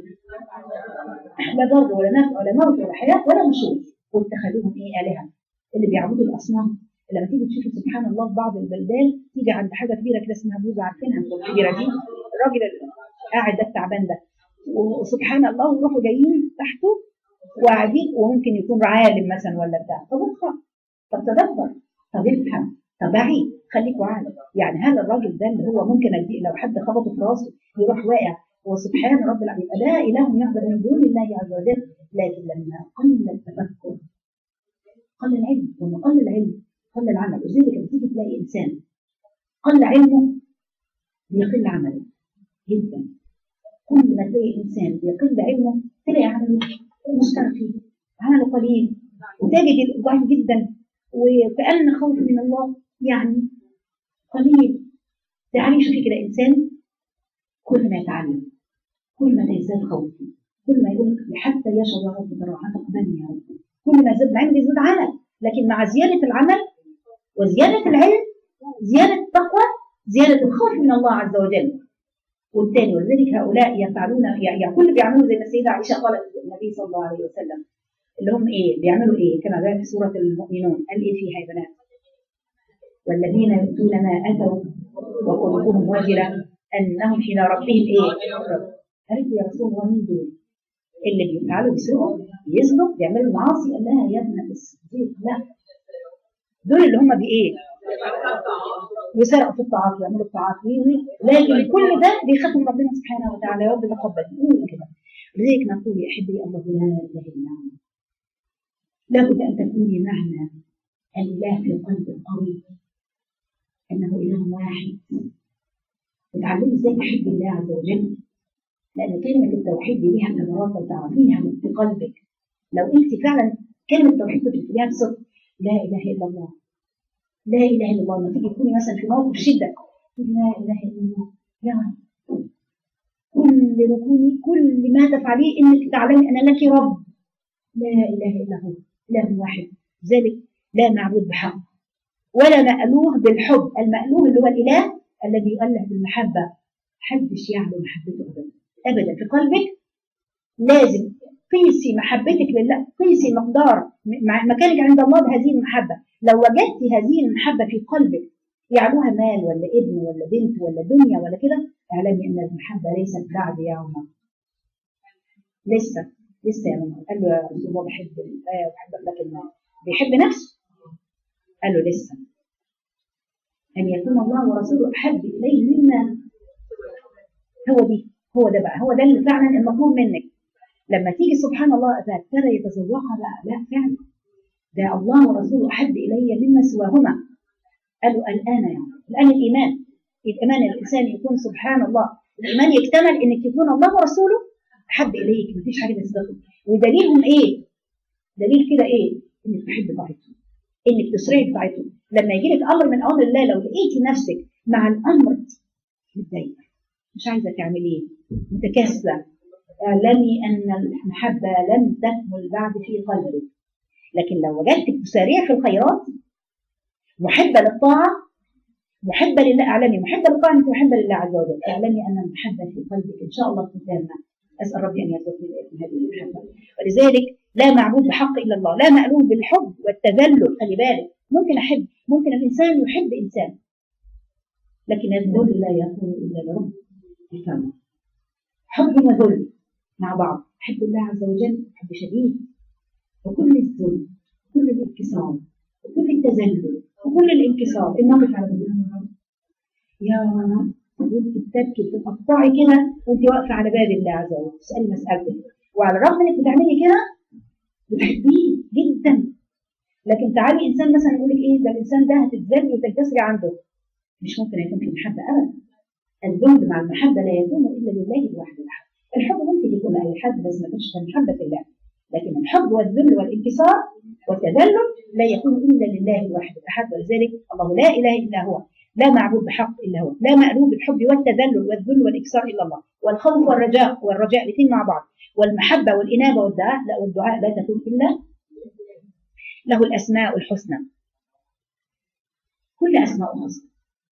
لا ضر ولا نفع ولا موت ولا حياه ولا نشور واتخذوهم ايه الهه اللي بيعبدوا الاصنام لما تيجي تشوفي سبحان الله في بعض البلدان تيجي عند حاجه كبيره كده اسمها بوزه عارفينها الكبيره دي الراجل قاعد ده التعبان ده وسبحان الله ويروحوا جايين تحته وقاعدين وممكن يكون عالم مثلا ولا بتاع طب اقرا طب تدبر طب افهم طب عي خليك عالم يعني هذا الراجل ده اللي هو ممكن لو حد خبطه في راسه يروح واقع وسبحان رب العالمين لا اله يعبد من دون الله عز وجل لكن لما قل التفكر قل العلم لما قل العلم قل العمل وزي لما تيجي تلاقي انسان قل علمه بيقل عمله جدا كل ما تلاقي انسان بيقل علمه تلاقي عمله مسترخي عمله قليل وتجد ضعيف جدا وكأن خوف من الله يعني قليل يعني شوفي كده انسان كل ما يتعلم كل ما يزداد خوفه كل ما يقول حتى يشهد يا رب ترى تقبلني يا رب كل ما زاد العلم بيزيد عمل لكن مع زيادة العمل وزيادة العلم زيادة التقوى زيادة الخوف من الله عز وجل والثاني ولذلك هؤلاء يفعلون يعني كل بيعملوا زي ما السيدة عائشة قالت النبي صلى الله عليه وسلم اللي هم ايه بيعملوا ايه كما جاء في سورة المؤمنون قال ايه فيها يا بنات والذين يؤتون ما اتوا وقلوبهم وجلة انهم الى ربهم ايه قالت يا رسول الله مين دول اللي بيفعلوا بيسرقوا بيزنوا بيعملوا معاصي قال لها يا ابنة الصديق لا دول اللي هم بايه يسرقوا في الطاعات ويعملوا الطاعات لكن كل ده بيخاف من ربنا سبحانه وتعالى يا رب تقبل قول كده لذلك نقول يا احبي الله لا اله الا هو لابد ان تكوني معنا الاله في القلب القوي انه اله واحد وتعلمي ازاي تحب الله عز وجل لان كلمه التوحيد دي ليها ثمرات لو تعرفيها في قلبك لو انت فعلا كلمه التوحيد بتقوليها بصدق لا اله الا الله لا اله الا الله لما تيجي تكوني مثلا في موقف شده لا اله الا الله يا رب كل ركوني كل ما تفعليه انك تعلمي ان لك رب لا اله الا هو اله واحد ذلك لا معبود بحق ولا مألوه بالحب المألوه اللي هو الاله الذي يؤله بالمحبه محدش يعلو محبته ابدا ابدا في قلبك لازم قيسي محبتك لله قيسي مقدار مكانك عند الله بهذه المحبه لو وجدت هذه المحبه في قلبك يعلوها مال ولا ابن ولا بنت ولا دنيا ولا كده اعلمي ان المحبه ليست بعد يا عمر لسه لسه يا عمر قال له يا رسول الله بحب الله وبحبك لكن بيحب نفسه قال له لسه ان يكون الله ورسوله احب اليه مما هو دي هو ده بقى هو ده اللي فعلا المطلوب منك لما تيجي سبحان الله ابتدى يتذوقها بقى لا فعلا ده الله ورسوله احب الي مما سواهما قالوا الان يا عمر الان الايمان الايمان الانسان يكون سبحان الله الايمان يكتمل انك يكون الله ورسوله احب اليك مفيش حاجه تصدقه ودليلهم ايه؟ دليل كده ايه؟ انك تحب طاعته انك تسرعي بطاعته لما يجي لك امر من امر الله لو لقيتي نفسك مع الامر متضايقه مش عايزه تعمليه متكاسله اعلمي ان المحبه لم تكمل بعد في قلبك لكن لو وجدتك تسارع في الخيرات محبه للطاعه محبه لله اعلمي محبه للطاعه انت محبه لله عز وجل اعلمي ان المحبه في قلبك ان شاء الله تكون تامه اسال ربي ان يرزقني هذه المحبه ولذلك لا معبود بحق الا الله لا مألوف بالحب والتذلل خلي بالك ممكن احب ممكن الانسان يحب انسان لكن الذل لا يكون الا لرب الكون حب وذل مع بعض احب الله عز وجل حب شديد وكل الذل كل الانكسار وكل التذلل وكل الانكسار ان نقف على باب يا رب وانت بتبكي بتقطعي كده وانت واقفه على باب الله عز وجل تسالي مسالتك وعلى الرغم انك بتعملي كده بتحبيه جدا لكن تعالي انسان مثلا يقول لك ايه ده الانسان ده هتتذلي وتنكسري عنده مش ممكن يكون في محبه ابدا الذل مع المحبه لا يكون الا لله وحده الحب ممكن يكون لاي حد بس ما يكونش محبه في الله لكن الحب والذل والانكسار والتذلل لا يكون الا لله وحده احد ولذلك الله لا اله الا هو لا معبود بحق الا هو لا مألوف بالحب والتذلل والذل والاكسار الا الله والخوف والرجاء والرجاء الاثنين مع بعض والمحبه والانابه والدعاء لا والدعاء لا تكون الا له الاسماء الحسنى كل اسماء حسنى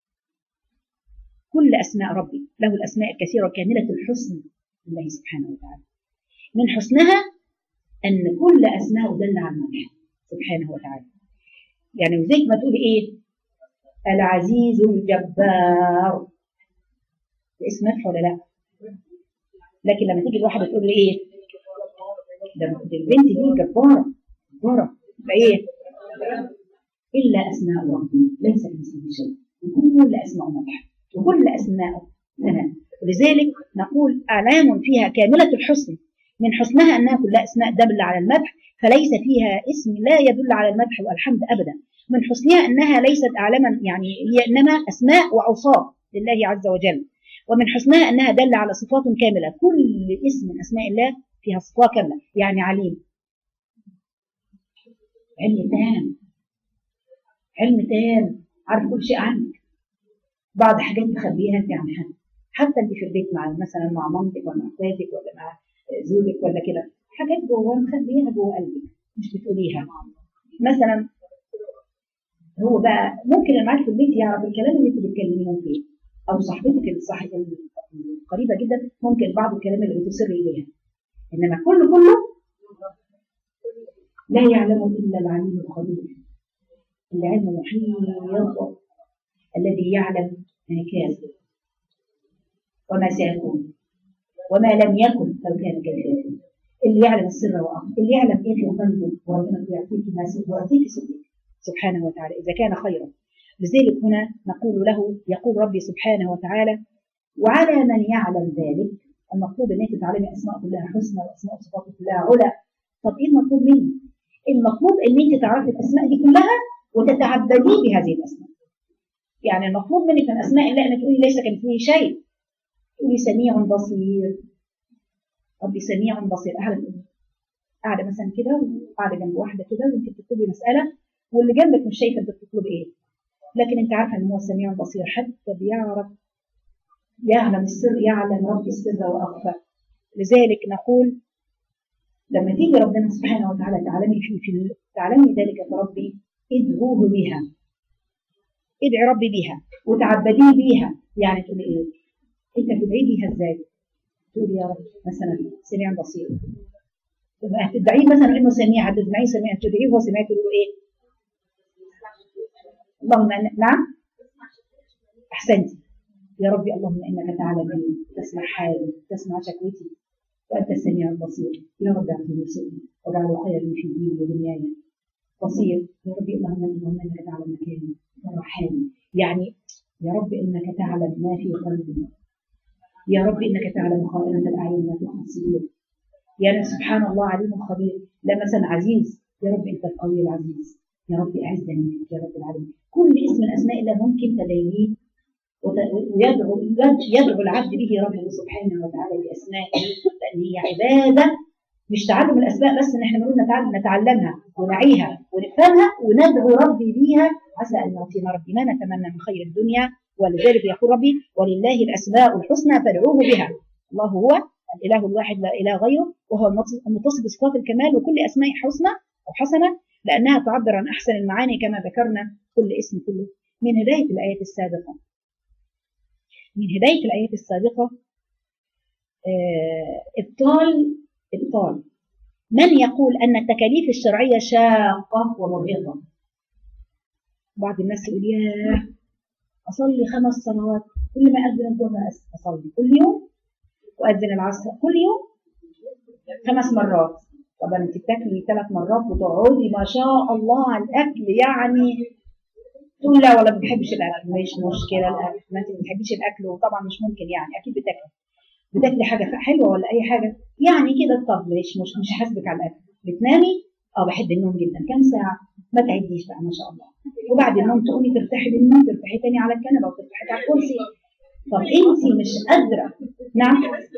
كل اسماء ربي له الاسماء الكثيره الكامله الحسن لله سبحانه وتعالى من حسنها ان كل اسماء دل على المدح سبحانه وتعالى يعني زي ما تقولي ايه العزيز الجبار اسم مدح ولا لا لكن لما تيجي الواحده تقول لي ايه ده البنت دي جباره جباره فايه الا اسماء ربي ليس كمثله شيء وكل اسماء مدح وكل اسماء ثناء ولذلك نقول اعلام فيها كامله الحسن من حسنها انها كلها اسماء دل على المدح فليس فيها اسم لا يدل على المدح والحمد ابدا من حسنها انها ليست اعلاما يعني هي انما اسماء واوصاف لله عز وجل ومن حسنها انها دل على صفات كامله كل اسم من اسماء الله فيها صفات كامله يعني عليم علم تام علم تام عارف كل شيء عنك بعض حاجات تخبيها انت عن حد حتى انت في البيت مع مثلا مع مامتك ولا مع اخواتك ولا مع زوجك ولا كده حاجات جوه مخبيها جوه قلبك مش بتقوليها مثلا هو بقى ممكن اللي معاك في البيت يعرف الكلام اللي انت بتكلميهم فيه او صاحبتك الصاحبه القريبه جدا ممكن بعض الكلام اللي بتصر اليها انما كله كله لا يعلم الا العليم الخبير العلم محيط الذي يعلم ما كان وما سيكون وما لم يكن لو كان كذلك اللي يعلم السر واخفى اللي يعلم ايه في قلبه وربنا يعطيك ما ويعطيك سرك سبحانه وتعالى اذا كان خيرا لذلك هنا نقول له يقول ربي سبحانه وتعالى وعلى من يعلم ذلك المطلوب ان انت تعلمي اسماء كلها حسنى واسماء صفات كلها علا طب ايه المطلوب مني؟ المطلوب ان انت تعرفي الاسماء دي كلها وتتعبدي بهذه الاسماء يعني المطلوب منك من اسماء الله انك تقولي ليس كمثله شيء تقولي سميع بصير ربي سميع بصير قاعده قاعده مثلا كده وقاعده جنب واحده كده وانت بتطلبي مساله واللي جنبك مش شايفه انت بتطلبي ايه لكن انت عارفه ان هو سميع بصير حتى بيعرف يعلم السر يعلم ربي السر واخفى لذلك نقول لما تيجي ربنا سبحانه وتعالى تعلمي في في تعلمي ذلك يا ربي ادعوه بها ادعي ربي بها وتعبديه بيها يعني تقولي ايه انت بتدعي بيها ازاي تقول يا رب مثلا سميع بصير هتدعيه مثلا انه سميع هتدعيه سميع تدعيه وهو سميع تقول له ايه اللهم نعم احسنتي يا ربي اللهم انك تعلم بي تسمع حالي تسمع شكوتي وانت السميع البصير يا رب اعطني سؤلي واجعله خيرا في ديني ودنياي بصير يا ربي اللهم اللهم انك تعلم مكاني ترى حالي يعني يا رب انك تعلم ما في قلبي يا رب انك تعلم خائنة الاعين ما تخفي الصدور يا رب سبحان الله عليم خبير لا مثلا عزيز يا رب انت القوي العزيز يا رب اعزني يا رب العالمين كل اسم من اسماء الله ممكن تلاقيه ويدعو يدعو العبد به ربه سبحانه وتعالى باسمائه لان هي عباده مش تعلم الاسماء بس ان احنا بنقول نتعلم نتعلمها ونعيها ونفهمها وندعو ربي بيها عسى ان يعطينا ربي ما نتمنى من خير الدنيا ولذلك يقول ربي ولله الاسماء الحسنى فادعوه بها الله هو الاله الواحد لا اله غيره وهو المتصف بصفات الكمال وكل اسماء حسنى او حسنه لانها تعبر عن احسن المعاني كما ذكرنا كل اسم كله من هدايه الايات السابقه من هدايه الايات السابقه ابطال ابطال من يقول ان التكاليف الشرعيه شاقه ومرهقه بعض الناس يقول ياه اصلي خمس صلوات كل ما اذن الظهر اصلي كل يوم واذن العصر كل يوم خمس مرات طبعا انت بتاكلي ثلاث مرات وتقعدي ما شاء الله على الاكل يعني تقول لا ولا ما بحبش الاكل مش مشكله الاكل ما انت ما بتحبيش الاكل وطبعا مش ممكن يعني اكيد بتاكلي بتاكلي حاجه حلوه ولا اي حاجه يعني كده طب مش مش مش هحاسبك على الاكل بتنامي اه بحب النوم جدا كام ساعه ما تعديش بقى ما شاء الله وبعد النوم تقومي ترتاحي بالنوم ترتاحي تاني على الكنبه وترتاحي على الكرسي طب انت مش قادره نعم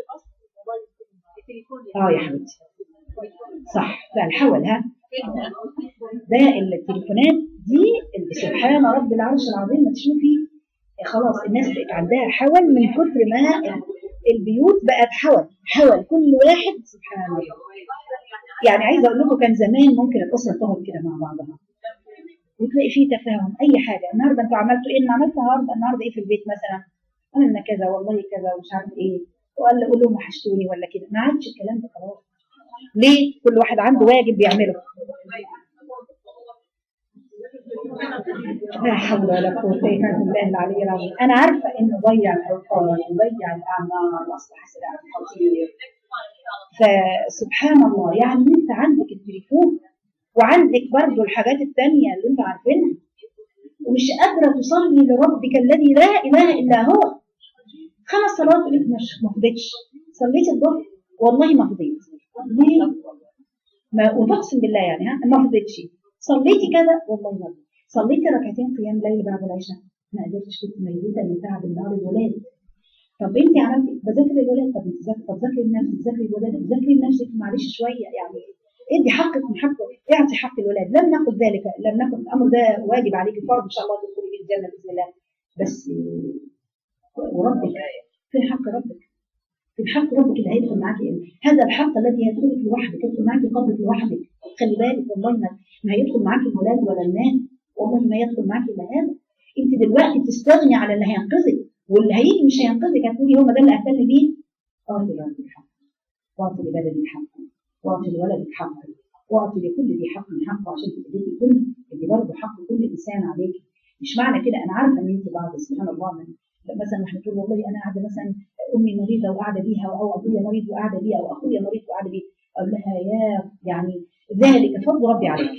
اه يا حبيبتي صح ده الحول ها ده التليفونات دي اللي سبحان رب العرش العظيم ما تشوفي خلاص الناس بقت عندها حول من كتر ما البيوت بقت حول حول كل واحد سبحان الله يعني عايزه اقول لكم كان زمان ممكن الاسره تقعد كده مع بعضها وتلاقي فيه تفاهم اي حاجه النهارده انتوا عملتوا ايه انا عملت النهارده النهارده ايه في البيت مثلا عملنا كذا والله كذا ومش عارف ايه وقال قول لهم وحشتوني ولا كده ما عادش الكلام ده خلاص ليه كل واحد عنده واجب بيعمله لا حول ولا قوة إلا بالله العلي العظيم أنا عارفة إنه ضيع الأوقات وضيع الأعمار وأصبح سلاح خطير فسبحان الله يعني أنت عندك التليفون وعندك برضه الحاجات التانية اللي أنت عارفينها ومش قادرة تصلي لربك الذي لا إله إلا هو خمس صلوات اللي مش ما فضيتش صليت الظهر والله ما فضيت ليه؟ ما وتقسم بالله يعني ها ما فضيتش صليتي كذا والله ما فضيت صليتي ركعتين قيام ليل بعد العشاء ما قدرتش كنت ميته من تعب النهار الولاد طب انت عملتي بذاكر الولاد طب انت طب ذاكري لنفسك ذاكري الولاد ذاكري لنفسك معلش شويه يعني ادي حقك من حقه اعطي حق الولاد لم نقل ذلك لم نقل الامر ده واجب عليك فرض ان شاء الله تدخلي في الجنه باذن الله بس وربك فين حق ربك فين حق ربك اللي هيدخل معاك هذا الحق الذي هيدخلك لوحدك يدخل معاك قبلك لوحدك خلي بالك والله ما, ما هيدخل معاك الولاد ولا الناس والله ما يدخل معاك الا هذا انت دلوقتي بتستغني على اللي هينقذك واللي هيجي مش هينقذك هتقولي هو ده اللي اهتم بيه اعطي لربك حق واعطي لبلدك حق واعطي لولدك حق واعطي لكل ذي حق حقه عشان تديكي كل اللي برضه حق كل انسان عليك مش معنى كده انا عارفه ان انت بعض سبحان الله من مثلا احنا تقول والله انا قاعده مثلا امي مريضه وقاعده بيها او ابويا مريض وقاعده بيها او اخويا مريض وقاعده بيه اقول لها يا يعني ذلك فضل ربي عليك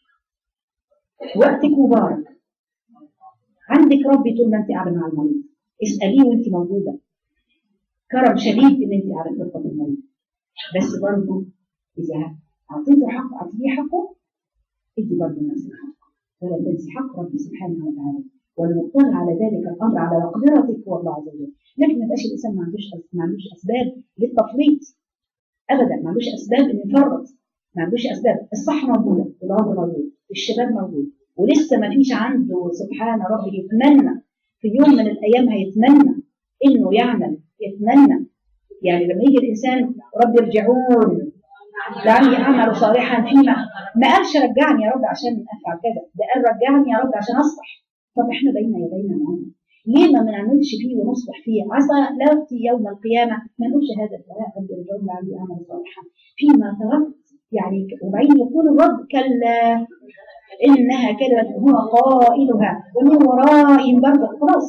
وقتك مبارك عندك ربي طول ما انت قاعده مع المريض اساليه وانت موجوده كرم شديد ان انت قاعده ترفض المريض بس برضه اذا اعطيته حق اعطيه حقه ادي برضه نفسك حق ولا تنسي حق ربي سبحانه وتعالى والمطلع على ذلك الامر على مقدرتك هو الله عز وجل لكن ما يبقاش الانسان ما عندوش ما عندوش اسباب للتفريط ابدا ما عندوش اسباب انه يفرط ما عندوش اسباب الصح موجوده العمر موجود الشباب موجود ولسه ما فيش عنده سبحان ربي يتمنى في يوم من الايام هيتمنى انه يعمل يتمنى يعني لما يجي الانسان رب ارجعون لعلي اعمل صالحا فيما ما قالش رجعني يا رب عشان افعل كذا ده قال رجعني يا رب عشان اصلح طب احنا بين يدينا معانا ليه ما بنعملش فيه ونصلح فيه عسى لاتي يوم القيامه ما نقولش هذا الكلام رب ارجعون لعلي اعمل صالحا فيما تركت يعني وبعدين يكون الرد كلا انها كلمه هو قائلها ومن ورائهم برزخ خلاص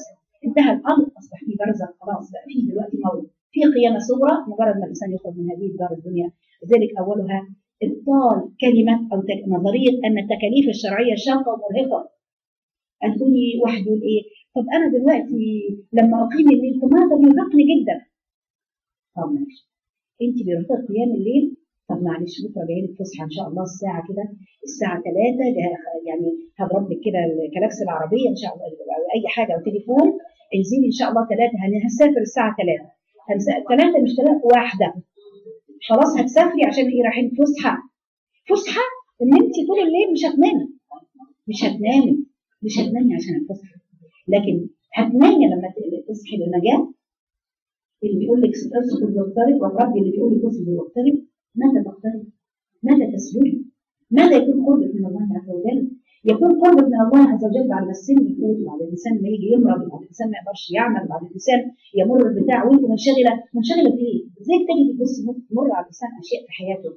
انتهى الامر اصبح في برزخ خلاص بقى في دلوقتي موت في قيامه صغرى مجرد ما الانسان يخرج من هذه الدار الدنيا لذلك اولها ابطال كلمه او تك- نظريه ان التكاليف الشرعيه شاقه ومرهقه أن تقولي واحد يقول ايه طب انا دلوقتي لما اقيم الليل طب ما ده بيرهقني جدا طب ماشي انت بيرهقك قيام الليل طب معلش بكره جاي لك فسحه ان شاء الله الساعه كده الساعه 3 يعني هضرب لك كده الكلاكس العربيه ان شاء الله او اي حاجه او تليفون انزلي ان شاء الله 3 هنسافر الساعه 3 3 مش 3 واحده خلاص هتسافري عشان ايه رايحين فسحه فسحه ان انت طول الليل مش هتنامي مش هتنامي مش هتنامي عشان الفسحه لكن هتنامي لما تصحي للنجاه اللي بيقول لك اسجد واقترب والرب اللي بيقول لك اسجد واقترب متى تقترب؟ متى تسجد؟ ماذا يكون قربك من الله عز وجل؟ يكون قربك من الله عز وجل بعد ما السن يفوت وبعد الانسان ما يجي يمرض وبعد الانسان ما يقدرش يعمل وبعد الانسان يمر البتاع وانت منشغله منشغله بايه؟ ازاي تجي تبص تمر على الانسان اشياء في حياته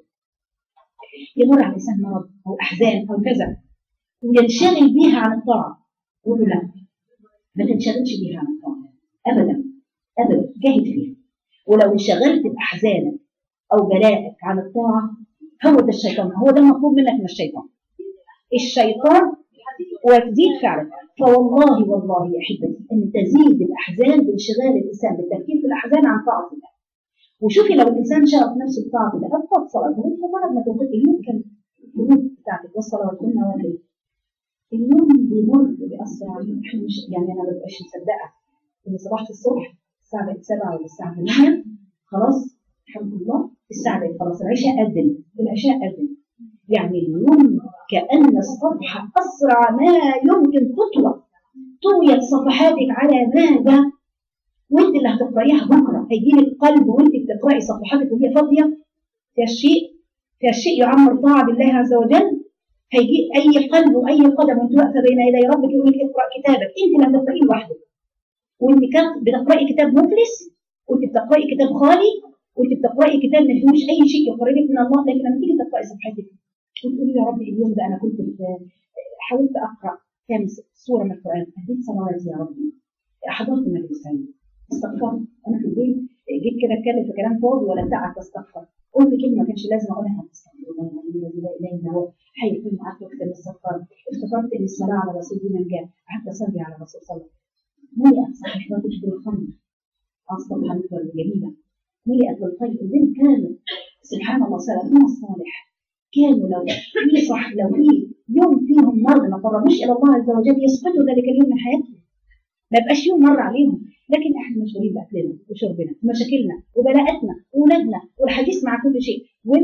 يمر على الانسان مرض او احزان او كذا وينشغل بيها عن الطاعه قول له لا ما تنشغلش بيها عن الطاعه ابدا ابدا جاهد فيها ولو انشغلت باحزانك او بلائك عن الطاعه هو ده الشيطان هو ده المطلوب منك من الشيطان الشيطان وتزيد فعلا فوالله والله يا احبتي ان تزيد الاحزان بانشغال الانسان بالتفكير في الاحزان عن طاعه الله وشوفي لو الانسان شغف نفسه بطاعه الله ابقى صلاته فمرض ما توقف اليوم كان القلوب بتاعتك والصلوات والنوافل اليوم بيمر بيأثر علينا احنا مش يعني انا ما ببقاش مصدقه ان صباحة الصبح الساعه بقت 7 ولا الساعه 8 خلاص الحمد لله الساعه بقت خلاص العشاء أذن العشاء أذن يعني اليوم كأن الصفحة أسرع ما يمكن تطوى طويت صفحاتك على ماذا وانت اللي هتقرأيها بكرة هيجي لك قلب وانت بتقرأي صفحاتك وهي فاضية فيها شيء فيها شيء يعمر طاعة بالله عز وجل هيجي أي قلب وأي قدم وانت واقفة بين يدي ربك يقول لك اقرأ كتابك انت اللي هتقرأيه لوحدك وانت بتقرأي كتاب مفلس وانت بتقرأي كتاب خالي وانت بتقرأي كتاب ما فيهوش أي شيء يقربك من الله لكن لما تيجي تقرأي صفحتك وتقولي يا رب اليوم ده انا كنت حاولت اقرا كام سوره من القران اديت صلواتي يا ربي حضرت مجلس علم استغفرت انا في البيت جيت كده اتكلم في كلام فاضي ولا بتاعك استغفر قلت كلمه ما كانش لازم اقولها استغفر الله الذي لا اله الا هو حي كل معاك وقت الاستغفار افتكرت ان الصلاه على رسول الله جاء قعدت اصلي على الرسول صلى الله عليه وسلم ملئت صحيفتك بالخمر الصفحه الجميله ملئت بالخير ذلك كانوا سبحان الله سلفنا الصالح كانوا لو في صح لو في يوم فيهم مرض ما قربوش الى الله عز وجل يسقطوا ذلك اليوم من حياتهم ما يبقاش يوم مر عليهم لكن احنا مشغولين باكلنا وشربنا ومشاكلنا وبلاءاتنا واولادنا والحديث مع كل شيء وال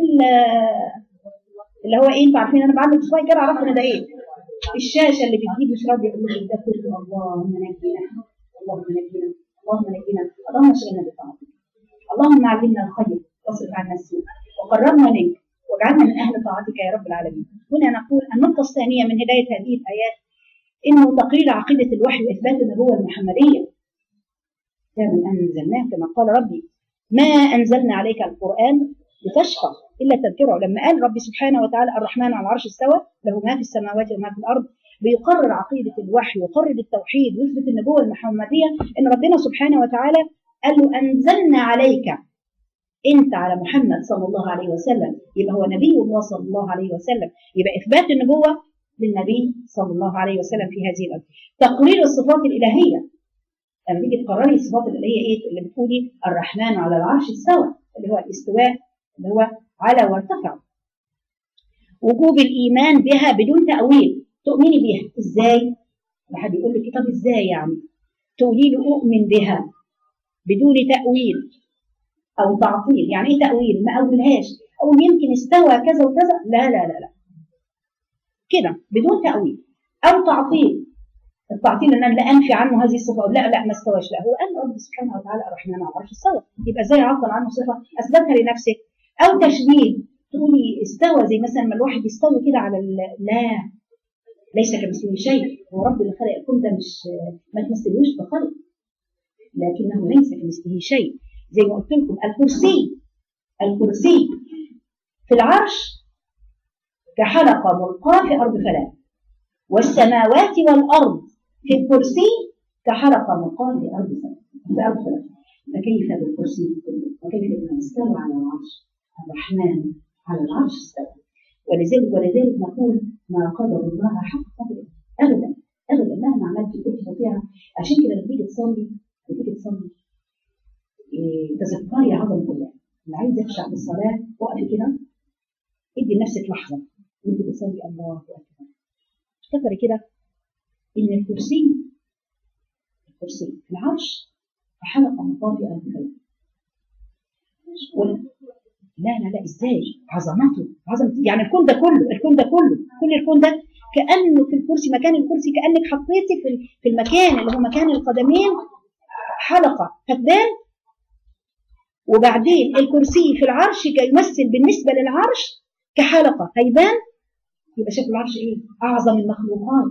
اللي هو ايه انتوا عارفين انا بعمل شويه كده عرفنا ده ايه الشاشه اللي بتجيب مش راضي يقول لك ده كله اللهم نجينا اللهم نجينا اللهم نجينا اللهم اشغلنا بطاعتك اللهم علمنا الخير واصرف عنا السوء وقربنا منك واجعلنا من اهل طاعتك يا رب العالمين. هنا نقول النقطه الثانيه من هدايه هذه الايات انه تقرير عقيده الوحي واثبات النبوه المحمديه. كتاب انزلناه كما قال ربي ما انزلنا عليك القران لتشقى الا تذكره لما قال ربي سبحانه وتعالى الرحمن على العرش استوى له ما في السماوات وما في الارض بيقرر عقيده الوحي ويقرر التوحيد ويثبت النبوه المحمديه ان ربنا سبحانه وتعالى قال له انزلنا عليك انت على محمد صلى الله عليه وسلم يبقى هو نبي الله صلى الله عليه وسلم يبقى اثبات النبوه للنبي صلى الله عليه وسلم في هذه الارض تقرير الصفات الالهيه لما تيجي تقرري الصفات الالهيه ايه اللي بتقولي الرحمن على العرش استوى اللي هو الاستواء اللي هو على وارتفع وجوب الايمان بها بدون تاويل تؤمني بها ازاي واحد يقول لك طب ازاي يعني تقولي له اؤمن بها بدون تاويل او تعطيل يعني ايه تاويل ما اولهاش او يمكن استوى كذا وكذا لا لا لا لا كده بدون تاويل او تعطيل التعطيل ان انا لا انفي عنه هذه الصفه لا لا ما استواش لا هو قال رب سبحانه وتعالى الرحمن على العرش استوى يبقى ازاي عطل عنه صفه اثبتها لنفسك او تشبيه تقولي استوى زي مثلا ما الواحد يستوي كده على لا ليس كمثله شيء هو رب اللي خلق الكون ده مش ما تمثلوش بخلق لكنه ليس كمثله شيء زي ما قلت لكم الكرسي الكرسي في العرش كحلقة ملقاة في أرض فلاة والسماوات والأرض في الكرسي كحلقة مقام لأرض سماء في أرض سماء فكيف بالكرسي وكيف بمن استوى على العرش الرحمن على العرش استوى ولذلك ولذلك نقول ما قدر الله حق قدره ابدا ابدا مهما عملت كنت تطيع عشان كده لما تيجي تصلي لما تيجي تصلي إيه تذكري عظمه الله اللي عايز يخشع بالصلاه وقفي كده ادي لنفسك لحظه وانت بتصلي الله اكبر افتكري كده ان الكرسي الكرسي في العرش حلقه مطافئه الخير لا لا لا ازاي عظمته عظمته يعني الكون ده كله الكون ده كله كل الكون ده كانه في الكرسي مكان الكرسي كانك حطيتي في في المكان اللي هو مكان القدمين حلقه فتبان وبعدين الكرسي في العرش يمثل بالنسبه للعرش كحلقه هيبان يبقى شكل العرش ايه؟ اعظم المخلوقات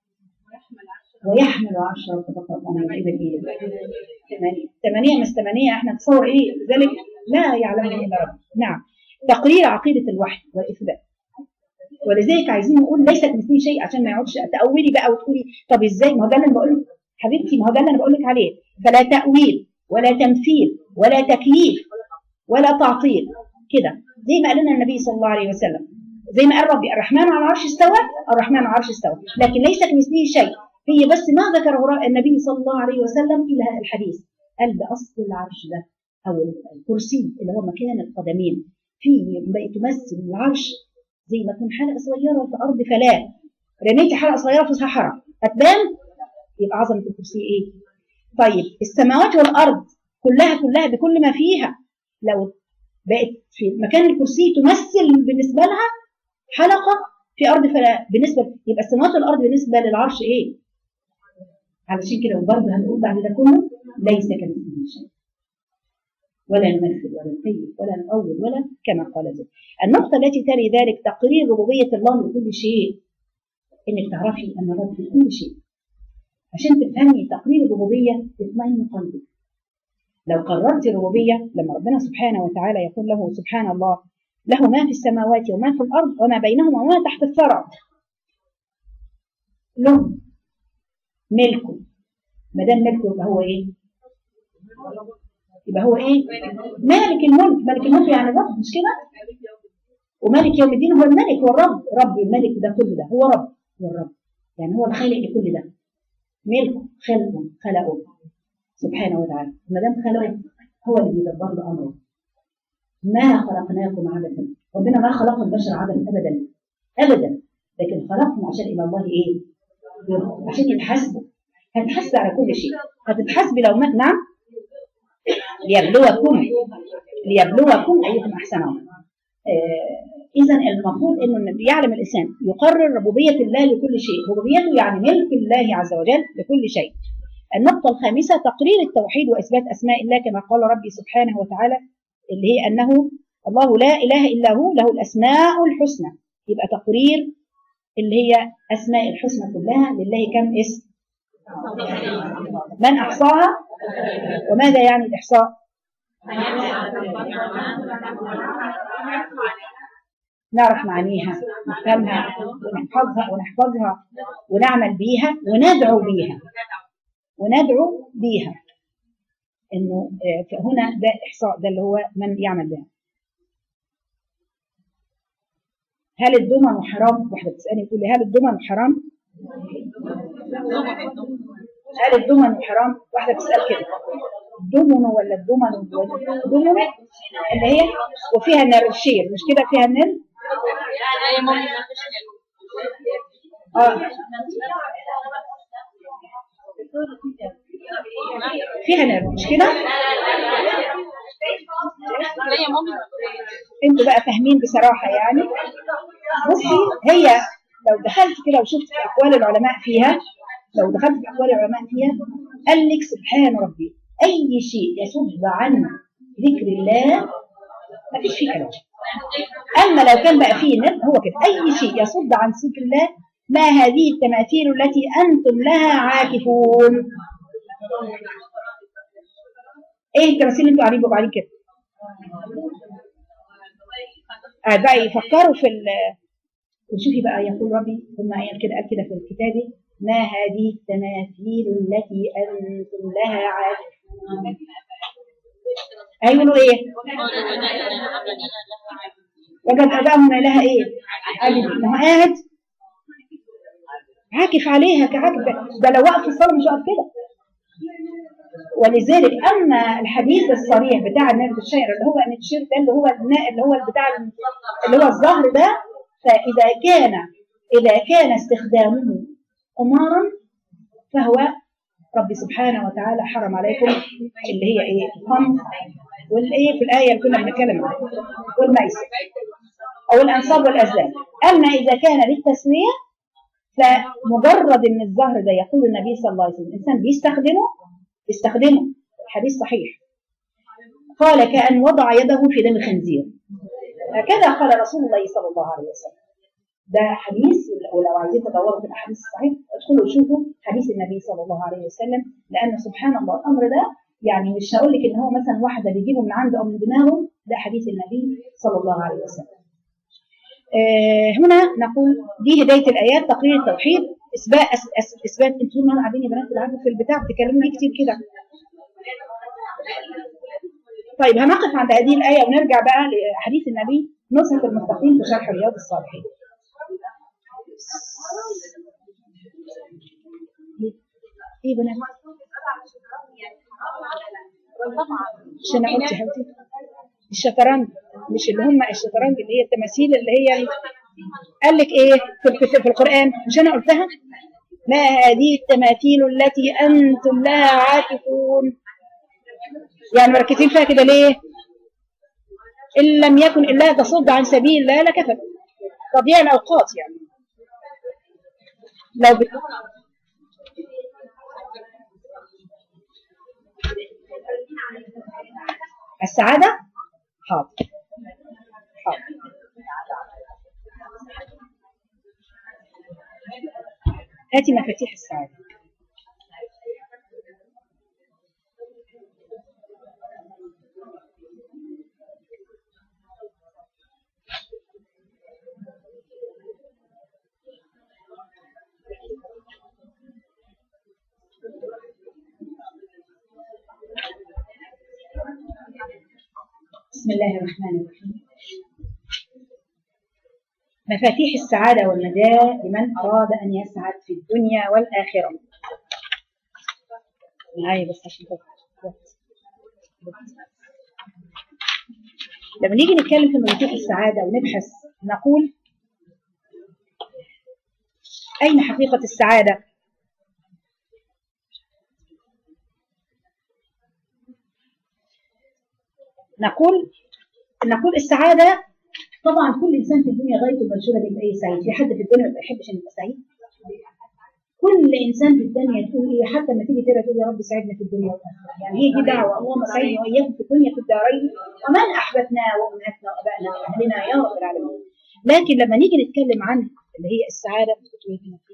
ويحمل عرش ربك وما يجيب ايه؟ ثمانية ثمانية مش ثمانية احنا نتصور ايه؟ ذلك لا يعلمه الا رب نعم تقرير عقيدة الوحي والإثبات ولذلك عايزين نقول ليس كمثله شيء عشان ما يقعدش تأولي بقى وتقولي طب ازاي ما هو ده اللي انا بقول لك حبيبتي ما هو ده اللي انا بقول لك عليه فلا تأويل ولا تمثيل ولا تكييف ولا تعطيل كده زي ما قال لنا النبي صلى الله عليه وسلم زي ما قال ربي الرحمن على العرش استوى الرحمن على العرش استوى لكن ليس كمثله شيء هي بس ما ذكره النبي صلى الله عليه وسلم إلى الحديث قال ده أصل العرش ده أو الكرسي اللي هو مكان القدمين فيه تمثل العرش زي ما تكون حلقة صغيرة في أرض فلاة رميتي حلقة صغيرة في صحراء هتبان يبقى عظمة الكرسي إيه؟ طيب السماوات والأرض كلها كلها بكل ما فيها لو بقت في مكان الكرسي تمثل بالنسبة لها حلقة في أرض فلاة بالنسبة يبقى السماوات والأرض بالنسبة للعرش إيه؟ علشان كده وبرضه هنقول بعد ده كله ليس كمثله شيء ولا نمثل ولا نقيد ولا نؤول ولا كما قال ذلك النقطة التي تلي ذلك تقرير ربوبية الله لكل شيء انك تعرفي ان الرب في كل شيء عشان تفهمي تقرير الربوبية تطمئن قلبك لو قررت الربوبية لما ربنا سبحانه وتعالى يقول له سبحان الله له ما في السماوات وما في الأرض وما بينهما وما تحت الثرى له ملكه ما دام ملكه يبقى هو ايه؟ يبقى هو ايه؟ مالك الملك مالك الملك يعني الرب مش كده؟ ومالك يوم الدين هو الملك هو الرب رب الملك ده كل ده هو رب هو الرب يعني هو الخالق لكل ده ملكه خلقه خلقه سبحانه وتعالى ما دام خلقه هو اللي بيدبر له امره ما خلقناكم عبثا ربنا ما خلق البشر عبثا ابدا ابدا لكن خلقهم عشان الى الله ايه؟ عشان يتحاسبوا هتتحاسب على كل شيء هتتحاسبي لو مات نعم ليبلوكم ليبلوكم ايكم احسن عملا آه اذا المفروض انه يعلم الانسان يقرر ربوبيه الله لكل شيء ربوبيته يعني ملك الله عز وجل لكل شيء النقطة الخامسة تقرير التوحيد وإثبات أسماء الله كما قال ربي سبحانه وتعالى اللي هي أنه الله لا إله إلا هو له الأسماء الحسنى يبقى تقرير اللي هي أسماء الحسنى كلها لله كم اسم من أحصاها وماذا يعني الإحصاء نعرف معانيها نفهمها ونحفظها ونحفظها ونعمل بيها وندعو بيها وندعو بيها انه هنا ده احصاء ده اللي هو من يعمل بها هل الضمن حرام واحده بتسالني بتقول لي هل الضمن حرام هل الضمن حرام واحده بتسال كده الضمن ولا الضمن الضمن اللي هي وفيها نرشير مش كده فيها النل اه فيها نار مش كده انتوا بقى فاهمين بصراحة يعني بصي هي لو دخلت كده وشفت في أقوال العلماء فيها لو دخلت في أقوال العلماء فيها قال لك سبحان ربي أي شيء يصد عن ذكر الله ما فيش فيه كلام أما لو كان بقى فيه نت هو كده أي شيء يصد عن ذكر الله ما هذه التماثيل التي أنتم لها عاكفون ايه التماثيل اللي انتوا قاعدين عليه كده آه بقى يفكروا في ال وشوفي بقى يقول ربي ثم قال كده قال كده في الكتاب ما هذه التماثيل التي أنتم لها عاكفون هيقولوا إيه وجد أباهم لها إيه قال ما هو قاعد عاكف عليها كعاكف ده لو وقف في الصلاة مش واقف كده ولذلك اما الحديث الصريح بتاع النبي الشعر اللي هو ان الشعر ده اللي هو الماء اللي هو بتاع اللي هو الظهر ده فاذا كان اذا كان استخدامه قمارا فهو رب سبحانه وتعالى حرم عليكم اللي هي ايه الخمر والايه في الايه اللي كنا بنتكلم عنها والميسر او الانصاب والازلام اما اذا كان للتسويه فمجرد ان الزهر ده يقول النبي صلى الله عليه وسلم الانسان بيستخدمه يستخدمه الحديث صحيح قال كأن وضع يده في دم خنزير هكذا قال رسول الله صلى الله عليه وسلم ده حديث ولو عايزين تدوروا في الاحاديث الصحيح ادخلوا شوفوا حديث النبي صلى الله عليه وسلم لان سبحان الله الامر ده يعني مش هقول لك ان هو مثلا واحده بيجيبه من عنده او من دماغه ده حديث النبي صلى الله عليه وسلم آه هنا نقول دي هدايه الايات تقرير التوحيد اثبات أس أس اثبات انتوا ما قاعدين يا بنات العبوا في البتاع بتكلموني كتير كده طيب هنقف عند هذه الايه ونرجع بقى لحديث النبي نصحة المتقين في شرح رياض الصالحين ايه بنات مش انا قلت يا حبيبتي الشطرنج مش اللي هم الشطرنج اللي هي التماثيل اللي هي قال لك ايه في, في, في القران مش انا قلتها ما هذه التماثيل التي انتم لها عاكفون يعني مركزين فيها كده ليه ان لم يكن الا تصد عن سبيل الله لكفت تضييع الاوقات يعني لو بت... السعادة حاضر حاضر هاتي مفاتيح السعادة بسم الله الرحمن الرحيم مفاتيح السعادة والنجاة لمن أراد أن يسعد في الدنيا والآخرة معايا بس عشان لما نيجي نتكلم في مفاتيح السعادة ونبحث نقول أين حقيقة السعادة نقول نقول السعادة طبعا كل انسان في الدنيا غايته المنشوره بيبقى ايه سعيد في حد في الدنيا ما يحبش انه يبقى سعيد كل انسان في الدنيا تقول ايه حتى لما تيجي تقرا تقول يا رب سعدنا في الدنيا والاخره يعني هي دي دعوه اللهم سعدنا واياكم في الدنيا في الدارين ومن احبتنا وامهاتنا وابائنا واهلنا يا رب العالمين لكن لما نيجي نتكلم عن اللي هي السعاده بتقول ايه هنا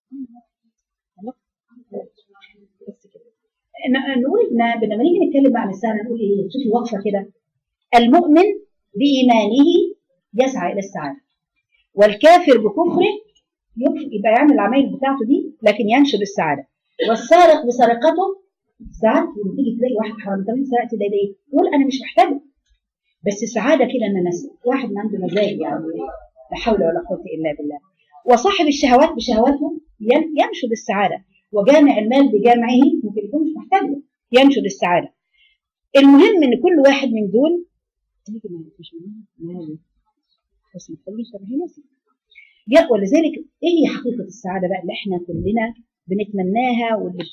نقول لما نيجي نتكلم عن السعاده نقول ايه شوفي وقفه كده المؤمن بإيمانه يسعى إلى السعادة والكافر بكفره يبقى يعمل العمايل بتاعته دي لكن ينشر السعادة والسارق بسرقته ساعات لما تيجي تلاقي واحد حرام طب انت سرقت ده ليه؟ يقول انا مش محتاجه بس السعاده كده ان انا واحد ما عنده مزاج يعني لا حول ولا قوه الا بالله وصاحب الشهوات بشهواته ينشد السعاده وجامع المال بجامعه ممكن يكون مش محتاج له ينشد السعاده المهم ان كل واحد من دول تيجي ما مش منها بس ما تخليش تبقى نفسك يا ولذلك ايه هي حقيقه السعاده بقى اللي احنا كلنا بنتمناها واللي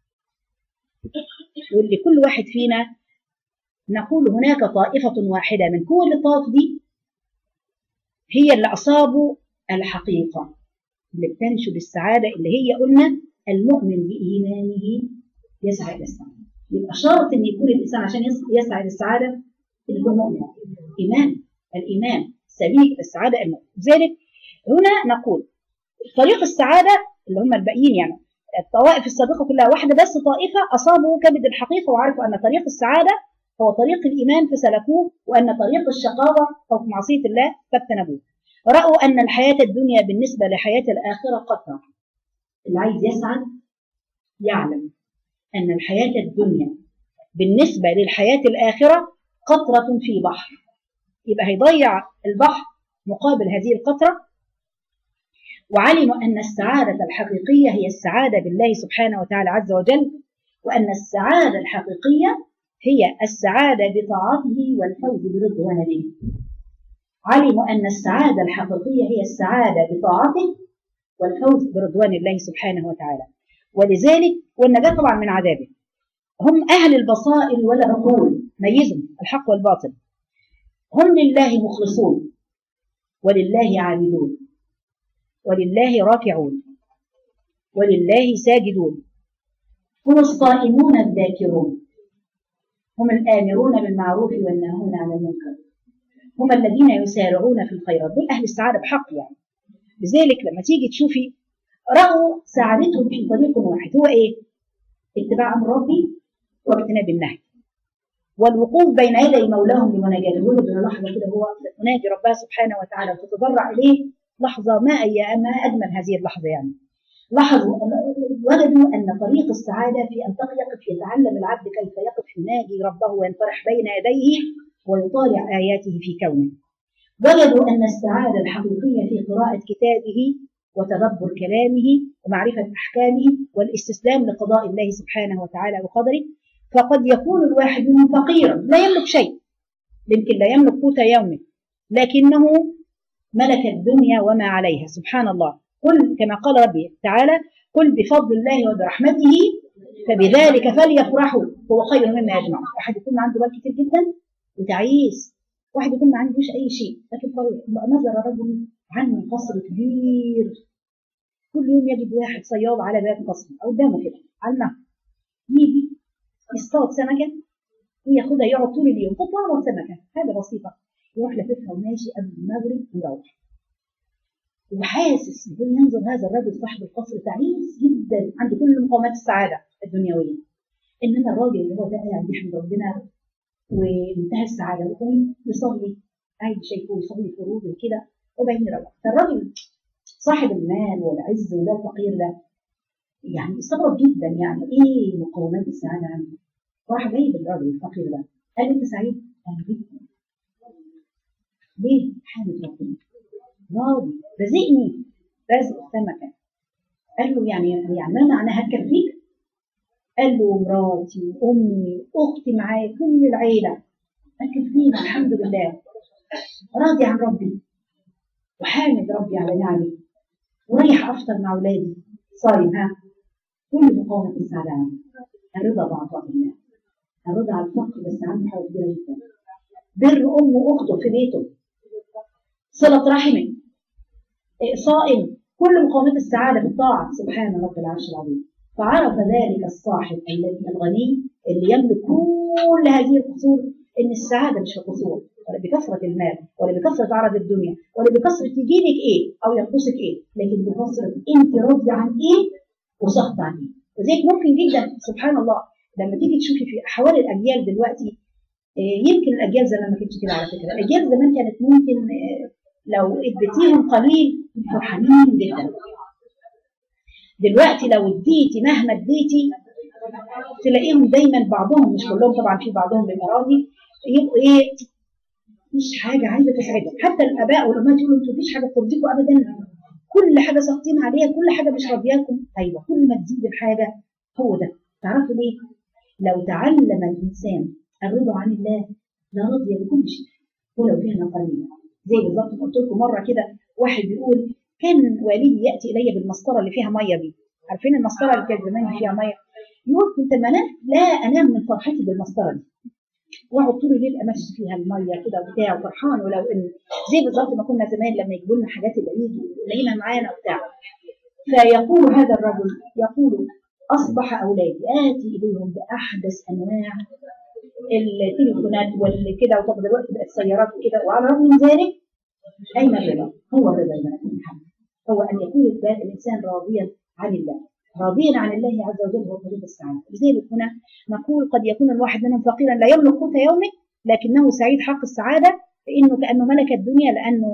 واللي كل واحد فينا نقول هناك طائفة واحدة من كل الطائف دي هي اللي أصابوا الحقيقة اللي بتنشد السعادة اللي هي قلنا المؤمن بإيمانه يسعى إلى السعادة يبقى شرط إن يكون الإنسان عشان يسعى إلى السعادة اللي هو مؤمن إيمان الإيمان سبيل السعادة المؤمن لذلك هنا نقول طريق السعادة اللي هم الباقيين يعني الطوائف السابقة كلها واحدة بس طائفة أصابوا كبد الحقيقة وعرفوا أن طريق السعادة هو طريق الإيمان فسلكوه وأن طريق الشقاوة أو معصية الله فاجتنبوه رأوا أن الحياة الدنيا بالنسبة لحياة الآخرة قطرة اللي عايز يسعد يعلم أن الحياة الدنيا بالنسبة للحياة الآخرة قطرة في بحر يبقى هيضيع البحر مقابل هذه القطرة وعلموا أن السعادة الحقيقية هي السعادة بالله سبحانه وتعالى عز وجل وأن السعادة الحقيقية هي السعادة بطاعته والفوز برضوانه علموا أن السعادة الحقيقية هي السعادة بطاعته والفوز برضوان الله سبحانه وتعالى ولذلك والنجاة طبعا من عذابه هم أهل البصائر والعقول ميزوا الحق والباطل هم لله مخلصون ولله عابدون ولله راكعون ولله ساجدون هم الصائمون الذاكرون هم الآمرون بالمعروف والناهون عن المنكر هم الذين يسارعون في الخيرات دول أهل السعادة بحق يعني لذلك لما تيجي تشوفي رأوا سعادتهم في طريق واحد هو إيه؟ اتباع أمر ربي واجتناب النهي والوقوف بين يدي مولاهم لمناجاته يقول له لحظة كده هو تناجي ربها سبحانه وتعالى وتتضرع إليه لحظة ما أي ما أجمل هذه اللحظة يعني لاحظوا وجدوا أن طريق السعادة في أن يقف يتعلم العبد كيف يقف يناجي ربه وينطرح بين يديه ويطالع آياته في كونه وجدوا أن السعادة الحقيقية في قراءة كتابه وتدبر كلامه ومعرفة أحكامه والاستسلام لقضاء الله سبحانه وتعالى وقدره فقد يكون الواحد منهم فقيرا لا يملك شيء يمكن لا يملك قوت يومه لكنه ملك الدنيا وما عليها سبحان الله قل كما قال ربي تعالى قل بفضل الله وبرحمته فبذلك فليفرحوا هو خير مما يجمعون واحد يكون عنده مال كتير جدا وتعيس واحد يكون ما عندوش اي شيء لكن نظر رجل عنه قصر كبير كل يوم يجد واحد صياد على باب قصر قدامه كده على النهر يجي يصطاد سمكه وياخدها يقعد طول اليوم تطلع له سمكه حاجه بسيطه يروح لفتها وماشي قبل المغرب ويروح وحاسس بدون ينظر هذا الرجل صاحب القصر تعيس جدا عنده كل مقومات السعاده الدنيويه انما الراجل اللي هو ده قاعد يحمد ربنا ومنتهى السعاده ويقوم يصلي قاعد شايفه يصلي فروض كده وبين ربه فالراجل صاحب المال والعز وده الفقير ده يعني استغرب جدا يعني ايه مقومات السعاده عنده راح جايب الراجل الفقير ده قال انت سعيد؟ قال جدا ليه؟ حامد ربنا راضي رزقني رزق السمكه قال له يعني يعني ما معناها هتكفيك؟ قال له مراتي وامي واختي معايا كل العيله هتكفينا الحمد لله راضي عن ربي وحامد ربي على نعمه ورايح افطر مع اولادي صايم ها كل مقاومه السعاده عنه الرضا بعطاء الله الرضا على الفقر بس عنده حاجه كبيره جدا بر امه واخته في بيته صله رحمه صائم كل مقاومات السعاده في الطاعه سبحان رب العرش العظيم فعرف ذلك الصاحب الذي الغني اللي يملك كل هذه القصور ان السعاده مش في القصور ولا بكثره المال ولا بكثره عرض الدنيا ولا بكثره يجيلك ايه او ينقصك ايه لكن بكثره انت راضيه عن ايه وسخط عن ايه وزيك ممكن جدا سبحان الله لما تيجي تشوفي في احوال الاجيال دلوقتي يمكن الاجيال زمان ما كانتش كده على فكره الاجيال زمان كانت ممكن لو اديتيهم قليل فرحانين جدا دلوقتي لو اديتي مهما اديتي تلاقيهم دايما بعضهم مش كلهم طبعا في بعضهم بالمراضي يبقوا ايه مش حاجه عايزه تسعدك حتى الاباء والامهات يقولوا انتوا مفيش حاجه ترضيكم ابدا كل حاجه ساقطين عليها كل حاجه مش راضياكم ايوه كل ما تزيد الحاجه هو ده تعرفوا ليه؟ لو تعلم الانسان الرضا عن الله لرضي بكل شيء ولو كان قليلا زي بالظبط قلت لكم مره كده واحد بيقول كان والدي ياتي الي بالمسطره اللي فيها ميه دي عارفين المسطره اللي كانت زمان فيها ميه يقول كنت منام لا انام من فرحتي بالمسطره دي واقعد طول الليل امشي فيها الميه كده وبتاع وفرحان ولو ان زي بالظبط ما كنا زمان لما يجيبوا لنا حاجات العيد ونلاقيها معانا وبتاع فيقول هذا الرجل يقول اصبح اولادي اتي اليهم باحدث انواع التليفونات والكده وطب دلوقتي بقت سيارات وكده وعلى الرغم من ذلك اين الرضا؟ هو الرضا يا بنات محمد هو ان يكون الانسان راضيا عن الله راضيا عن الله عز وجل هو طريق السعاده لذلك هنا نقول قد يكون الواحد منهم فقيرا لا يملك قوت يومه لكنه سعيد حق السعاده فانه كانه ملك الدنيا لانه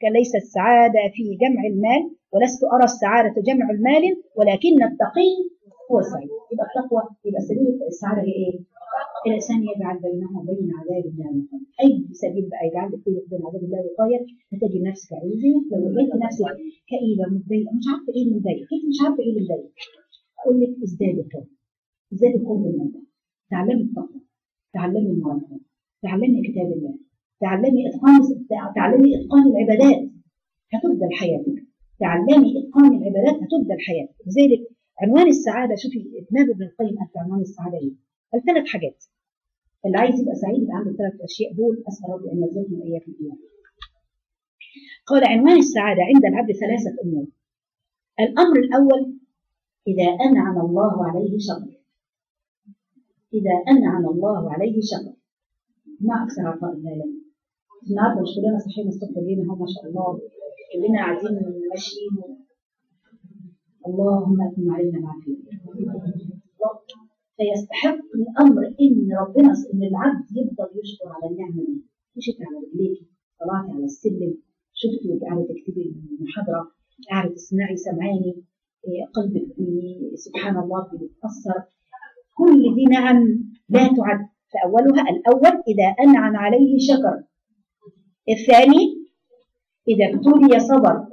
كان ليس السعادة في جمع المال ولست أرى السعادة جمع المال ولكن التقي هو السعيد يبقى التقوى يبقى سبيل السعادة هي إيه؟ الإنسان يجعل بينه وبين عذاب الله وقاية أي سبيل بقى يجعل لك بين عذاب الله وقاية فتجد نفسك عايزة لو لقيت نفسك كئيبة متضايقة مش عارفة إيه اللي مضايقك أنت مش عارفة إيه اللي مضايقك أقول لك ازداد التوبة ازداد القرب من الله تعلمي التقوى تعلمي المراقبة تعلمي كتاب الله تعلمي اتقان تعلمي اتقان العبادات هتبدل حياتك تعلمي اتقان العبادات هتبدل حياتك لذلك عنوان السعاده شوفي ابن ابن القيم قال في عنوان السعاده ايه؟ قال ثلاث حاجات اللي عايز يبقى سعيد يبقى عنده ثلاث اشياء دول اسال ربي ان يرزقنا اياكم اياها قال عنوان السعاده عند العبد ثلاثه امور الامر الاول اذا انعم الله عليه شكر اذا انعم الله عليه شكر ما اكثر عطاء الله لنا النهارده مش كلنا صحيين الصبح لينا هم ما شاء الله كلنا قاعدين ماشيين اللهم اتم علينا العافيه فيستحق الامر ان ربنا ان العبد يفضل يشكر على النعمه دي مشيت على رجليك طلعت على السلم شفتي قاعده تكتبي المحاضره قاعده تسمعي سمعاني قلبك سبحان الله بيتاثر كل دي نعم لا تعد فاولها الاول اذا انعم عليه شكر الثاني إذا ابتلي صبر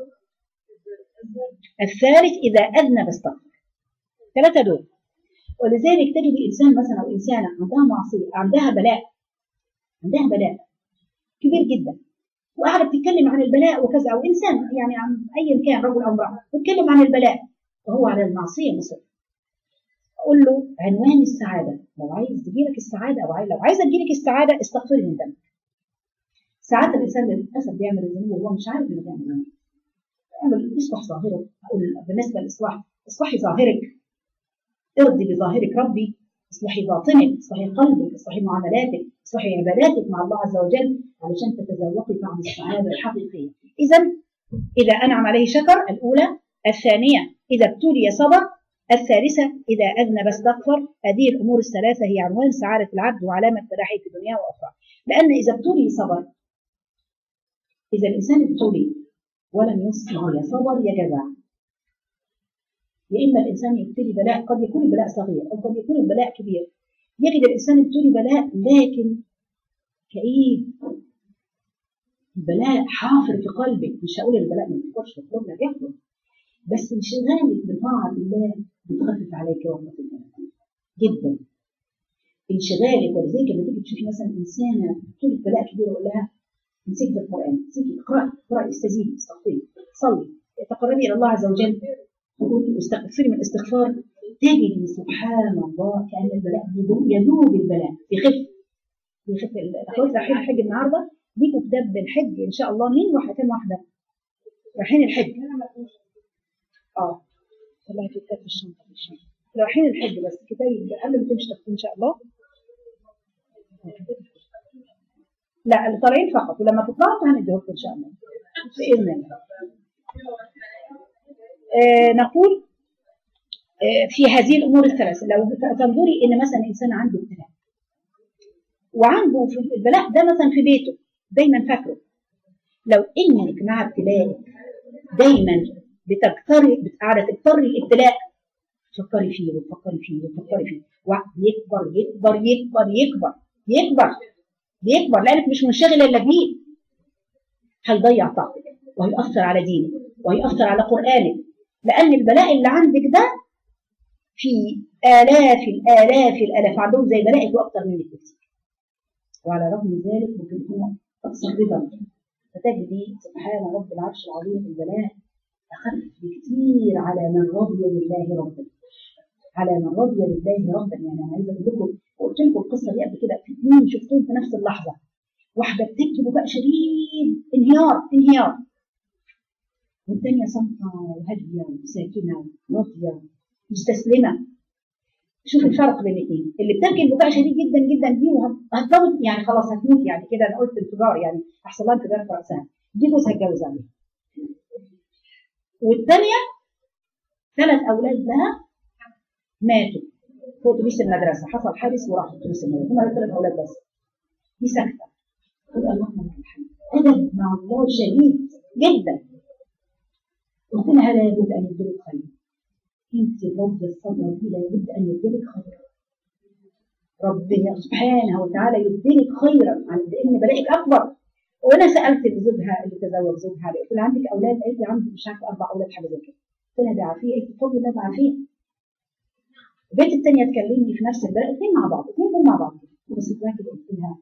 الثالث إذا أذنب استغفر ثلاثة دول ولذلك تجد إنسان مثلا أو إنسانة عندها معصية عندها بلاء عندها بلاء كبير جدا وقاعدة بتتكلم عن البلاء وكذا أو إنسان يعني عن أيا كان رجل أو امرأة بتتكلم عن البلاء وهو على المعصية مصر أقول له عنوان السعادة لو عايز تجيلك السعادة أو عايز لو عايزة تجيلك السعادة استغفري من ذنبك ساعات الانسان للاسف بيعمل الذنوب وهو مش عارف انه بيعمل ذنوب اعمل اصلح ظاهرك اقول بالنسبه للاصلاح اصلحي ظاهرك ارضي بظاهرك ربي اصلحي باطنك اصلحي قلبك اصلحي معاملاتك اصلحي عباداتك مع الله عز وجل علشان تتذوقي طعم السعاده الحقيقيه اذا اذا انعم عليه شكر الاولى الثانيه اذا ابتلي صبر الثالثة إذا أذنب استغفر هذه الأمور الثلاثة هي عنوان سعادة العبد وعلامة فلاحه في الدنيا وأخرى لأن إذا ابتلي صبر إذا الإنسان ابتلي ولم يصبر يا صبر يا جزع يا إما الإنسان يبتلي بلاء قد يكون البلاء صغير أو قد يكون البلاء كبير يجد الإنسان ابتلي بلاء لكن كئيب البلاء حافر في قلبك مش هقول البلاء ما بيفكرش في قلوبنا بيحفر بس انشغالك بطاعة الله بتخفف عليك وقت البلاء جدا انشغالك ولذلك لما تيجي تشوفي مثلا انسانه طول بلاء كبير ولا لها امسكي القران امسكي اقراي اقراي استزيدي استغفري صلي تقربي الى الله عز وجل واستغفري من الاستغفار تجدي سبحان الله كان البلاء يذوب البلاء يخف يخف الاخوات رايحين الحج النهارده ليكوا كتاب الحج ان شاء الله مين واحده كام واحده؟ رايحين الحج اه والله في كتاب في الشنطه في الشنطه رايحين الحج بس كتاب قبل ما تمشي ان شاء الله لا اللي طالعين فقط ولما تطلعوا هنديهم ان شاء الله باذن الله آه نقول آه في هذه الامور الثلاثه لو تنظري ان مثلا انسان عنده ابتلاء وعنده في البلاء ده مثلا في بيته دايما فاكره لو انك مع ابتلائك دايما بتكتري قاعده تكتري الابتلاء تفكري فيه وتفكري فيه وتفكري فيه يكبر يكبر يكبر يكبر يكبر بيكبر لانك مش منشغله الا بيه هيضيع طاقتك وهيأثر على دينك وهيأثر على قرآنك لأن البلاء اللي عندك ده في آلاف الآلاف الآلاف عندهم زي بلائك وأكثر منك بكثير وعلى رغم ذلك ممكن يكونوا أكثر رضا فتجدي سبحان رب العرش العظيم البلاء أخف بكثير على من رضي لله ربا على من رضي لله ربا يعني أنا عايزة أقول لكم قلت لكم القصة دي قبل كده في اثنين شفتهم في نفس اللحظة واحدة بتكتب بقى شديد انهيار انهيار والثانية صامتة وهادية وساكنة راضية مستسلمة شوف الفرق بين الاثنين اللي بتبكي البكاء شديد جدا جدا دي وهتموت يعني خلاص هتموت يعني كده انا قلت انفجار يعني احصل لها انفجار في راسها دي جوزها اتجوز عليها والثانيه ثلاث اولاد لها ماتوا في اتوبيس المدرسه حصل حادث وراح اتوبيس المدرسه هم ثلاث اولاد بس دي ساكته تقول اللهم لك الحمد ادب مع الله شديد جدا قلت لها لا يبد ان يبدلك خير انت الرب الصبر دي لا يبد ان يبدلك خير ربنا سبحانه وتعالى يبدلك خيرا عن ان بلاقيك اكبر وانا سالت زوجها اللي تزوج زوجها قلت لها عندك اولاد قالت لي عندي مش عارفه اربع اولاد حاجه زي كده قلت لها ده عافيه قالت بفضل الله ده عافيه البنت الثانيه تكلمني في نفس البلد اثنين مع بعض اثنين مع بعض بس كده قلت لها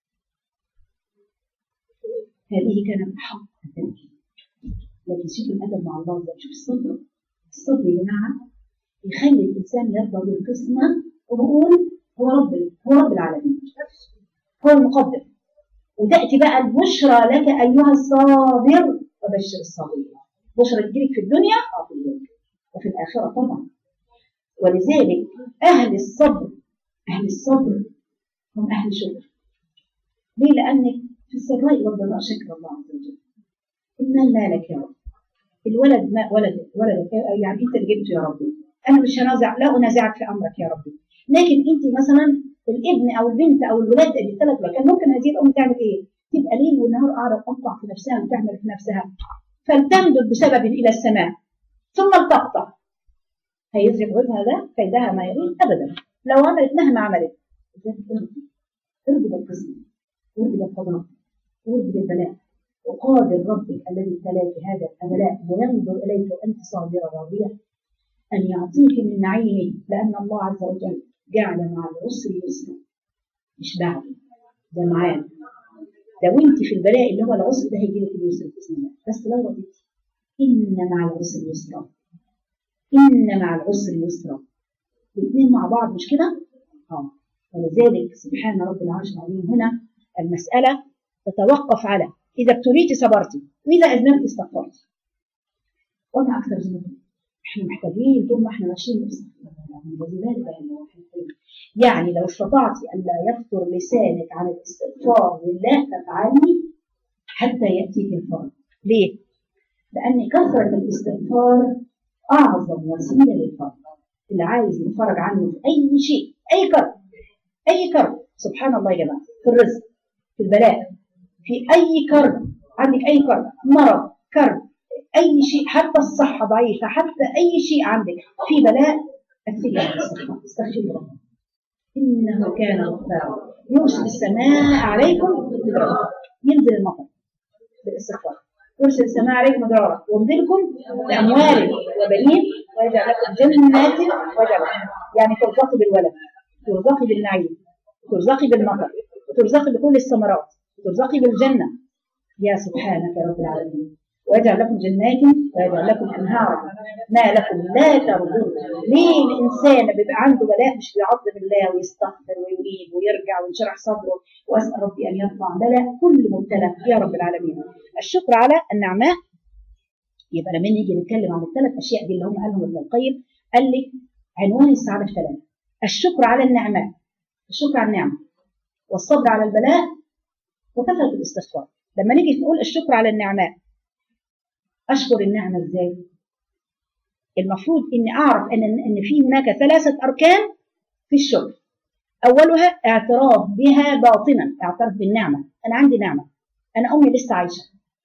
هذه كانت حق التنكيل لكن شوف الادب مع الله ده شوف الصبر الصبر يا جماعه يخلي الانسان يرضى بالقسمه وبقول هو رب هو رب العالمين هو المقدر وتاتي بقى البشرى لك ايها الصابر وبشر الصابرين بشرى تجيلك في الدنيا اه في الدنيا وفي الاخره طبعا ولذلك اهل الصبر اهل الصبر هم اهل شكر ليه لانك في السراء والضراء شكر الله عز وجل المال مالك يا رب الولد ما ولد ولدك يعني انت اللي جبته يا ربي انا مش هنازع لا انازعك في امرك يا ربي لكن انت مثلا الابن او البنت او الولاد اللي ثلاث كان ممكن هذه الام تعمل ايه؟ تبقى ليل ونهار قاعده تقطع في نفسها وتعمل في نفسها فلتمدد بسبب الى السماء ثم لتقطع هيزرق غيرها ده كيدها ما يريد ابدا لو عملت مهما عملت ارضي بالقسم ارضي بالقضاء ارضي بالبلاء وقادر ربك الذي ابتلاك هذا البلاء وينظر اليك وانت صابره راضيه ان يعطيك من نعيمه لان الله عز وجل جعل مع العسر يسرا مش بعد ده معاه ده وانت في البلاء اللي هو العسر ده هيجي لك اليسر باذن الله بس لو رضيتي ان مع العسر يسرا ان مع العسر يسرا الاثنين مع بعض مش كده؟ اه ولذلك سبحان رب العرش العظيم هنا المساله تتوقف على اذا ابتليتي صبرتي واذا اذنبتي استغفرتي وما اكثر ذنوبنا احنا محتاجين طول ما احنا ماشيين يعني لو استطعت الا يفتر لسانك عن الاستغفار لله فافعلي حتى ياتيك الفرج ليه؟ لان كثره الاستغفار اعظم وسيله للفرج اللي عايز يتفرج عنه في اي شيء اي كرب اي كرب سبحان الله يا جماعه في الرزق في البلاء في اي كرب عندك اي كرب مرض كرب اي شيء حتى الصحه ضعيفه حتى اي شيء عندك في بلاء اكفي استغفر الله انه كان غفارا يرسل السماء عليكم مدرارا ينزل المطر بالاستغفار يرسل السماء عليكم مدرارا ويمدلكم باموال وبنين ويجعل لكم جنات ويجعل يعني ترزقي بالولد ترزقي بالنعيم ترزقي بالمطر وترزقي بكل الثمرات وترزقي بالجنه يا سبحانك يا رب العالمين ويجعل لكم جنات ويجعل لكم انهارا ما لكم لا ترجون ليه الانسان بيبقى عنده بلاء مش بيعظم الله ويستغفر ويريد ويرجع وينشرح صدره واسال ربي ان يرفع بلاء كل مبتلى يا رب العالمين الشكر على النعماء يبقى لما نيجي نتكلم عن الثلاث اشياء دي اللي هم قالهم ابن القيم قال لك عنوان السعاده في ثلاثه الشكر على النعماء الشكر على النعمه والصبر على البلاء وكثره الاستغفار لما نيجي نقول الشكر على النعماء اشكر النعمه ازاي المفروض اني اعرف ان ان في هناك ثلاثه اركان في الشكر اولها اعتراف بها باطنا اعترف بالنعمه انا عندي نعمه انا امي لسه عايشه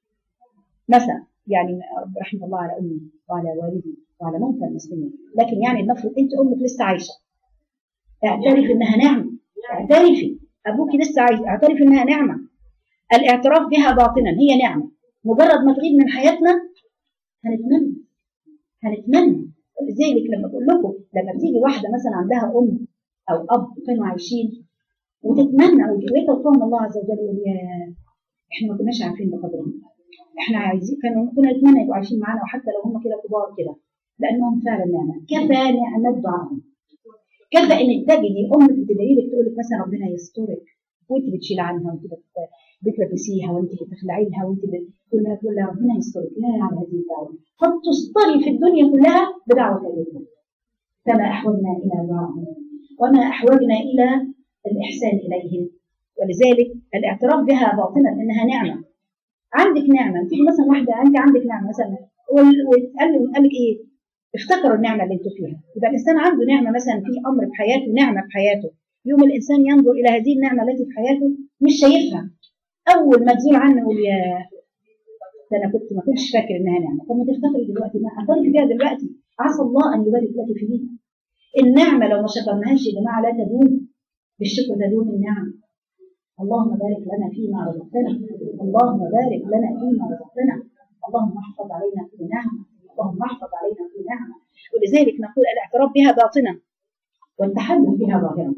مثلا يعني رحمه الله على امي وعلى والدي وعلى موتى المسلمين لكن يعني المفروض انت امك لسه عايشه اعترف انها نعمه اعترفي ابوك لسه عايش اعترف انها نعمه الاعتراف بها باطنا هي نعمه مجرد ما تغيب من حياتنا هنتمنى هنتمنى لذلك لما بقول لكم لما بتيجي واحده مثلا عندها ام او اب كانوا عايشين وتتمنى ويتوفاهم الله عز وجل يقول يا احنا ما كناش عارفين بقدرهم احنا عايزين كانوا كنا نتمنى يبقوا عايشين معانا وحتى لو هم كده كبار كده لانهم فعلا نعمه كفى نعمه دعائهم كفى انك تجدي امك بتدعي لك تقول لك مثلا ربنا يسترك وانت بتشيل عنها وانت بتلبسيها وانت بتخلعي لها وانت بتقول لها تقول لها ربنا يسترك لا على هذه الدعوه قد تسطري في الدنيا كلها بدعوه اليكم فما احوجنا الى دعائهم وما احوجنا الى الاحسان اليهم ولذلك الاعتراف بها باطنا انها نعمه عندك نعمه تيجي مثلا واحده انت عندك نعمه مثلا وتقال قال لك ايه افتكروا النعمه اللي انتوا فيها يبقى الانسان عنده نعمه مثلا في امر في حياته نعمه في حياته يوم الانسان ينظر الى هذه النعمه التي في حياته مش شايفها اول ما تزول عنه يقول يا ده انا كنت ما كنتش فاكر انها نعمه طب ما تفتكري دلوقتي ما اعترف بيها دلوقتي عسى الله ان يبارك لك فيه النعمه لو ما شكرناهاش يا جماعه لا تدوم بالشكر تدوم النعم اللهم بارك لنا فيما رزقتنا اللهم بارك لنا فيما رزقتنا اللهم احفظ علينا في نعمه اللهم احفظ علينا في نعمه ولذلك نقول الاعتراف بها باطنا والتحدث بها ظاهرا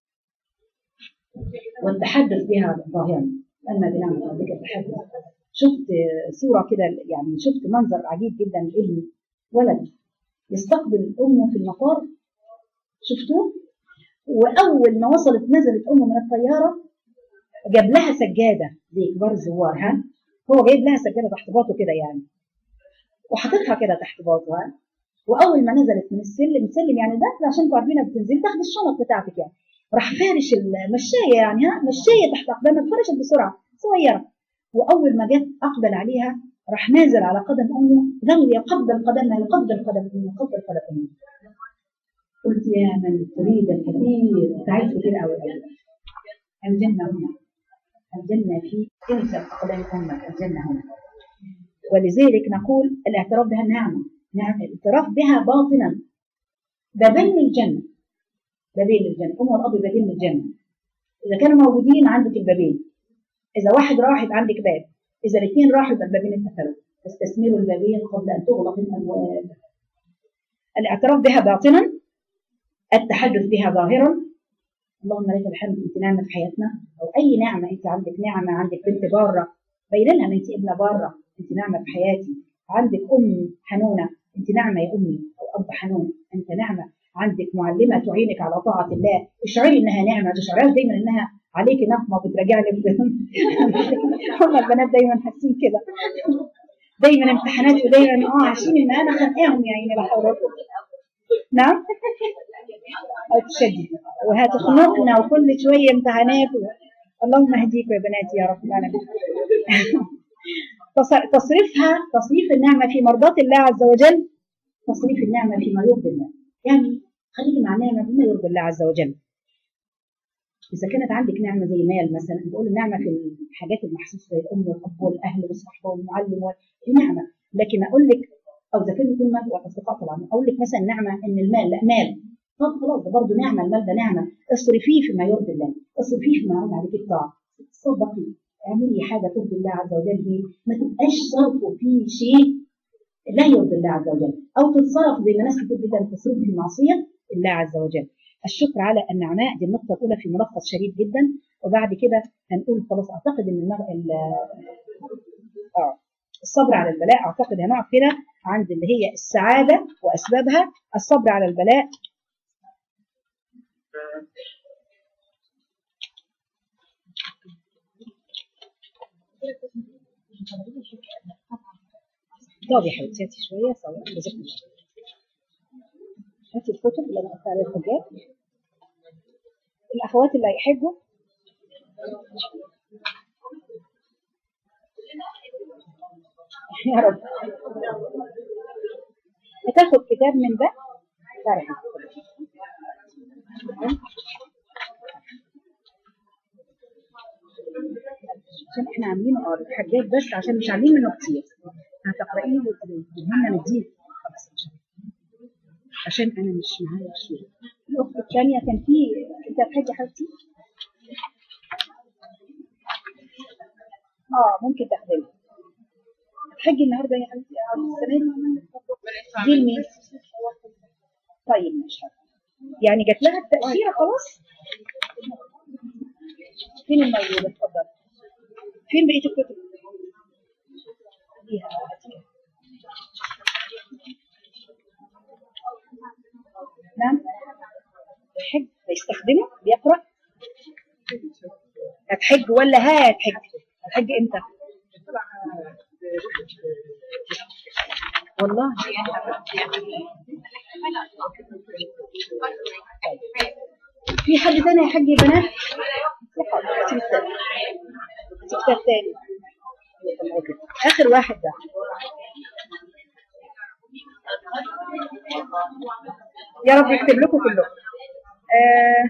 والتحدث بها ظاهرا اما بنعمه ربك التحدث شفت صوره كده يعني شفت منظر عجيب جدا ابن ولد يستقبل امه في المطار شفتوه واول ما وصلت نزلت امه من الطياره جاب لها سجاده زي كبار الزوار ها هو جايب لها سجاده تحت باطه كده يعني وحاططها كده تحت باطه ها واول ما نزلت من السلم سلم يعني ده عشان انتوا عارفين بتنزلي تاخدي الشنط بتاعتك يعني راح فارش المشايه يعني ها مشايه تحت اقدامها فرشت بسرعه صغيره واول ما جت اقبل عليها راح نازل على قدم امه ذنب يقبل قدمها يقبل قدم امه يقبل قدم امه قلت يا من تريد الكثير انت عايز كتير قوي قوي الجنه هنا الجنه في انسى اقدام امك الجنه هنا ولذلك نقول الاعتراف بها نعمه نعم الاعتراف بها باطنا بابين الجنه بابين الجنه ام والاب بابين الجنه اذا كانوا موجودين عندك البابين اذا واحد راحت عندك باب اذا الاثنين راحوا يبقى البابين اتقفلوا فاستثمروا البابين قبل ان تغلق الابواب الاعتراف بها باطنا التحدث بها ظاهرا اللهم لك الحمد انت نعمه في حياتنا او اي نعمه انت عندك نعمه عندك بنت باره بين لها ان انت ابنه باره انت نعمه في حياتي عندك ام حنونه انت نعمه يا امي او اب حنون انت نعمه عندك معلمه تعينك على طاعه الله اشعري انها نعمه تشعري دايما انها عليك نقمه بتراجع لك هم البنات دايما حاسين كده دايما امتحانات ودايما اه عايشين ان انا خانقاهم يعني لا حول ولا قوه نعم تشدد وهتخنقنا وكل شويه امتحانات و... اللهم اهديكم يا بناتي يا رب العالمين تصريفها تصريف النعمه في مرضاه الله عز وجل تصريف النعمه فيما يرضي الله يعني خليكي مع النعمه بما يرضي الله عز وجل اذا كانت عندك نعمه زي مال مثلا بقول النعمه في الحاجات المحسوسه زي الام والاب والاهل والصحبه والمعلم دي نعمه لكن اقول لك او اذا كان يكون مال والاصدقاء طبعا اقول لك مثلا نعمه ان المال لا مال طب خلاص ده برضه نعمه المال ده نعمه اصرفيه فيما يرضي الله اصرفيه فيما يعود عليك الطاعه تصدقي اعملي حاجه ترضي الله عز وجل به ما تبقاش صرفه في شيء لا يرضي الله عز وجل او تتصرف زي ما ناس كتير جدا تصرف في معصيه الله عز وجل الشكر على النعماء دي النقطة الأولى في ملخص شديد جدا وبعد كده هنقول خلاص أعتقد إن المغ... ال... آه الصبر على البلاء أعتقد هنقف كده عند اللي هي السعادة وأسبابها الصبر على البلاء طب يا حبيبتي هاتي شوية سوا جزاك الله هاتي الكتب اللي انا قلت عليها الحجاب الاخوات اللي هيحجوا يا رب هتاخد كتاب من ده تعرف عشان احنا عاملينه اه الحجاب بس عشان مش عاملين منه كتير هتقرأيه وتديهولنا نديه خلاص ان شاء الله عشان انا مش معايا شيء الاخت الثانيه كان في انت هتحجي يا حبيبتي اه ممكن تاخديها هتحجي النهارده يا حبيبتي اه السنه دي دي لمين طيب ماشي يعني جات لها التاشيره خلاص فين الموجود اتفضل فين بقيه الكتب فيها نعم الحج بيستخدمه بيقرأ هتحج ولا هتحج هتحج امتى والله في حد تاني يحج يا بنات كتاب تاني اخر واحد ده يا رب يكتب لكم كلكم آه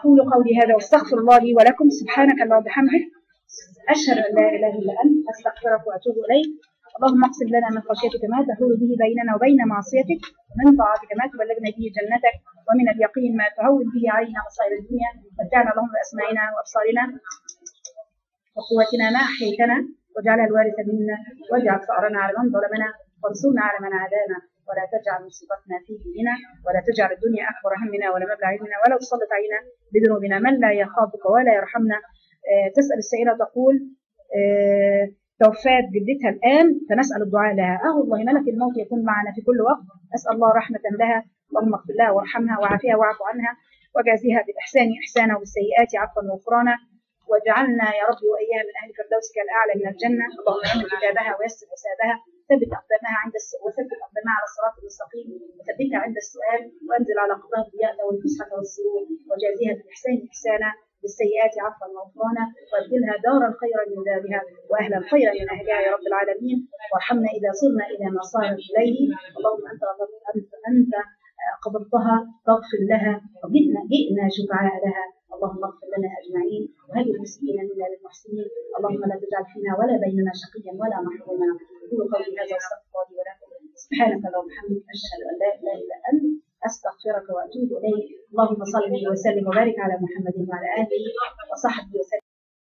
أقول قولي هذا واستغفر الله لي ولكم سبحانك اللهم وبحمدك أشهد أن لا إله إلا أنت أستغفرك وأتوب إليك اللهم اقسم لنا من خشيتك ما تحول به بيننا وبين معصيتك ومن طاعتك ما تبلغنا به جنتك ومن اليقين ما تهون به علينا مصائب الدنيا متعنا اللهم بأسماعنا وأبصارنا وقوتنا ما أحييتنا واجعلها الوارث منا واجعل ثأرنا على من ظلمنا وانصرنا على من عادانا ولا تجعل مصيبتنا في ديننا ولا تجعل الدنيا أكبر همنا ولا مبلغ علمنا ولا تسلط علينا بذنوبنا من لا يخافك ولا يرحمنا آه، تسأل السائلة تقول آه، توفات جدتها الآن فنسأل الدعاء لها أه والله ملك الموت يكون معنا في كل وقت أسأل الله رحمة لها اللهم اغفر لها وارحمها وعافيها واعف عنها وجازيها بالإحسان إحسانا وبالسيئات عفوا وغفرانا واجعلنا يا رب وإياها من أهل فردوسك الأعلى من الجنة اللهم أمن كتابها ويسر حسابها ثبت أقدامها عند الس... وثبت أقدامها على الصراط المستقيم وثبتها عند السؤال وأنزل على قضاء الضياء والفسحة والسرور وجازيها بالإحسان إحسانا بالسيئات عفوا وغفرانا وابدلها دارا خيرا من دارها واهلا خيرا من اهلها يا رب العالمين وارحمنا اذا صرنا الى ما صارت اليه اللهم انت انت انت قبضتها فاغفر لها وجئنا جئنا شفعاء لها اللهم اغفر لنا اجمعين وهب المسكين منا للمحسنين اللهم لا تجعل فينا ولا بيننا شقيا ولا محروما اقول قولي هذا واستغفر الله لي ولكم سبحانك اللهم وبحمدك اشهد ان لا اله الا انت استغفرك واتوب اليك اللهم صل وسلم وبارك على محمد وعلى اله وصحبه وسلم